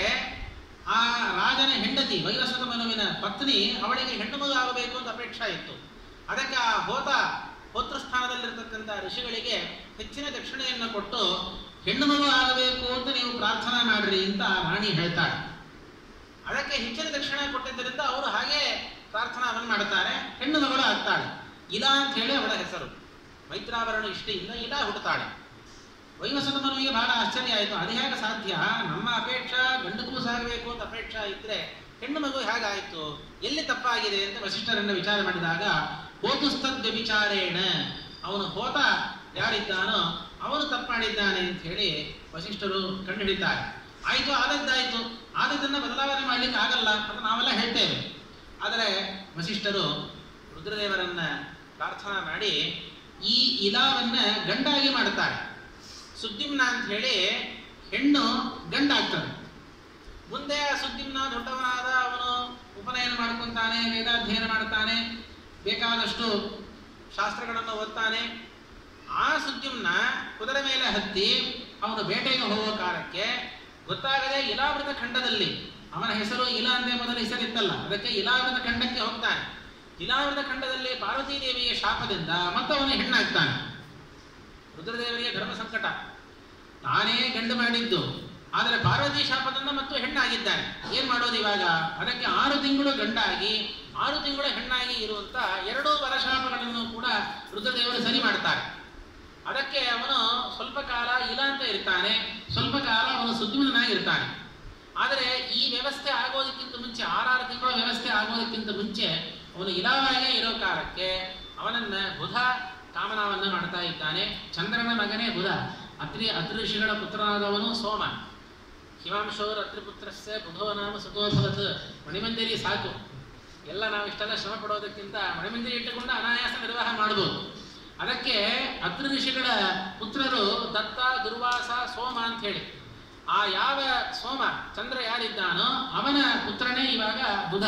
ಆ ರಾಜನ ಹೆಂಡತಿ ವೈವಸ್ವತ ಮನುವಿನ ಪತ್ನಿ ಅವಳಿಗೆ ಹೆಣ್ಣು ಮಗು ಆಗಬೇಕು ಅಂತ ಅಪೇಕ್ಷೆ ಇತ್ತು ಅದಕ್ಕೆ ಆ ಹೋತ ಹೋತ್ರ ಸ್ಥಾನದಲ್ಲಿರ್ತಕ್ಕಂಥ ಋಷಿಗಳಿಗೆ ಹೆಚ್ಚಿನ ದಕ್ಷಿಣೆಯನ್ನು ಕೊಟ್ಟು ಹೆಣ್ಣು ಮಗು ಆಗಬೇಕು ಅಂತ ನೀವು ಪ್ರಾರ್ಥನಾ ಮಾಡ್ರಿ ಅಂತ ಆ ರಾಣಿ ಹೇಳ್ತಾಳೆ ಅದಕ್ಕೆ ಹೆಚ್ಚಿನ ದಕ್ಷಿಣ ಕೊಟ್ಟಿದ್ದರಿಂದ ಅವರು ಹಾಗೆ ಪ್ರಾರ್ಥನಾವನ್ನು ಮಾಡುತ್ತಾರೆ ಹೆಣ್ಣು ಮಗಳು ಆಗ್ತಾಳೆ ಇಲಾ ಅಂತ ಹೇಳಿ ಅವಳ ಹೆಸರು ಮೈತ್ರಾವರಣ ಇಷ್ಟೆಯಿಂದ ಇಲಾ ಹುಟ್ಟುತ್ತಾಳೆ ವೈವಸ್ವತ ಮನುವಿಗೆ ಬಹಳ ಆಶ್ಚರ್ಯ ಆಯಿತು ಅದು ಹೇಗೆ ಸಾಧ್ಯ ನಮ್ಮ ಅಪೇಕ್ಷಾ ಗಂಡು ಕೂಸಾಗಬೇಕು ಅಂತ ಅಪೇಕ್ಷಾ ಇದ್ರೆ ಹೆಣ್ಣು ಮಗು ಹೇಗಾಯಿತು ಎಲ್ಲಿ ತಪ್ಪಾಗಿದೆ ಅಂತ ವಸಿಷ್ಠರನ್ನು ವಿಚಾರ ಮಾಡಿದಾಗ ಹೋತುಸ್ತದ್ ವ್ಯಭಿಚಾರೇಣ ಅವನು ಹೋತ ಯಾರಿದ್ದಾನೋ ಅವನು ತಪ್ಪು ಮಾಡಿದ್ದಾನೆ ಅಂತ ಹೇಳಿ ವಸಿಷ್ಠರು ಕಂಡುಹಿಡಿತಾರೆ ಆಯಿತು ಆದದ್ದಾಯಿತು ಆದದ್ದನ್ನು ಬದಲಾವಣೆ ಮಾಡ್ಲಿಕ್ಕೆ ಆಗಲ್ಲ ಅಂತ ನಾವೆಲ್ಲ ಹೇಳ್ತೇವೆ ಆದರೆ ವಸಿಷ್ಠರು ರುದ್ರದೇವರನ್ನ ಪ್ರಾರ್ಥನಾ ಮಾಡಿ ಈ ಇಲಾವನ್ನ ಗಂಡಾಗಿ ಮಾಡುತ್ತಾರೆ ಸುದ್ದಿಮ್ನ ಅಂತ ಹೇಳಿ ಹೆಣ್ಣು ಗಂಡಾಗ್ತದೆ ಮುಂದೆ ಆ ಸುದ್ದಿಮ್ನ ದೊಡ್ಡವನಾದ ಅವನು ಉಪನಯನ ಮಾಡ್ಕೊಂತಾನೆ ವೇದಾಧ್ಯಯನ ಮಾಡ್ತಾನೆ ಬೇಕಾದಷ್ಟು ಶಾಸ್ತ್ರಗಳನ್ನು ಓದ್ತಾನೆ ಆ ಸುದ್ದಿಮ್ನ ಕುದುರೆ ಮೇಲೆ ಹತ್ತಿ ಅವನು ಬೇಟೆಗೆ ಹೋಗುವ ಕಾಲಕ್ಕೆ ಗೊತ್ತಾಗದೆ ಇಲಾವೃತ ಖಂಡದಲ್ಲಿ ಅವನ ಹೆಸರು ಇಲಾ ಅಂತ ಮೊದಲ ಹೆಸರಿತ್ತಲ್ಲ ಅದಕ್ಕೆ ಇಲಾವೃತ ಖಂಡಕ್ಕೆ ಹೋಗ್ತಾನೆ ಇಲಾವೃತ ಖಂಡದಲ್ಲಿ ಪಾರ್ವತೀ ದೇವಿಯ ಶಾಪದಿಂದ ಮತ್ತವನು ಹೆಣ್ಣಾಗ್ತಾನೆ ರುದ್ರದೇವರಿಗೆ ಧರ್ಮ ಸಂಕಟ ತಾನೇ ಗಂಡು ಮಾಡಿದ್ದು ಆದರೆ ಪಾರ್ವತಿ ಶಾಪದಿಂದ ಮತ್ತು ಹೆಣ್ಣಾಗಿದ್ದಾನೆ ಏನ್ ಮಾಡೋದು ಇವಾಗ ಅದಕ್ಕೆ ಆರು ತಿಂಗಳು ಗಂಡಾಗಿ ಆರು ತಿಂಗಳು ಹೆಣ್ಣಾಗಿ ಇರುವಂತ ಎರಡೂ ವರಶಾಪಗಳನ್ನು ಕೂಡ ರುದ್ರದೇವರು ಸರಿ ಮಾಡ್ತಾರೆ ಅದಕ್ಕೆ ಅವನು ಸ್ವಲ್ಪ ಕಾಲ ಇಲ್ಲ ಅಂತ ಇರ್ತಾನೆ ಸ್ವಲ್ಪ ಕಾಲ ಅವನು ಸುದ್ದಿಮನಾಗಿರ್ತಾನೆ ಆದರೆ ಈ ವ್ಯವಸ್ಥೆ ಆಗೋದಕ್ಕಿಂತ ಮುಂಚೆ ಆರಾರು ತಿಂಗಳ ವ್ಯವಸ್ಥೆ ಆಗೋದಕ್ಕಿಂತ ಮುಂಚೆ ಅವನು ಇಲಾವಾಗೇ ಇರೋ ಕಾಲಕ್ಕೆ ಅವನನ್ನ ಬುಧ ಕಾಮನವನ್ನ ಮಾಡ್ತಾ ಇದ್ದಾನೆ ಚಂದ್ರನ ಮಗನೇ ಬುಧ ಅತ್ರಿ ಅತೃಷಿಗಳ ಪುತ್ರನಾದವನು ಸೋಮ ಹಿಮಾಂಶೋರ್ ಅತ್ರಿಪುತ್ರಸ್ಯ ಬುಧೋ ನಾಮ ಸುಖೋಭವತ್ ಮಣಿಮಂದಿರಿ ಸಾಕು ಎಲ್ಲ ನಾವು ಇಷ್ಟೆಲ್ಲ ಶ್ರಮ ಪಡೋದಕ್ಕಿಂತ ಮಣಿಮಂದಿರಿ ಇಟ್ಟುಕೊಂಡು ಅನಾಯಾಸ ನಿರ್ವಾಹ ಮಾಡ್ಬೋದು ಅದಕ್ಕೆ ಅತ್ರಿ ಋಷಿಗಳ ಪುತ್ರರು ದತ್ತ ದುರ್ವಾಸ ಸೋಮ ಅಂತ ಹೇಳಿ ಆ ಯಾವ ಸೋಮ ಚಂದ್ರ ಯಾರಿದ್ದಾನೋ ಅವನ ಪುತ್ರನೇ ಇವಾಗ ಬುಧ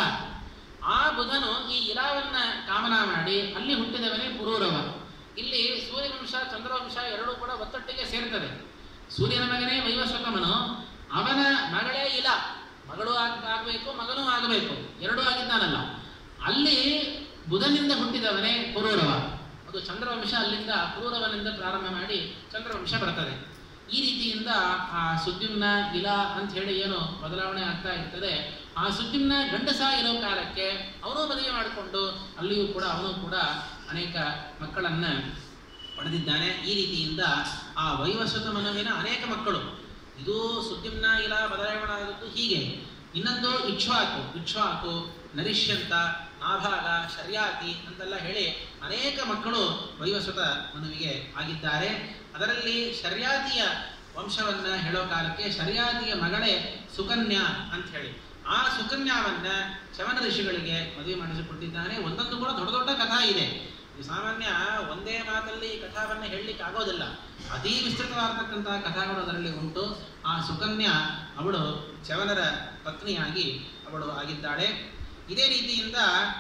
ಆ ಬುಧನು ಈ ಇಲಾವನ್ನ ಕಾಮನ ಮಾಡಿ ಅಲ್ಲಿ ಹುಟ್ಟಿದವನೇ ಪುರೂರವ ಇಲ್ಲಿ ಸೂರ್ಯವಂಶ ಚಂದ್ರವಂಶ ಎರಡೂ ಕೂಡ ಒತ್ತೊಟ್ಟಿಗೆ ಸೇರ್ತದೆ ಸೂರ್ಯನ ಮಗನೇ ವೈವಸ್ವತಮನು ಅವನ ಮಗಳೇ ಇಲ್ಲ ಮಗಳು ಆಗ್ ಆಗಬೇಕು ಮಗನೂ ಆಗಬೇಕು ಎರಡೂ ಆಗಿದ್ದಾನಲ್ಲ ಅಲ್ಲಿ ಬುಧನಿಂದ ಹುಟ್ಟಿದವನೇ ಪುರೂರವ ಅದು ಚಂದ್ರವಂಶ ಅಲ್ಲಿಂದ ಪುರೂರವನಿಂದ ಪ್ರಾರಂಭ ಮಾಡಿ ಚಂದ್ರವಂಶ ಬರ್ತದೆ ಈ ರೀತಿಯಿಂದ ಆ ಸುದ್ದಿಮ್ನ ಇಲ ಅಂತ ಹೇಳಿ ಏನು ಬದಲಾವಣೆ ಆಗ್ತಾ ಇರ್ತದೆ ಆ ಸುದ್ದಿಮ್ನ ಗಂಡಸ ಇರೋ ಕಾಲಕ್ಕೆ ಅವನು ಮದುವೆ ಮಾಡಿಕೊಂಡು ಅಲ್ಲಿಯೂ ಕೂಡ ಅವನು ಕೂಡ ಅನೇಕ ಮಕ್ಕಳನ್ನ ಪಡೆದಿದ್ದಾನೆ ಈ ರೀತಿಯಿಂದ ಆ ವೈವಸ್ವತ ಮನುವಿನ ಅನೇಕ ಮಕ್ಕಳು ಇದು ಸುದ್ದಿಮ್ನ ಇಲ ಬದಲಾವಣೆ ಆದದ್ದು ಹೀಗೆ ಇನ್ನೊಂದು ಇಕ್ಷ್ವಾಕು ಇಕ್ಷ್ವಾಕು ನರಿಷ್ಯಂತ ನಾಭಾಗ ಶರ್ಯಾತಿ ಅಂತೆಲ್ಲ ಹೇಳಿ ಅನೇಕ ಮಕ್ಕಳು ವೈವಸ್ವತ ಮನುವಿಗೆ ಆಗಿದ್ದಾರೆ ಅದರಲ್ಲಿ ಶರ್ಯಾತಿಯ ವಂಶವನ್ನ ಹೇಳೋ ಕಾಲಕ್ಕೆ ಶರ್ಯಾತಿಯ ಮಗಳೇ ಸುಕನ್ಯಾ ಅಂತ ಹೇಳಿ ಆ ಸುಕನ್ಯಾವನ್ನ ಚಮನ ಋಷಿಗಳಿಗೆ ಮದುವೆ ಮಾಡಿಸಿಕೊಟ್ಟಿದ್ದಾನೆ ಒಂದೊಂದು ಕೂಡ ದೊಡ್ಡ ದೊಡ್ಡ ಕಥಾ ಇದೆ ಇದು ಸಾಮಾನ್ಯ ಒಂದೇ ಮಾತಲ್ಲಿ ಈ ಕಥಾವನ್ನ ಹೇಳಲಿಕ್ಕೆ ಆಗೋದಿಲ್ಲ ಅತೀ ವಿಸ್ತೃತವಾಗತಕ್ಕಂತಹ ಕಥಾಗಳು ಅದರಲ್ಲಿ ಉಂಟು ಆ ಸುಕನ್ಯಾ ಅವಳು ಚವನರ ಪತ್ನಿಯಾಗಿ ಅವಳು ಆಗಿದ್ದಾಳೆ ಇದೇ ರೀತಿಯಿಂದ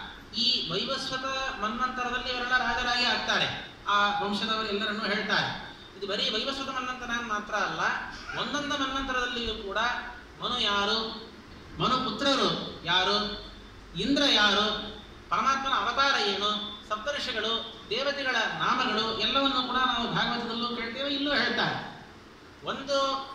ಈ ವೈವಸ್ವತ ಮನ್ವಂತರದಲ್ಲಿ ಇವರೆಲ್ಲ ರಾಜರಾಗಿ ಆಗ್ತಾರೆ ಆ ವಂಶದವರು ಎಲ್ಲರನ್ನೂ ಹೇಳ್ತಾರೆ ಇದು ಬರೀ ವೈವಸ್ವತ ಮನ್ವಂತರ ಮಾತ್ರ ಅಲ್ಲ ಒಂದೊಂದು ಮನ್ವಂತರದಲ್ಲಿಯೂ ಕೂಡ ಮನು ಯಾರು ಮನು ಪುತ್ರರು ಯಾರು ಇಂದ್ರ ಯಾರು ಪರಮಾತ್ಮನ ಅವತಾರ ಏನು ಸಪ್ತರ್ಷಿಗಳು ದೇವತೆಗಳ ನಾಮಗಳು ಎಲ್ಲವನ್ನು ಕೂಡ ನಾವು ಭಾಗವತದಲ್ಲೂ ಕೇಳ್ತೇವೆ ಇಲ್ಲೂ ಹೇಳ್ತಾರೆ ಒಂದು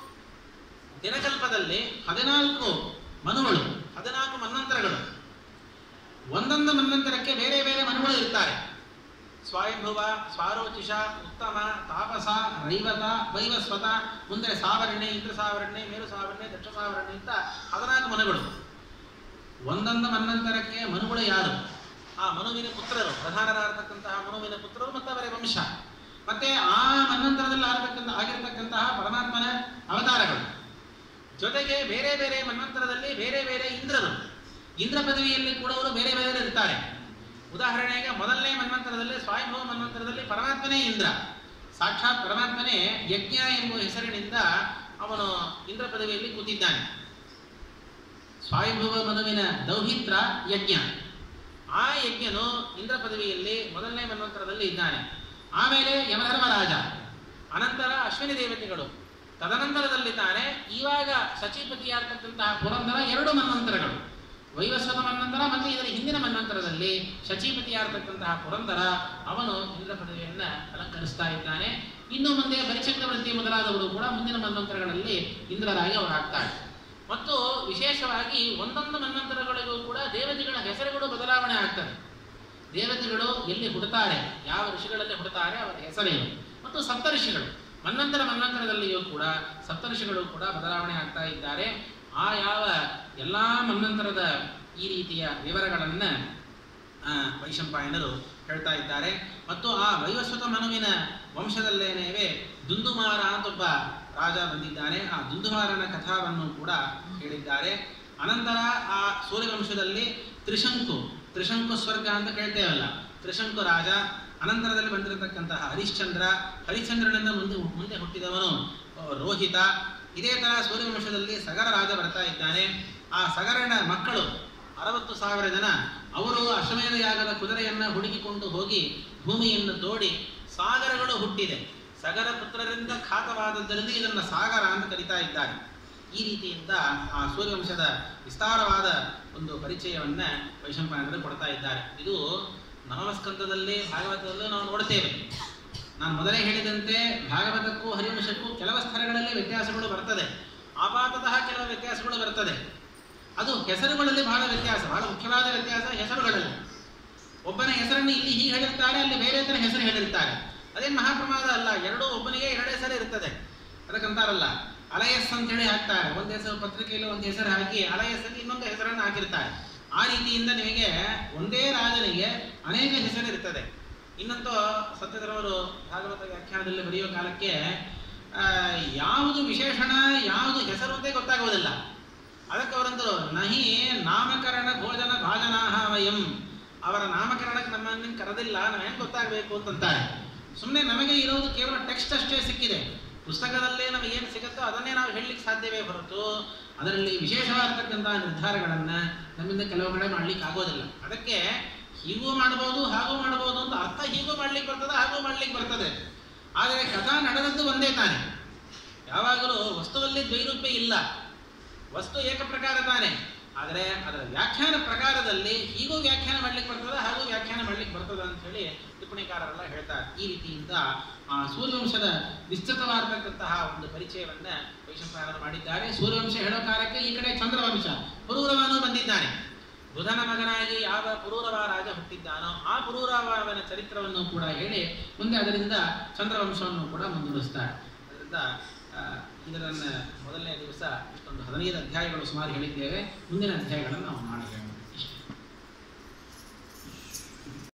ದಿನಕಲ್ಪದಲ್ಲಿ ಹದಿನಾಲ್ಕು ಮನುಗಳು ಹದಿನಾಲ್ಕು ಮನ್ವಂತರಗಳು ಒಂದೊಂದು ಮನ್ವಂತರಕ್ಕೆ ಬೇರೆ ಬೇರೆ ಮನುಗಳು ಇರ್ತಾರೆ ಸ್ವಯಂಭುವ ಸ್ವಾರೋಚಿಷ ಉತ್ತಮ ತಾಪಸ ರೈವತ ವೈವಸ್ವತ ಮುಂದೆ ಸಾವರ್ಣೆ ಇಂದ್ರ ಸಾವರ್ಣೆ ಮೇರು ಸಾವರ್ಣೆ ದಕ್ಷ ಸಾವರ್ಣೆ ಅಂತ ಹದಿನಾಲ್ಕು ಮನುಗಳು ಒಂದೊಂದು ಮನ್ವಂತರಕ್ಕೆ ಮನುಗಳು ಯಾರು ಆ ಮನುವಿನ ಪುತ್ರರು ಪ್ರಧಾನರಾಗಿರ್ತಕ್ಕಂತಹ ಮನುವಿನ ಪುತ್ರರು ಮತ್ತು ಅವರ ವಂಶ ಮತ್ತೆ ಆ ಮನ್ವಂತರದಲ್ಲಿ ಆಗತಕ್ಕಂಥ ಆಗಿರತಕ್ಕಂತಹ ಪರಮಾತ್ಮನ ಅವತಾರಗಳು ಜೊತೆಗೆ ಬೇರೆ ಬೇರೆ ಮನ್ವಂತರದಲ್ಲಿ ಬೇರೆ ಬೇರೆ ಇಂದ್ರರು ಇಂದ್ರ ಪದವಿಯಲ್ಲಿ ಕೂಡ ಅವರು ಬೇರೆ ಬೇರೆ ಇರ್ತಾರೆ ಉದಾಹರಣೆಗೆ ಮೊದಲನೇ ಮನ್ವಂತರದಲ್ಲಿ ಸ್ವಯಂಭವ ಮನ್ವಂತರದಲ್ಲಿ ಪರಮಾತ್ಮನೇ ಇಂದ್ರ ಸಾಕ್ಷಾತ್ ಪರಮಾತ್ಮನೇ ಯಜ್ಞ ಎಂಬ ಹೆಸರಿನಿಂದ ಅವನು ಇಂದ್ರ ಪದವಿಯಲ್ಲಿ ಕೂತಿದ್ದಾನೆ ಸ್ವಯಂಭವ ಮನುವಿನ ದೌಹಿತ್ರ ಯಜ್ಞ ಆ ಯಜ್ಞನು ಇಂದ್ರ ಪದವಿಯಲ್ಲಿ ಮೊದಲನೇ ಮನ್ವಂತರದಲ್ಲಿ ಇದ್ದಾನೆ ಆಮೇಲೆ ಯಮಧರ್ಮರಾಜ ಅನಂತರ ಅಶ್ವಿನಿ ದೇವತೆಗಳು ತದನಂತರದಲ್ಲಿದ್ದಾನೆ ಇವಾಗ ಶಚೀಪತಿಯಾಗ್ತಕ್ಕಂತಹ ಪುರಂದರ ಎರಡು ಮನ್ವಂತರಗಳು ವೈವಸ್ವತ ಮನ್ವಂತರ ಮತ್ತು ಇದರ ಹಿಂದಿನ ಮನ್ವಂತರದಲ್ಲಿ ಶಚೀಪತಿಯಾಗ್ತಕ್ಕಂತಹ ಪುರಂದರ ಅವನು ಇಂದ್ರ ಪದವಿಯನ್ನ ಅಲಂಕರಿಸ್ತಾ ಇದ್ದಾನೆ ಇನ್ನು ಮುಂದೆ ಬಲಿಚಕ್ರವರ್ತಿ ಮೊದಲಾದವರು ಕೂಡ ಮುಂದಿನ ಮನ್ವಂತರಗಳಲ್ಲಿ ಇಂದ್ರರಾಗಿ ಅವರಾಗ್ತಾರೆ ಮತ್ತು ವಿಶೇಷವಾಗಿ ಒಂದೊಂದು ಮನ್ವಂತರಗಳಿಗೂ ಕೂಡ ದೇವತೆಗಳ ಹೆಸರುಗಳು ಬದಲಾವಣೆ ಆಗ್ತದೆ ದೇವತೆಗಳು ಎಲ್ಲಿ ಹುಡುತ್ತಾರೆ ಯಾವ ಋಷಿಗಳಲ್ಲಿ ಹುಡುತ್ತಾರೆ ಅವರ ಹೆಸರೇನು ಮತ್ತು ಸಪ್ತಋಷಿಗಳು ಮನ್ವಂತರ ಮನ್ವಂತರದಲ್ಲಿಯೂ ಕೂಡ ಸಪ್ತಋಷಿಗಳು ಕೂಡ ಬದಲಾವಣೆ ಆಗ್ತಾ ಇದ್ದಾರೆ ಆ ಯಾವ ಎಲ್ಲ ಮನ್ವಂತರದ ಈ ರೀತಿಯ ವಿವರಗಳನ್ನು ವೈಶಂಪಾಯನರು ಹೇಳ್ತಾ ಇದ್ದಾರೆ ಮತ್ತು ಆ ವೈವಸ್ವತ ಮನುವಿನ ವಂಶದಲ್ಲೇನೇವೆ ದುಂದುಮಾರ ಅಂತ ಒಬ್ಬ ರಾಜ ಬಂದಿದ್ದಾನೆ ಆ ದುಂದುಮಾರನ ಕಥಾವನ್ನು ಕೂಡ ಹೇಳಿದ್ದಾರೆ ಅನಂತರ ಆ ಸೂರ್ಯವಂಶದಲ್ಲಿ ತ್ರಿಶಂಕು ತ್ರಿಶಂಕು ಸ್ವರ್ಗ ಅಂತ ಕೇಳ್ತೇವಲ್ಲ ತ್ರಿಶಂಕು ರಾಜ ಅನಂತರದಲ್ಲಿ ಬಂದಿರತಕ್ಕಂತಹ ಹರಿಶ್ಚಂದ್ರ ಹರಿಶ್ಚಂದ್ರನಿಂದ ಮುಂದೆ ಮುಂದೆ ಹುಟ್ಟಿದವನು ಆ, ರೋಹಿತ ಇದೇ ತರ ಸೂರ್ಯವಂಶದಲ್ಲಿ ಸಗರ ರಾಜ ಬರ್ತಾ ಇದ್ದಾನೆ ಆ ಸಗರನ ಮಕ್ಕಳು ಅರವತ್ತು ಸಾವಿರ ಜನ ಅವರು ಅಶ್ವಮೇಧ ಯಾಗದ ಕುದುರೆಯನ್ನ ಹುಡುಕಿಕೊಂಡು ಹೋಗಿ ಭೂಮಿಯನ್ನು ತೋಡಿ ಸಾಗರಗಳು ಹುಟ್ಟಿದೆ ಸಗರ ಪುತ್ರರಿಂದ ಖಾತವಾದದ್ದರಿಂದ ಇದನ್ನು ಸಾಗರ ಅಂತ ಕರೀತಾ ಇದ್ದಾರೆ ಈ ರೀತಿಯಿಂದ ಆ ಸೂರ್ಯವಂಶದ ವಿಸ್ತಾರವಾದ ಒಂದು ಪರಿಚಯವನ್ನ ವೈಶಂಪಾಯನರು ಕೊಡ್ತಾ ಇದ್ದಾರೆ ಇದು ನವಮಸ್ಕಂದದಲ್ಲಿ ಭಾಗವತದಲ್ಲೂ ನಾವು ನೋಡ್ತೇವೆ ನಾನು ಮೊದಲೇ ಹೇಳಿದಂತೆ ಭಾಗವತಕ್ಕೂ ಹರಿವಂಶಕ್ಕೂ ಕೆಲವು ಸ್ಥಳಗಳಲ್ಲಿ ವ್ಯತ್ಯಾಸಗಳು ಬರ್ತದೆ ಆಪಾತತಃ ಕೆಲವು ವ್ಯತ್ಯಾಸಗಳು ಬರ್ತದೆ ಅದು ಹೆಸರುಗಳಲ್ಲಿ ಬಹಳ ವ್ಯತ್ಯಾಸ ಬಹಳ ಮುಖ್ಯವಾದ ವ್ಯತ್ಯಾಸ ಹೆಸರುಗಳಲ್ಲಿ ಒಬ್ಬನ ಹೆಸರನ್ನು ಇಲ್ಲಿ ಹೀಗೆ ಹೇಳಿರ್ತಾರೆ ಅಲ್ಲಿ ಬೇರೆ ತರ ಹೆಸರು ಹೇಳಿರ್ತಾರೆ ಅದೇನು ಮಹಾಪ್ರಮಾದ ಅಲ್ಲ ಎರಡೂ ಒಬ್ಬನಿಗೆ ಎರಡು ಹೆಸರು ಇರ್ತದೆ ಅದಕ್ಕಂತಾರಲ್ಲ ಅಲಯಸ್ ಅಂತ ಹೇಳಿ ಹಾಕ್ತಾರೆ ಒಂದು ಹೆಸರು ಪತ್ರಿಕೆಯಲ್ಲಿ ಒಂದು ಹೆಸರು ಹಾಕಿ ಅಲಯಸ್ ಅಲ್ಲಿ ಇನ್ನೊಂದು ಹೆಸರನ್ನು ಹಾಕಿರ್ತಾರೆ ಆ ರೀತಿಯಿಂದ ನಿಮಗೆ ಒಂದೇ ರಾಜನಿಗೆ ಅನೇಕ ಹೆಸರು ಇರ್ತದೆ ಇನ್ನಂತೂ ಸತ್ಯಧರ್ಮರು ಭಾಗವತ ವ್ಯಾಖ್ಯಾನದಲ್ಲಿ ಬರೆಯೋ ಕಾಲಕ್ಕೆ ಆ, ಯಾವುದು ವಿಶೇಷಣ ಯಾವುದು ಹೆಸರು ಅಂತೇ ಗೊತ್ತಾಗೋದಿಲ್ಲ ಅದಕ್ಕೆ ಅವರಂದರು ನಹಿ ನಾಮಕರಣ ಭೋಜನ ಭಾಜನಾಹ ವಯಂ ಅವರ ನಾಮಕರಣಕ್ಕೆ ನಮ್ಮನ್ನು ಕರೆದಿಲ್ಲ ನಾವು ಹೆಂಗೆ ಗೊತ್ತಾಗಬೇಕು ಅಂತಂತಾರೆ ಸುಮ್ಮನೆ ನಮಗೆ ಇರೋದು ಕೇವಲ ಟೆಕ್ಸ್ಟ್ ಅಷ್ಟೇ ಸಿಕ್ಕಿದೆ ಪುಸ್ತಕದಲ್ಲೇ ನಮಗೆ ಏನು ಸಿಗುತ್ತೋ ಅದನ್ನೇ ನಾವು ಹೇಳಲಿಕ್ಕೆ ಸಾಧ್ಯವೇ ಹೊರತು ಅದರಲ್ಲಿ ವಿಶೇಷವಾಗಿರ್ತಕ್ಕಂಥ ನಿರ್ಧಾರಗಳನ್ನು ನಮ್ಮಿಂದ ಕೆಲವು ಕಡೆ ಮಾಡ್ಲಿಕ್ಕೆ ಆಗೋದಿಲ್ಲ ಅದಕ್ಕೆ ಹೀಗೂ ಮಾಡ್ಬೋದು ಹಾಗೂ ಮಾಡ್ಬೋದು ಅಂತ ಅರ್ಥ ಹೀಗೂ ಮಾಡ್ಲಿಕ್ಕೆ ಬರ್ತದೆ ಹಾಗೂ ಮಾಡ್ಲಿಕ್ಕೆ ಬರ್ತದೆ ಆದರೆ ಕಥಾ ನಡೆದದ್ದು ಒಂದೇ ತಾನೆ ಯಾವಾಗಲೂ ವಸ್ತುವಲ್ಲಿ ದ್ವೈರೂಪ್ಯ ಇಲ್ಲ ವಸ್ತು ಏಕ ಪ್ರಕಾರ ತಾನೆ ಆದರೆ ಅದರ ವ್ಯಾಖ್ಯಾನ ಪ್ರಕಾರದಲ್ಲಿ ಹೀಗೂ ವ್ಯಾಖ್ಯಾನ ಮಾಡ್ಲಿಕ್ಕೆ ಬರ್ತದೆ ಹಾಗೂ ವ್ಯಾಖ್ಯಾನ ಮಾಡ್ಲಿಕ್ಕೆ ಬರ್ತದೆ ಅಂತ ಹೇಳಿ ಟಿಪ್ಪಣಿಕಾರರೆಲ್ಲ ಹೇಳ್ತಾರೆ ಈ ರೀತಿಯಿಂದ ಆ ಸೂರ್ಯವಂಶದ ವಿಸ್ತೃತವಾಗಿರ್ತಕ್ಕಂತಹ ಒಂದು ಪರಿಚಯವನ್ನ ವೈಶಂಪಾಯನರು ಮಾಡಿದ್ದಾರೆ ಸೂರ್ಯವಂಶ ಹೇಳೋ ಕಾಲಕ್ಕೆ ಈ ಕಡೆ ಚಂದ್ರವಂಶ ಪುರೂರವನು ಬಂದಿದ್ದಾನೆ ಬುಧನ ಮಗನಾಗಿ ಯಾವ ಪುರೂರವ ರಾಜ ಹುಟ್ಟಿದ್ದಾನೋ ಆ ಪುರೂರವನ ಚರಿತ್ರವನ್ನು ಕೂಡ ಹೇಳಿ ಮುಂದೆ ಅದರಿಂದ ಚಂದ್ರವಂಶವನ್ನು ಕೂಡ ಮುಂದುವರಿಸ್ತಾರೆ ಅದರಿಂದ ಆ, ಇದರನ್ನ ಮೊದಲನೇ ದಿವಸ ಇಷ್ಟೊಂದು ಹದಿನೈದು ಅಧ್ಯಾಯಗಳು ಸುಮಾರು ಹೇಳಿದ್ದೇವೆ ಮುಂದಿನ ಅಧ್ಯಾಯಗಳನ್ನು ನಾವು ನಾಳೆ ಹೇಳೋಣ